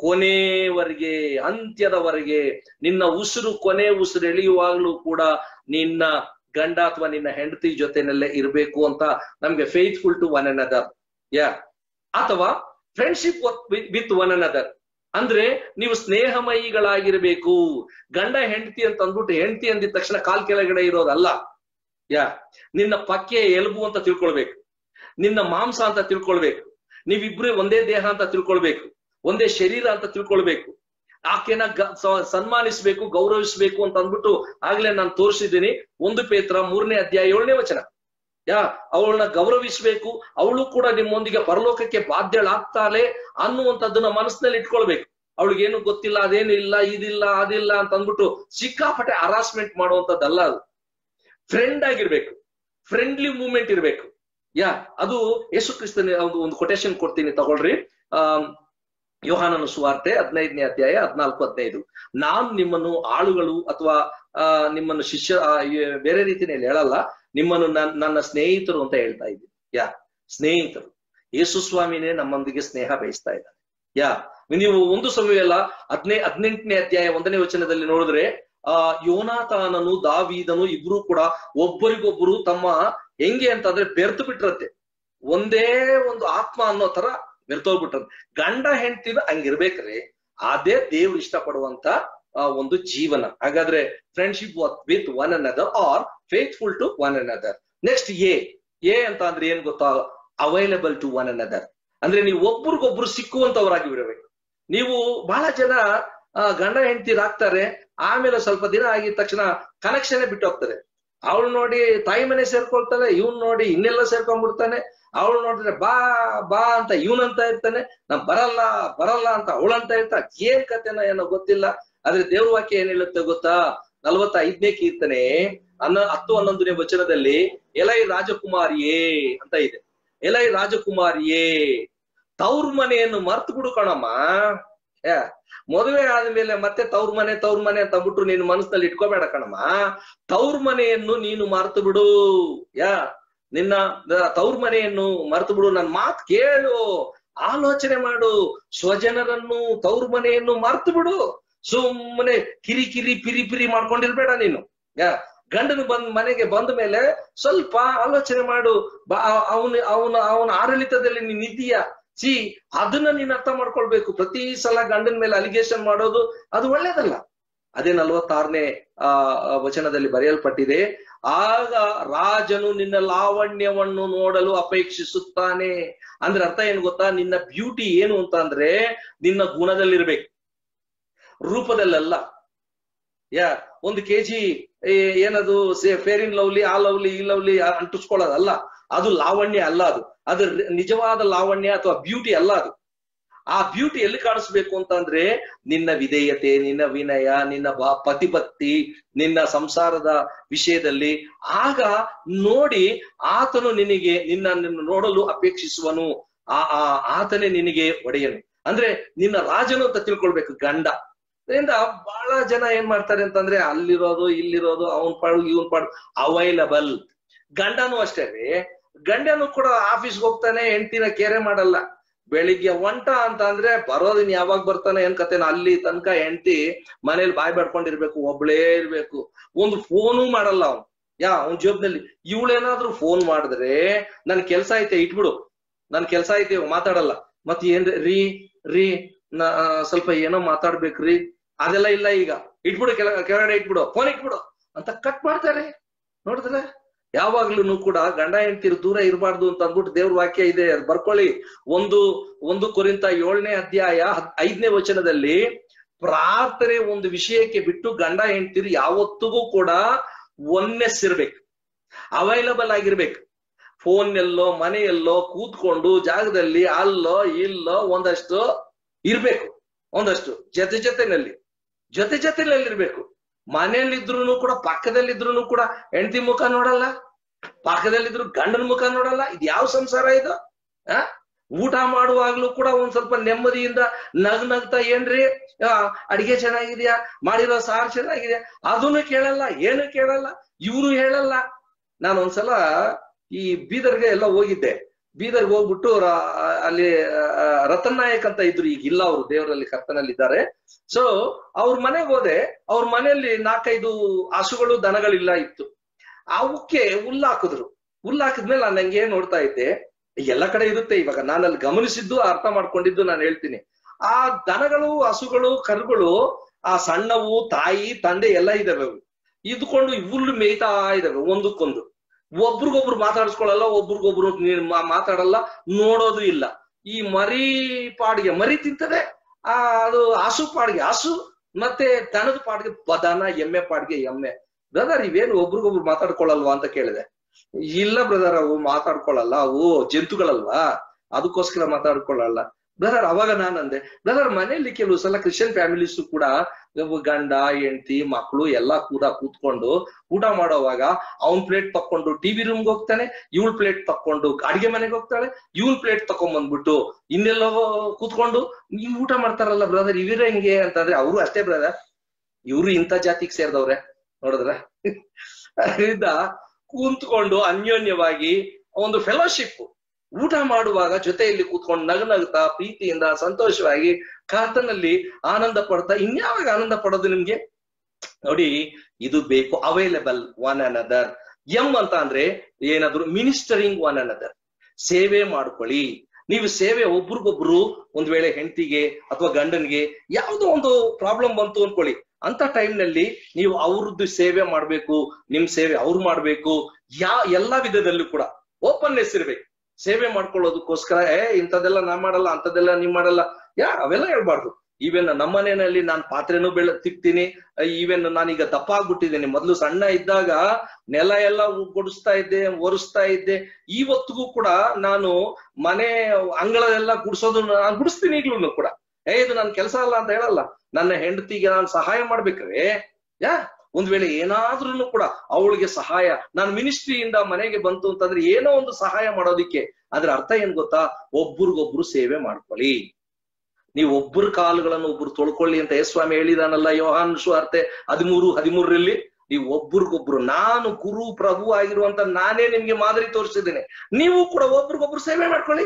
ಕೊನೆವರೆಗೆ ಅಂತ್ಯದವರೆಗೆ ನಿನ್ನ ಉಸಿರು ಕೊನೆ ಉಸಿರು ಎಳೆಯುವಾಗ್ಲೂ ಕೂಡ ನಿನ್ನ ಗಂಡ ಅಥವಾ ನಿನ್ನ ಹೆಂಡತಿ ಜೊತೆನಲ್ಲೇ ಇರಬೇಕು ಅಂತ ನಮ್ಗೆ ಫೇತ್ಫುಲ್ ಟು ಒನ್ ಅನದರ್ ಯಾ ಅಥವಾ ಫ್ರೆಂಡ್ಶಿಪ್ ವಿತ್ ಒನ್ ಅನದರ್ ಅಂದ್ರೆ ನೀವು ಸ್ನೇಹಮಯಿಗಳಾಗಿರ್ಬೇಕು ಗಂಡ ಹೆಂಡತಿ ಅಂತ ಅಂದ್ಬಿಟ್ಟು ಹೆಂಡತಿ ಅಂದಿದ ತಕ್ಷಣ ಕಾಲ್ ಕೆಳಗಡೆ ಇರೋದಲ್ಲ ಯಾ ನಿನ್ನ ಪಕ್ಕೆ ಎಲುಬು ಅಂತ ತಿಳ್ಕೊಳ್ಬೇಕು ನಿನ್ನ ಮಾಂಸ ಅಂತ ತಿಳ್ಕೊಳ್ಬೇಕು ನೀವಿಬ್ರು ಒಂದೇ ದೇಹ ಅಂತ ತಿಳ್ಕೊಳ್ಬೇಕು ಒಂದೇ ಶರೀರ ಅಂತ ತಿಳ್ಕೊಳ್ಬೇಕು ಆಕೆನ ಗ- ಸ- ಸನ್ಮಾನಿಸ್ಬೇಕು ಗೌರವಿಸ್ಬೇಕು ಅಂತ ಅಂದ್ಬಿಟ್ಟು ಆಗ್ಲೇ ನಾನು ತೋರಿಸಿದ್ದೀನಿ ಒಂದು ಪೇತ್ರ ಮೂರನೇ ಅಧ್ಯಾಯ ಏಳನೇ ವಚನ ಯಾ ಅವಳನ್ನ ಗೌರವಿಸ್ಬೇಕು ಅವಳು ಕೂಡ ನಿಮ್ಮೊಂದಿಗೆ ಪರಲೋಕಕ್ಕೆ ಬಾಧ್ಯಳಾಗ್ತಾಳೆ ಅನ್ನುವಂಥದ್ದನ್ನ ಮನಸ್ಸಿನಲ್ಲಿ ಇಟ್ಕೊಳ್ಬೇಕು ಅವಳಿಗೇನು ಗೊತ್ತಿಲ್ಲ ಅದೇನು ಇಲ್ಲ ಇದಿಲ್ಲ ಅದಿಲ್ಲ ಅಂತ ಅಂದ್ಬಿಟ್ಟು ಸಿಕ್ಕಾಪಟ್ಟೆ ಹರಾಸ್ಮೆಂಟ್ ಮಾಡುವಂತದ್ದಲ್ಲ ಅದು ಫ್ರೆಂಡ್ ಆಗಿರ್ಬೇಕು ಫ್ರೆಂಡ್ಲಿ ಮೂವ್ಮೆಂಟ್ ಇರ್ಬೇಕು ಯಾ ಅದು ಯೇಸು ಕ್ರಿಸ್ತನ ಒಂದು ಒಂದು ಕೊಟೇಶನ್ ಕೊಡ್ತೀನಿ ತಗೊಳ್ರಿ ಆ ಯೋಹಾನನ ಸುವಾರ್ತೆ ಹದಿನೈದನೇ ಅಧ್ಯಾಯ ಹದಿನಾಲ್ಕು ಹದಿನೈದು ನಾನ್ ನಿಮ್ಮನ್ನು ಆಳುಗಳು ಅಥವಾ ಆ ನಿಮ್ಮನ್ನು ಶಿಷ್ಯ ಆ, ಈ- ಬೇರೆ ರೀತಿಯಲ್ಲಿ ಹೇಳಲ್ಲ ನಿಮ್ಮನ್ನು ನನ್- ನನ್ನ ಸ್ನೇಹಿತರು ಅಂತ ಹೇಳ್ತಾ ಇದ್ದೀನಿ ಯಾ ಸ್ನೇಹಿತರು ಯೇಸು ಸ್ವಾಮಿನೇ ನಮ್ಮೊಂದಿಗೆ ಸ್ನೇಹ ಬಯಸ್ತಾ ಇದ್ದಾನೆ ಯಾ ನೀವು ಒಂದು ಸಮಯಲ್ಲ ಹದಿನೈ ಹದಿನೆಂಟನೇ ಅಧ್ಯಾಯ ಒಂದನೇ ವಚನದಲ್ಲಿ ನೋಡಿದ್ರೆ ಆ ಯೋನಾತಾನನು ದಾವೀದನು ಇಬ್ರು ಕೂಡ ಒಬ್ಬರಿಗೊಬ್ಬರು ತಮ್ಮ ಹೆಂಗೆ ಅಂತಂದ್ರೆ ಬೆರ್ತು ಬಿಟ್ರತ್ತೆ ಒಂದೇ ಒಂದು ಆತ್ಮ ಅನ್ನೋ ತರ ಬೆರ್ತೋಗ್ಬಿಟ್ರಂತೆ ಗಂಡ ಹೆಂಡತಿನ ಹಂಗಿರ್ಬೇಕ್ರಿ ಅದೇ ದೇವ್ರು ಇಷ್ಟಪಡುವಂತ ಆ, ಒಂದು ಜೀವನ ಹಾಗಾದ್ರೆ friendship with one another or faithful to one another next A A ಅಂತ ಅಂದ್ರೆ ಏನ್ ಗೊತ್ತಾ ಅವೈಲಬಲ್ ಟು ಒನ್ ಅನದರ್ ಅಂದ್ರೆ ನೀವು ಒಬ್ರಿಗೊಬ್ರು ಸಿಕ್ಕುವಂತವರಾಗಿ ಬಿಡಬೇಕು ನೀವು ಬಹಳ ಜನ ಆ, ಗಂಡ ಹೆಂಡತಿರಾಗ್ತಾರೆ ಆಮೇಲೆ ಸ್ವಲ್ಪ ದಿನ ಆಗಿದ ತಕ್ಷಣ ಕನೆಕ್ಷನ್ ಬಿಟ್ಟು ಹೋಗ್ತಾರೆ ಅವಳು ನೋಡಿ ತಾಯಿ ಮನೆ ಸೇರ್ಕೊಳ್ತಾಳೆ ಇವ್ನ್ ನೋಡಿ ಇನ್ನೆಲ್ಲ ಸೇರ್ಕೊಂಡ್ಬಿಡ್ತಾನೆ ಅವಳು ನೋಡಿದ್ರೆ ಬಾ ಬಾ ಅಂತ ಇವನಂತ ಇರ್ತಾನೆ ನಾ ಬರಲ್ಲ ಬರಲ್ಲ ಅಂತ ಅವಳಂತ ಇರ್ತಾ ಏನ್ ಕತೆನ ಏನೋ ಗೊತ್ತಿಲ್ಲ ಆದ್ರೆ ದೇವ್ರ ವಾಕ್ಯ ಏನ್ ಹೇಳುತ್ತೆ ಗೊತ್ತಾ ನಲವತ್ತ ಐದನೇ ಕೀರ್ತನೆ ಹನ್ನ ಹತ್ತು ಹನ್ನೊಂದನೇ ವಚನದಲ್ಲಿ ಎಲೈ ರಾಜಕುಮಾರಿಯೇ ಅಂತ ಇದೆ ಎಲೈ ರಾಜಕುಮಾರಿಯೇ ತವ್ರ ಮನೆಯನ್ನು ಮರ್ತು ಬಿಡು ಕಣಮ್ಮ ಯಾ ಮದುವೆ ಆದ್ಮೇಲೆ ಮತ್ತೆ ತವ್ರ ಮನೆ ತವ್ರ ಮನೆ ಅಂತ ಅಂದ್ಬಿಟ್ರು ನೀನು ಮನಸ್ಸಿನಲ್ಲಿ ಇಟ್ಕೋಬೇಡ ಕಣಮ್ಮ ತವ್ರ ಮನೆಯನ್ನು ನೀನು ಮರ್ತು ಬಿಡು ಯಾ ನಿನ್ನ ತವ್ರ ಮನೆಯನ್ನು ಮರ್ತು ಬಿಡು ನನ್ ಮಾತ್ ಕೇಳು ಆಲೋಚನೆ ಮಾಡು ಸ್ವಜನರನ್ನು ತವ್ರ ಮನೆಯನ್ನು ಮರ್ತು ಬಿಡು ಸುಮ್ಮನೆ ಕಿರಿ ಕಿರಿ ಪಿರಿ ಪಿರಿ ಮಾಡ್ಕೊಂಡಿರ್ಬೇಡ ನೀನು ಯಾ ಗಂಡನು ಬಂದ್ ಮನೆಗೆ ಬಂದ ಮೇಲೆ ಸ್ವಲ್ಪ ಆಲೋಚನೆ ಮಾಡು ಅವನ ಅವನ ಅವನ ಆಡಳಿತದಲ್ಲಿ ನೀನ್ ಇದೀಯಾ ಸಿ ಅದನ್ನ ನೀನ್ ಅರ್ಥ ಮಾಡ್ಕೊಳ್ಬೇಕು ಪ್ರತಿ ಸಲ ಗಂಡನ ಮೇಲೆ ಅಲಿಗೇಷನ್ ಮಾಡೋದು ಅದು ಒಳ್ಳೇದಲ್ಲ ಅದೇ ನಲ್ವತ್ತಾರನೇ ಆ ವಚನದಲ್ಲಿ ಬರೆಯಲ್ಪಟ್ಟಿದೆ ಆಗ ರಾಜನು ನಿನ್ನ ಲಾವಣ್ಯವನ್ನು ನೋಡಲು ಅಪೇಕ್ಷಿಸುತ್ತಾನೆ ಅಂದ್ರೆ ಅರ್ಥ ಏನ್ ಗೊತ್ತಾ ನಿನ್ನ ಬ್ಯೂಟಿ ಏನು ಅಂತ ಅಂದ್ರೆ ನಿನ್ನ ಗುಣದಲ್ಲಿರ್ಬೇಕು ರೂಪದಲ್ಲಲ್ಲ ಯಾ ಒಂದು ಕೆಜಿ ಏನದು ಫೇರ್ ಇನ್ ಲವ್ಲಿ ಆ ಲವ್ಲಿ ಈ ಲವ್ಲಿ ಅಂಟಿಸ್ಕೊಳ್ಳೋದಲ್ಲ ಅದು ಲಾವಣ್ಯ ಅಲ್ಲ ಅದು ಅದು ನಿಜವಾದ ಲಾವಣ್ಯ ಅಥವಾ ಬ್ಯೂಟಿ ಅಲ್ಲ ಅದು ಆ ಬ್ಯೂಟಿ ಎಲ್ಲಿ ಕಾಣಿಸ್ಬೇಕು ಅಂತಂದ್ರೆ ನಿನ್ನ ವಿಧೇಯತೆ ನಿನ್ನ ವಿನಯ ನಿನ್ನ ಬಾ ಪತಿಪತ್ತಿ ನಿನ್ನ ಸಂಸಾರದ ವಿಷಯದಲ್ಲಿ ಆಗ ನೋಡಿ ಆತನು ನಿನಗೆ ನಿನ್ನ ನಿನ್ನ ನೋಡಲು ಅಪೇಕ್ಷಿಸುವನು ಆ ಆ ಆತನೇ ನಿನಗೆ ಒಡೆಯನು ಅಂದ್ರೆ ನಿನ್ನ ರಾಜನು ಅಂತ ತಿಳ್ಕೊಳ್ಬೇಕು ಗಂಡ ಅದರಿಂದ ಬಹಳ ಜನ ಏನ್ ಮಾಡ್ತಾರೆ ಅಂತಂದ್ರೆ ಅಲ್ಲಿರೋದು ಇಲ್ಲಿರೋದು ಅವನ್ ಪಾಡು ಇವನ್ ಪಾಡು ಅವೈಲಬಲ್ ಗಂಡನು ಅಷ್ಟೇ ರೀ ಗಂಡನು ಕೂಡ ಆಫೀಸ್ಗೆ ಹೋಗ್ತಾನೆ ಹೆಂಡತಿನ ಕೇರೆ ಮಾಡಲ್ಲ ಬೆಳಿಗ್ಗೆ ಒಂಟ ಅಂತ ಅಂದ್ರೆ ಬರೋದಿನ್ ಯಾವಾಗ ಬರ್ತಾನೆ ಏನ್ ಕತೆನ ಅಲ್ಲಿ ತನಕ ಹೆಂಡತಿ ಮನೇಲಿ ಬಾಯ್ ಬಡ್ಕೊಂಡಿರ್ಬೇಕು ಒಬ್ಳೇ ಇರ್ಬೇಕು ಒಂದು ಫೋನು ಮಾಡಲ್ಲ ಅವ್ನು ಯಾ ಅವ್ನ ಜೋಬ್ನಲ್ಲಿ ಇವಳೇನಾದ್ರೂ ಫೋನ್ ಮಾಡಿದ್ರೆ ನನ್ ಕೆಲ್ಸ ಐತೆ ಇಟ್ಬಿಡು ನನ್ ಕೆಲ್ಸ ಐತೆ ಮಾತಾಡಲ್ಲ ಮತ್ ಏನ್ ರೀ ರೀ ನಾ ಸ್ವಲ್ಪ ಏನೋ ಮಾತಾಡ್ಬೇಕ್ರಿ ಅದೆಲ್ಲ ಇಲ್ಲ ಈಗ ಇಟ್ಬಿಡು ಕೆಲ ಕೆಳಗಡೆ ಇಟ್ಬಿಡು ಫೋನ್ ಇಟ್ಬಿಡು ಅಂತ ಕಟ್ ಮಾಡ್ತಾರೆ ನೋಡಿದ್ರೆ ಯಾವಾಗ್ಲೂ ಕೂಡ ಗಂಡ ಹೆಂಡತಿರು ದೂರ ಇರಬಾರ್ದು ಅಂತ ಅಂದ್ಬಿಟ್ಟು ದೇವ್ರ ವಾಕ್ಯ ಇದೆ ಬರ್ಕೊಳ್ಳಿ ಒಂದು ಒಂದು ಕುರಿತ ಏಳನೇ ಅಧ್ಯಾಯ ಐದನೇ ವಚನದಲ್ಲಿ ಪ್ರಾರ್ಥನೆ ಒಂದು ವಿಷಯಕ್ಕೆ ಬಿಟ್ಟು ಗಂಡ ಹೆಂಡತಿರು ಯಾವತ್ತಿಗೂ ಕೂಡ ಒನ್ನೆಸ್ ಇರ್ಬೇಕು ಅವೈಲಬಲ್ ಆಗಿರ್ಬೇಕು ಫೋನ್ ಎಲ್ಲೋ ಮನೆಯಲ್ಲೋ ಕೂತ್ಕೊಂಡು ಜಾಗದಲ್ಲಿ ಅಲ್ಲೋ ಇಲ್ಲೋ ಒಂದಷ್ಟು ಇರ್ಬೇಕು ಒಂದಷ್ಟು ಜೊತೆ ಜೊತೆನಲ್ಲಿ ಜೊತೆ ಜೊತೆನಲ್ಲಿ ಇರ್ಬೇಕು ಮನೆಯಲ್ಲಿದ್ರು ಕೂಡ ಪಕ್ಕದಲ್ಲಿದ್ರು ಕೂಡ ಹೆಂಡತಿ ಮುಖ ನೋಡಲ್ಲ ಪಕ್ಕದಲ್ಲಿದ್ರು ಗಂಡನ ಮುಖ ನೋಡಲ್ಲ ಇದು ಯಾವ ಸಂಸಾರ ಇದು ಆ ಊಟ ಮಾಡುವಾಗ್ಲೂ ಕೂಡ ಒಂದ್ ಸ್ವಲ್ಪ ನೆಮ್ಮದಿಯಿಂದ ನಗ್ ನಗ್ತಾ ಏನ್ರಿ ಅಡಿಗೆ ಚೆನ್ನಾಗಿದ್ಯಾ ಮಾಡಿರೋ ಸಾರು ಚೆನ್ನಾಗಿದ್ಯಾ ಅದನ್ನು ಕೇಳಲ್ಲ ಏನು ಕೇಳಲ್ಲ ಇವ್ರು ಹೇಳಲ್ಲ ನಾನು ಒಂದ್ಸಲ ಈ ಬೀದರ್ಗೆ ಎಲ್ಲ ಹೋಗಿದ್ದೆ ಬೀದರ್ಗೆ ಹೋಗ್ಬಿಟ್ಟು ಅಲ್ಲಿ ರತನ್ ನಾಯಕ್ ಅಂತ ಇದ್ರು ಈಗ ಇಲ್ಲ ಅವರು ದೇವರಲ್ಲಿ ಕರ್ತನಲ್ಲಿ ಇದ್ದಾರೆ ಸೊ ಅವ್ರ ಮನೆಗೆ ಹೋದೆ ಅವ್ರ ಮನೆಯಲ್ಲಿ ನಾಲ್ಕೈದು ಹಸುಗಳು ದನಗಳಿಲ್ಲ ಇತ್ತು ಅವಕ್ಕೆ ಹುಲ್ಲು ಹಾಕಿದ್ರು ಹುಲ್ಲು ಹಾಕಿದ್ಮೇಲೆ ನಾನು ಹಂಗೆ ನೋಡ್ತಾ ಇದ್ದೆ ಎಲ್ಲ ಕಡೆ ಇರುತ್ತೆ ಇವಾಗ ನಾನಲ್ಲಿ ಗಮನಿಸಿದ್ದು ಅರ್ಥ ಮಾಡ್ಕೊಂಡಿದ್ದು ನಾನು ಹೇಳ್ತೀನಿ ಆ ದನಗಳು ಹಸುಗಳು ಕರುಗಳು ಆ ಸಣ್ಣವು ತಾಯಿ ತಂದೆ ಎಲ್ಲ ಇದಾವೆ ಅವು ಇದ್ಕೊಂಡು ಹುಲ್ಲು ಮೇಯ್ತಾ ಇದಾವೆ ಒಂದಕ್ಕೊಂದು ಒಬ್ರಿಗೊಬ್ರು ಮಾತಾಡಿಸ್ಕೊಳ್ಳಲ್ಲ ಒಬ್ರಿಗೊಬ್ರು ಮಾತಾಡಲ್ಲ ನೋಡೋದು ಇಲ್ಲ ಈ ಮರಿ ಪಾಡಿಗೆ ಮರಿ ತಿಂತದೆ ಆ ಅದು ಹಸು ಪಾಡಿಗೆ ಹಸು ಮತ್ತೆ ದನದ ಪಾಡಿಗೆ ದನ ಎಮ್ಮೆ ಪಾಡಿಗೆ ಎಮ್ಮೆ ಬ್ರದರ್ ಇವೇನು ಒಬ್ರಿಗೊಬ್ರು ಮಾತಾಡ್ಕೊಳ್ಳಲ್ವಾ ಅಂತ ಕೇಳಿದೆ ಇಲ್ಲ ಬ್ರದರ್ ಅವು ಮಾತಾಡ್ಕೊಳ್ಳಲ್ಲ ಅವು ಜಂತುಗಳಲ್ವಾ ಅದಕ್ಕೋಸ್ಕರ ಮಾತಾಡ್ಕೊಳ್ಳಲ್ಲ ಬ್ರದರ್ ಅವಾಗ ನಾನಂದೆ ಬ್ರದರ್ ಮನೆಯಲ್ಲಿ ಕೆಲವು ಸಲ ಕ್ರಿಶ್ಚಿಯನ್ ಫ್ಯಾಮಿಲೀಸ್ ಕೂಡ ಗಂಡ ಹೆಂಡತಿ ಮಕ್ಕಳು ಎಲ್ಲಾ ಕೂಡ ಕೂತ್ಕೊಂಡು ಊಟ ಮಾಡೋವಾಗ ಅವ್ನ್ ಪ್ಲೇಟ್ ತಕೊಂಡು ಟಿವಿ ರೂಮ್ಗೆ ಹೋಗ್ತಾನೆ ಇವಳ್ ಪ್ಲೇಟ್ ತಕೊಂಡು ಅಡಿಗೆ ಮನೆಗೆ ಹೋಗ್ತಾಳೆ ಇವನ್ ಪ್ಲೇಟ್ ತಕೊಂಡ್ ಬಂದ್ಬಿಟ್ಟು ಇನ್ನೆಲ್ಲೋ ಕೂತ್ಕೊಂಡು ನೀವು ಊಟ ಮಾಡ್ತಾರಲ್ಲ ಬ್ರದರ್ ಇವಿರ ಹೆಂಗೆ ಅಂತಂದ್ರೆ ಅವರು ಅಷ್ಟೇ ಬ್ರದರ್ ಇವ್ರು ಇಂಥ ಜಾತಿಗೆ ಸೇರ್ದವ್ರೆ ನೋಡಿದ್ರ ಅದರಿಂದ ಕೂತ್ಕೊಂಡು ಅನ್ಯೋನ್ಯವಾಗಿ ಒಂದು ಫೆಲೋಶಿಪ್ ಊಟ ಮಾಡುವಾಗ ಜೊತೆಯಲ್ಲಿ ಕೂತ್ಕೊಂಡು ನಗು ನಗುತ್ತಾ ಪ್ರೀತಿಯಿಂದ ಸಂತೋಷವಾಗಿ ಕರ್ತನಲ್ಲಿ ಆನಂದ ಪಡ್ತಾ ಇನ್ಯಾವಾಗ ಆನಂದ ಪಡೋದು ನಿಮ್ಗೆ ನೋಡಿ ಇದು ಬೇಕು ಅವೈಲೇಬಲ್ ಒನ್ ಅನದರ್ ಎಂ ಅಂತ ಅಂದ್ರೆ ಏನಾದ್ರು ಮಿನಿಸ್ಟರಿಂಗ್ ಒನ್ ಅನದರ್ ಸೇವೆ ಮಾಡ್ಕೊಳ್ಳಿ ನೀವು ಸೇವೆ ಒಬ್ರಿಗೊಬ್ರು ಒಂದ್ ವೇಳೆ ಹೆಂಡತಿಗೆ ಅಥವಾ ಗಂಡನ್ಗೆ ಯಾವ್ದೋ ಒಂದು ಪ್ರಾಬ್ಲಮ್ ಬಂತು ಅನ್ಕೊಳ್ಳಿ ಅಂತ time ನಲ್ಲಿ ನೀವು ಅವ್ರದ್ದು ಸೇವೆ ಮಾಡ್ಬೇಕು ನಿಮ್ ಸೇವೆ ಅವ್ರು ಮಾಡ್ಬೇಕು ಯಾ ಎಲ್ಲಾ ವಿಧದಲ್ಲೂ ಕೂಡ ಓಪನ್ನೆಸ್ ಇರ್ಬೇಕು ಸೇವೆ ಮಾಡ್ಕೊಳ್ಳೋದಕ್ಕೋಸ್ಕರ ಏ ಇಂಥದ್ದೆಲ್ಲ ನಾ ಮಾಡಲ್ಲ ಅಂತದೆಲ್ಲ ನೀವ್ ಮಾಡಲ್ಲ ಯಾ ಅವೆಲ್ಲ ಹೇಳ್ಬಾರ್ದು ಈವೆನ್ ನಮ್ಮನೆಯಲ್ಲಿ ನಾನು ಪಾತ್ರೆನೂ ಬೆಳ ತಿಕ್ತೀನಿ ಈವೆನ್ ನಾನೀಗ ದಪ್ಪ ಆಗ್ಬಿಟ್ಟಿದ್ದೀನಿ ಮೊದ್ಲು ಸಣ್ಣ ಇದ್ದಾಗ ನೆಲ ಎಲ್ಲ ಗುಡಿಸ್ತಾ ಇದ್ದೆ ಒರೆಸ್ತಾ ಇದ್ದೆ ಇವತ್ತಿಗೂ ಕೂಡ ನಾನು ಮನೆ ಅಂಗಳದೆಲ್ಲ ಗುಡಿಸೋದು ನಾನು ಗುಡಿಸ್ತೀನಿ ಈಗ್ಲೂ ಕೂಡ ಏ ಇದು ನನ್ ಕೆಲಸ ಅಲ್ಲ ಅಂತ ಹೇಳಲ್ಲ ನನ್ನ ಹೆಂಡತಿಗೆ ನಾನು ಸಹಾಯ ಮಾಡ್ಬೇಕ್ರೆ ಯಾ ಒಂದ್ ವೇಳೆ ಏನಾದ್ರೂ ಕೂಡ ಅವಳಿಗೆ ಸಹಾಯ ನಾನು ಮಿನಿಸ್ಟ್ರಿಯಿಂದ ಮನೆಗೆ ಬಂತು ಅಂತಂದ್ರೆ ಏನೋ ಒಂದು ಸಹಾಯ ಮಾಡೋದಿಕ್ಕೆ ಅದ್ರ ಅರ್ಥ ಏನ್ ಗೊತ್ತಾ ಒಬ್ರಿಗೊಬ್ರು ಸೇವೆ ಮಾಡ್ಕೊಳ್ಳಿ ನೀವು ಒಬ್ಬರ ಕಾಲುಗಳನ್ನು ಒಬ್ರು ತೊಳ್ಕೊಳ್ಳಿ ಅಂತ ಯಸ್ವಾಮಿ ಹೇಳಿದಾನಲ್ಲ ಯೋಹಾನ್ ಸುವಾರ್ತೆ ಹದಿಮೂರು ಹದಿಮೂರರಲ್ಲಿ ನೀವು ಒಬ್ರಿಗೊಬ್ರು ನಾನು ಗುರು ಪ್ರಭು ಆಗಿರುವಂತ ನಾನೇ ನಿಮ್ಗೆ ಮಾದರಿ ತೋರಿಸಿದ್ದೇನೆ ನೀವು ಕೂಡ ಒಬ್ರಿಗೊಬ್ರು ಸೇವೆ ಮಾಡ್ಕೊಳ್ಳಿ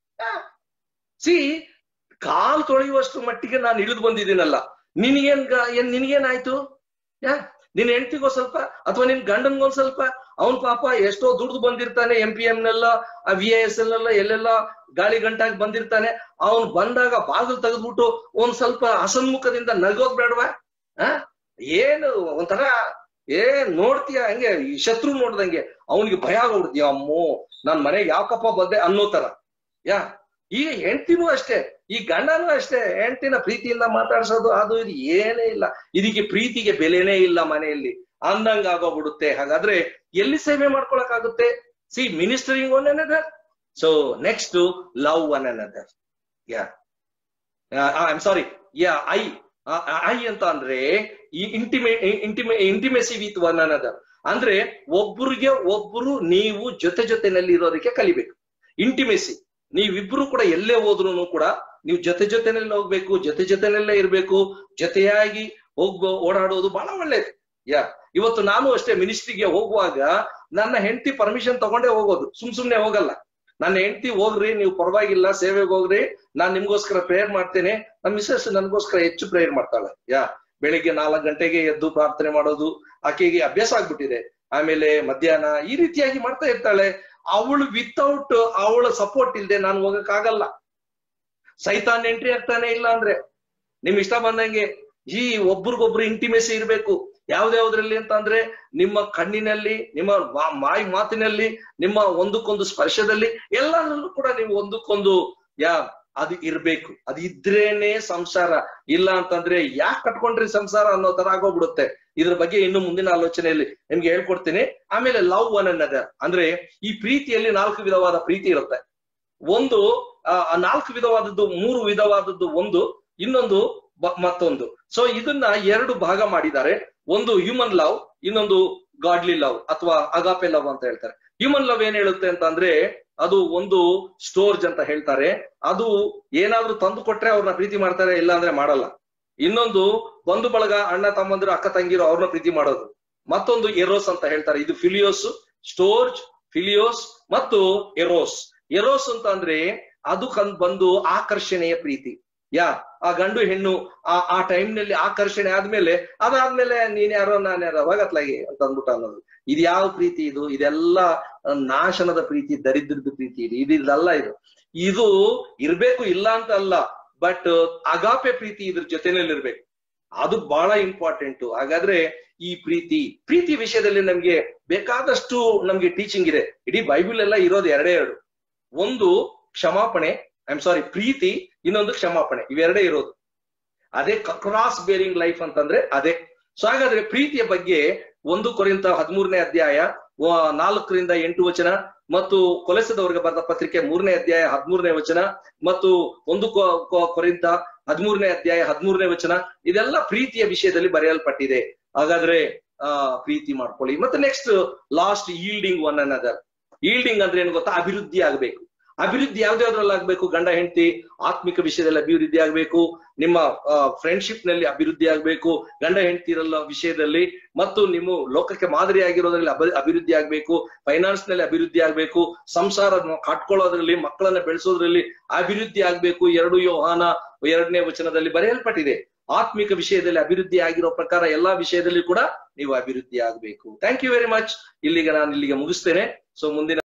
ಸಿ ಕಾಲ್ ತೊಳೆಯುವಷ್ಟು ಮಟ್ಟಿಗೆ ನಾನು ಇಳಿದು ಬಂದಿದ್ದೀನಲ್ಲ ನಿನಗೇನ್ ಏನ್ ನಿನಗೇನಾಯ್ತು ಯಾ ನಿನ್ ಹೆಂಡತಿಗೋ ಸ್ವಲ್ಪ ಅಥವಾ ನಿನ್ ಗಂಡನ್ಗೊಂದ್ ಸ್ವಲ್ಪ ಅವನ್ ಪಾಪ ಎಷ್ಟೋ ದುಡ್ದು ಬಂದಿರ್ತಾನೆ ಎಂ ಪಿ ನೆಲ್ಲ ವಿ ಎಸ್ ಎಲ್ ಎಲ್ಲ ಎಲ್ಲೆಲ್ಲ ಗಾಳಿ ಗಂಟಾಗಿ ಬಂದಿರ್ತಾನೆ ಅವನ್ ಬಂದಾಗ ಬಾಗಿಲು ತೆಗೆದ್ಬಿಟ್ಟು ಒಂದ್ ಸ್ವಲ್ಪ ಅಸನ್ಮುಖದಿಂದ ನಗೋದ್ ಬೇಡವಾ ಆ ಏನು ಒಂಥರ ಏ ನೋಡ್ತೀಯ ಹಂಗೆ ಈ ಶತ್ರು ನೋಡ್ದಂಗೆ ಅವನಿಗೆ ಭಯ ಆಗ್ಬಿಡ್ತೀಯ ಅಮ್ಮೋ ನಾನ್ ಮನೆಗೆ ಯಾಕಪ್ಪ ಬಂದೆ ಅನ್ನೋ ತರ ಯಾ ಈಗ ಹೆಂಡತಿನೂ ಅಷ್ಟೇ ಈ ಗಂಡನೂ ಅಷ್ಟೇ ಹೆಂಡತಿನ ಪ್ರೀತಿಯಿಂದ ಮಾತಾಡ್ಸೋದು ಅದು ಇದು ಏನೇ ಇಲ್ಲ ಇದಕ್ಕೆ ಪ್ರೀತಿಗೆ ಬೆಲೆನೇ ಇಲ್ಲ ಮನೆಯಲ್ಲಿ ಅಂದಂಗ ಆಗೋಗ್ಬಿಡುತ್ತೆ ಹಾಗಾದ್ರೆ ಎಲ್ಲಿ ಸೇವೆ ಮಾಡ್ಕೊಳಕ್ಕಾಗುತ್ತೆ see ministering one another so next love one another yeah I am sorry yeah I I ಅಂತ ಅಂದ್ರೆ ಈ ಇಂಟಿಮೇ ಇಂಟಿಮೇ ಇಂಟಿಮೆಸಿ ವಿತ್ ಒನ್ ಅನದರ್ ಅಂದ್ರೆ ಒಬ್ಬರಿಗೆ ಒಬ್ರು ನೀವು ಜೊತೆ ಜೊತೆನಲ್ಲಿ ಇರೋದಕ್ಕೆ ಕಲಿಬೇಕು ಇಂಟಿಮೆಸಿ ನೀವಿಬ್ರು ಕೂಡ ಎಲ್ಲೇ ಹೋದ್ರು ಕೂಡ ನೀವು ಜೊತೆ ಜೊತೆನಲ್ಲಿ ಹೋಗ್ಬೇಕು ಜೊತೆ ಜೊತೆನಲ್ಲೇ ಇರ್ಬೇಕು ಜೊತೆಯಾಗಿ ಹೋಗ್ಬೋ ಓಡಾಡೋದು ಬಹಳ ಒಳ್ಳೇದು ಯಾ ಇವತ್ತು ನಾನು ಅಷ್ಟೇ ಮಿನಿಸ್ಟ್ರಿಗೆ ಹೋಗುವಾಗ ನನ್ನ ಹೆಂಡತಿ ಪರ್ಮಿಷನ್ ತಗೊಂಡೇ ಹೋಗೋದು ಸುಮ್ ಸುಮ್ನೆ ಹೋಗಲ್ಲ ನನ್ನ ಹೆಂಡತಿ ಹೋಗ್ರಿ ನೀವು ಪರವಾಗಿಲ್ಲ ಸೇವೆಗೆ ಹೋಗ್ರಿ ನಾನ್ ನಿಮ್ಗೋಸ್ಕರ ಪ್ರೇಯರ್ ಮಾಡ್ತೇನೆ ನಮ್ಮ ಮಿಸಸ್ ನನ್ಗೋಸ್ಕರ ಹೆಚ್ಚು ಪ್ರೇಯರ್ ಮಾಡ್ತಾಳೆ ಯಾ ಬೆಳಿಗ್ಗೆ ನಾಲ್ಕು ಗಂಟೆಗೆ ಎದ್ದು ಪ್ರಾರ್ಥನೆ ಮಾಡೋದು ಆಕೆಗೆ ಅಭ್ಯಾಸ ಆಗ್ಬಿಟ್ಟಿದೆ ಆಮೇಲೆ ಮಧ್ಯಾಹ್ನ ಈ ರೀತಿಯಾಗಿ ಮಾಡ್ತಾ ಇರ್ತಾಳೆ ಅವಳು ವಿತೌಟ್ ಅವಳ ಸಪೋರ್ಟ್ ಇಲ್ದೆ ನಾನು ಹೋಗಕ್ ಆಗಲ್ಲ ಸೈತಾನ್ ಎಂಟ್ರಿ ಆಗ್ತಾನೆ ಇಲ್ಲ ಅಂದ್ರೆ ನಿಮ್ ಇಷ್ಟ ಬಂದಂಗೆ ಈ ಒಬ್ರಿಗೊಬ್ರು ಇಂಟಿಮೆಸಿ ಇರ್ಬೇಕು ಯಾವ್ದ್ಯಾವ್ದ್ರಲ್ಲಿ ಅಂತ ಅಂದ್ರೆ ನಿಮ್ಮ ಕಣ್ಣಿನಲ್ಲಿ ನಿಮ್ಮ ಮಾಯಿ ಮಾತಿನಲ್ಲಿ ನಿಮ್ಮ ಒಂದಕ್ಕೊಂದು ಸ್ಪರ್ಶದಲ್ಲಿ ಎಲ್ಲರಲ್ಲೂ ಕೂಡ ನೀವು ಒಂದಕ್ಕೊಂದು ಯಾ ಅದು ಇರ್ಬೇಕು ಅದು ಇದ್ರೇನೆ ಸಂಸಾರ ಇಲ್ಲ ಅಂತಂದ್ರೆ ಯಾಕೆ ಕಟ್ಕೊಂಡ್ರಿ ಸಂಸಾರ ಅನ್ನೋ ತರ ಆಗೋಗ್ಬಿಡುತ್ತೆ ಇದ್ರ ಬಗ್ಗೆ ಇನ್ನು ಮುಂದಿನ ಆಲೋಚನೆಯಲ್ಲಿ ನಿಮ್ಗೆ ಹೇಳ್ಕೊಡ್ತೀನಿ ಆಮೇಲೆ ಲವ್ ಒನ್ ಅನ್ನದ ಅಂದ್ರೆ ಈ ಪ್ರೀತಿಯಲ್ಲಿ ನಾಲ್ಕು ವಿಧವಾದ ಪ್ರೀತಿ ಇರುತ್ತೆ ಒಂದು ಆ ನಾಲ್ಕು ವಿಧವಾದದ್ದು ಮೂರು ವಿಧವಾದದ್ದು ಒಂದು ಇನ್ನೊಂದು ಮತ್ತೊಂದು ಸೊ ಇದನ್ನ ಎರಡು ಭಾಗ ಮಾಡಿದ್ದಾರೆ ಒಂದು ಹ್ಯೂಮನ್ ಲವ್ ಇನ್ನೊಂದು ಗಾಡ್ಲಿ ಲವ್ ಅಥವಾ ಅಗಾಪೆ ಲವ್ ಅಂತ ಹೇಳ್ತಾರೆ ಹ್ಯೂಮನ್ ಲವ್ ಏನ್ ಹೇಳುತ್ತೆ ಅಂತ ಅಂದ್ರೆ ಅದು ಒಂದು ಸ್ಟೋರ್ಜ್ ಅಂತ ಹೇಳ್ತಾರೆ ಅದು ಏನಾದ್ರೂ ತಂದು ಕೊಟ್ರೆ ಅವ್ರನ್ನ ಪ್ರೀತಿ ಮಾಡ್ತಾರೆ ಇಲ್ಲ ಅಂದ್ರೆ ಮಾಡಲ್ಲ ಇನ್ನೊಂದು ಬಂಧು ಬಳಗ ಅಣ್ಣ ತಮ್ಮಂದಿರು ಅಕ್ಕ ತಂಗಿರು ಅವ್ರನ್ನ ಪ್ರೀತಿ ಮಾಡೋದು ಮತ್ತೊಂದು ಎರೋಸ್ ಅಂತ ಹೇಳ್ತಾರೆ ಇದು ಫಿಲಿಯೋಸ್ ಸ್ಟೋರ್ಜ್ ಫಿಲಿಯೋಸ್ ಮತ್ತು ಎರೋಸ್ ಎರೋಸ್ ಅಂತ ಅಂದ್ರೆ ಅದು ಕಂದ್ ಬಂದು ಆಕರ್ಷಣೆಯ ಪ್ರೀತಿ ಯಾ ಆ ಗಂಡು ಹೆಣ್ಣು ಆ ಆ ಟೈಮ್ ನಲ್ಲಿ ಆಕರ್ಷಣೆ ಆದ್ಮೇಲೆ ಅದಾದ್ಮೇಲೆ ನೀನ್ ಯಾರೋ ನಾನು ಯಾರೋ ಹೋಗತ್ಲಾಗಿ ಅಂತ ಅಂದ್ಬಿಟ್ಟು ಅನ್ನೋದು ಇದು ಯಾವ ಪ್ರೀತಿ ಇದು ಇದೆಲ್ಲ ನಾಶನದ ಪ್ರೀತಿ ದರಿದ್ರದ ಪ್ರೀತಿ ಇದು ಇದಿಲ್ಲ ಇದು ಇದು ಇರ್ಬೇಕು ಇಲ್ಲ ಅಂತ ಅಲ್ಲ ಬಟ್ ಅಗಾಪೆ ಪ್ರೀತಿ ಇದ್ರ ಜೊತೆನಲ್ಲಿ ಇರ್ಬೇಕು ಅದು ಬಹಳ ಇಂಪಾರ್ಟೆಂಟ್ ಹಾಗಾದ್ರೆ ಈ ಪ್ರೀತಿ ಪ್ರೀತಿ ವಿಷಯದಲ್ಲಿ ನಮ್ಗೆ ಬೇಕಾದಷ್ಟು ನಮ್ಗೆ ಟೀಚಿಂಗ್ ಇದೆ ಇಡೀ ಬೈಬಲ್ ಎಲ್ಲ ಇರೋದು ಎರಡೇ ಎರಡು ಒಂದು ಕ್ಷಮಾಪಣೆ ಐ ಆಮ್ ಸಾರಿ ಪ್ರೀತಿ ಇನ್ನೊಂದು ಕ್ಷಮಾಪಣೆ ಇವೆರಡೇ ಇರೋದು ಅದೇ ಕ್ರಾಸ್ ಬೇರಿಂಗ್ ಲೈಫ್ ಅಂತಂದ್ರೆ ಅದೇ ಸೊ ಹಾಗಾದ್ರೆ ಪ್ರೀತಿಯ ಬಗ್ಗೆ ಒಂದು ಕೊರಿಂತ ಹದಿಮೂರನೇ ಅಧ್ಯಾಯ ನಾಲ್ಕರಿಂದ ಎಂಟು ವಚನ ಮತ್ತು ಕೊಲೆಸದವರಿಗೆ ಬರೆದ ಪತ್ರಿಕೆ ಮೂರನೇ ಅಧ್ಯಾಯ ಹದಿಮೂರನೇ ವಚನ ಮತ್ತು ಒಂದು ಕೊರಿಂತ ಹದಿಮೂರನೇ ಅಧ್ಯಾಯ ಹದಿಮೂರನೇ ವಚನ ಇದೆಲ್ಲ ಪ್ರೀತಿಯ ವಿಷಯದಲ್ಲಿ ಬರೆಯಲ್ಪಟ್ಟಿದೆ ಹಾಗಾದ್ರೆ ಆ ಪ್ರೀತಿ ಮಾಡ್ಕೊಳ್ಳಿ ಮತ್ತೆ next last yielding one another yielding ಅಂದ್ರೆ ಏನು ಗೊತ್ತಾ ಅಭಿವೃದ್ಧಿ ಆಗ್ಬೇಕು ಅಭಿವೃದ್ಧಿ ಯಾವ್ದಾವ್ದ್ರಲ್ಲಿ ಆಗ್ಬೇಕು ಗಂಡ ಹೆಂಡತಿ ಆತ್ಮಿಕ ವಿಷಯದಲ್ಲಿ ಅಭಿವೃದ್ಧಿ ಆಗ್ಬೇಕು ನಿಮ್ಮ ಫ್ರೆಂಡ್ಶಿಪ್ ನಲ್ಲಿ ಅಭಿವೃದ್ಧಿ ಆಗ್ಬೇಕು ಗಂಡ ಹೆಂಡತಿರಲ್ಲ ವಿಷಯದಲ್ಲಿ ಮತ್ತು ನೀವು ಲೋಕಕ್ಕೆ ಮಾದರಿ ಆಗಿರೋದ್ರಲ್ಲಿ ಅಭಿ- ಅಭಿವೃದ್ಧಿ ಆಗ್ಬೇಕು ಫೈನಾನ್ಸ್ ನಲ್ಲಿ ಅಭಿವೃದ್ಧಿ ಆಗ್ಬೇಕು ಸಂಸಾರ ಕಟ್ಕೊಳ್ಳೋದ್ರಲ್ಲಿ ಮಕ್ಕಳನ್ನ ಬೆಳೆಸೋದ್ರಲ್ಲಿ ಅಭಿವೃದ್ಧಿ ಆಗ್ಬೇಕು ಎರಡು ಯೋಹಾನ ಎರಡನೇ ವಚನದಲ್ಲಿ ಬರೆಯಲ್ಪಟ್ಟಿದೆ ಆತ್ಮಿಕ ವಿಷಯದಲ್ಲಿ ಅಭಿವೃದ್ಧಿ ಆಗಿರೋ ಪ್ರಕಾರ ಎಲ್ಲಾ ವಿಷಯದಲ್ಲಿ ಕೂಡ ನೀವು ಅಭಿವೃದ್ಧಿ ಆಗ್ಬೇಕು ಥ್ಯಾಂಕ್ ಯು ವೆರಿ ಮಚ್ ಇಲ್ಲಿಗೆ ನಾನು ಇಲ್ಲಿಗೆ ಮುಗಿಸ್ತೇನೆ ಸೊ ಮುಂದಿನ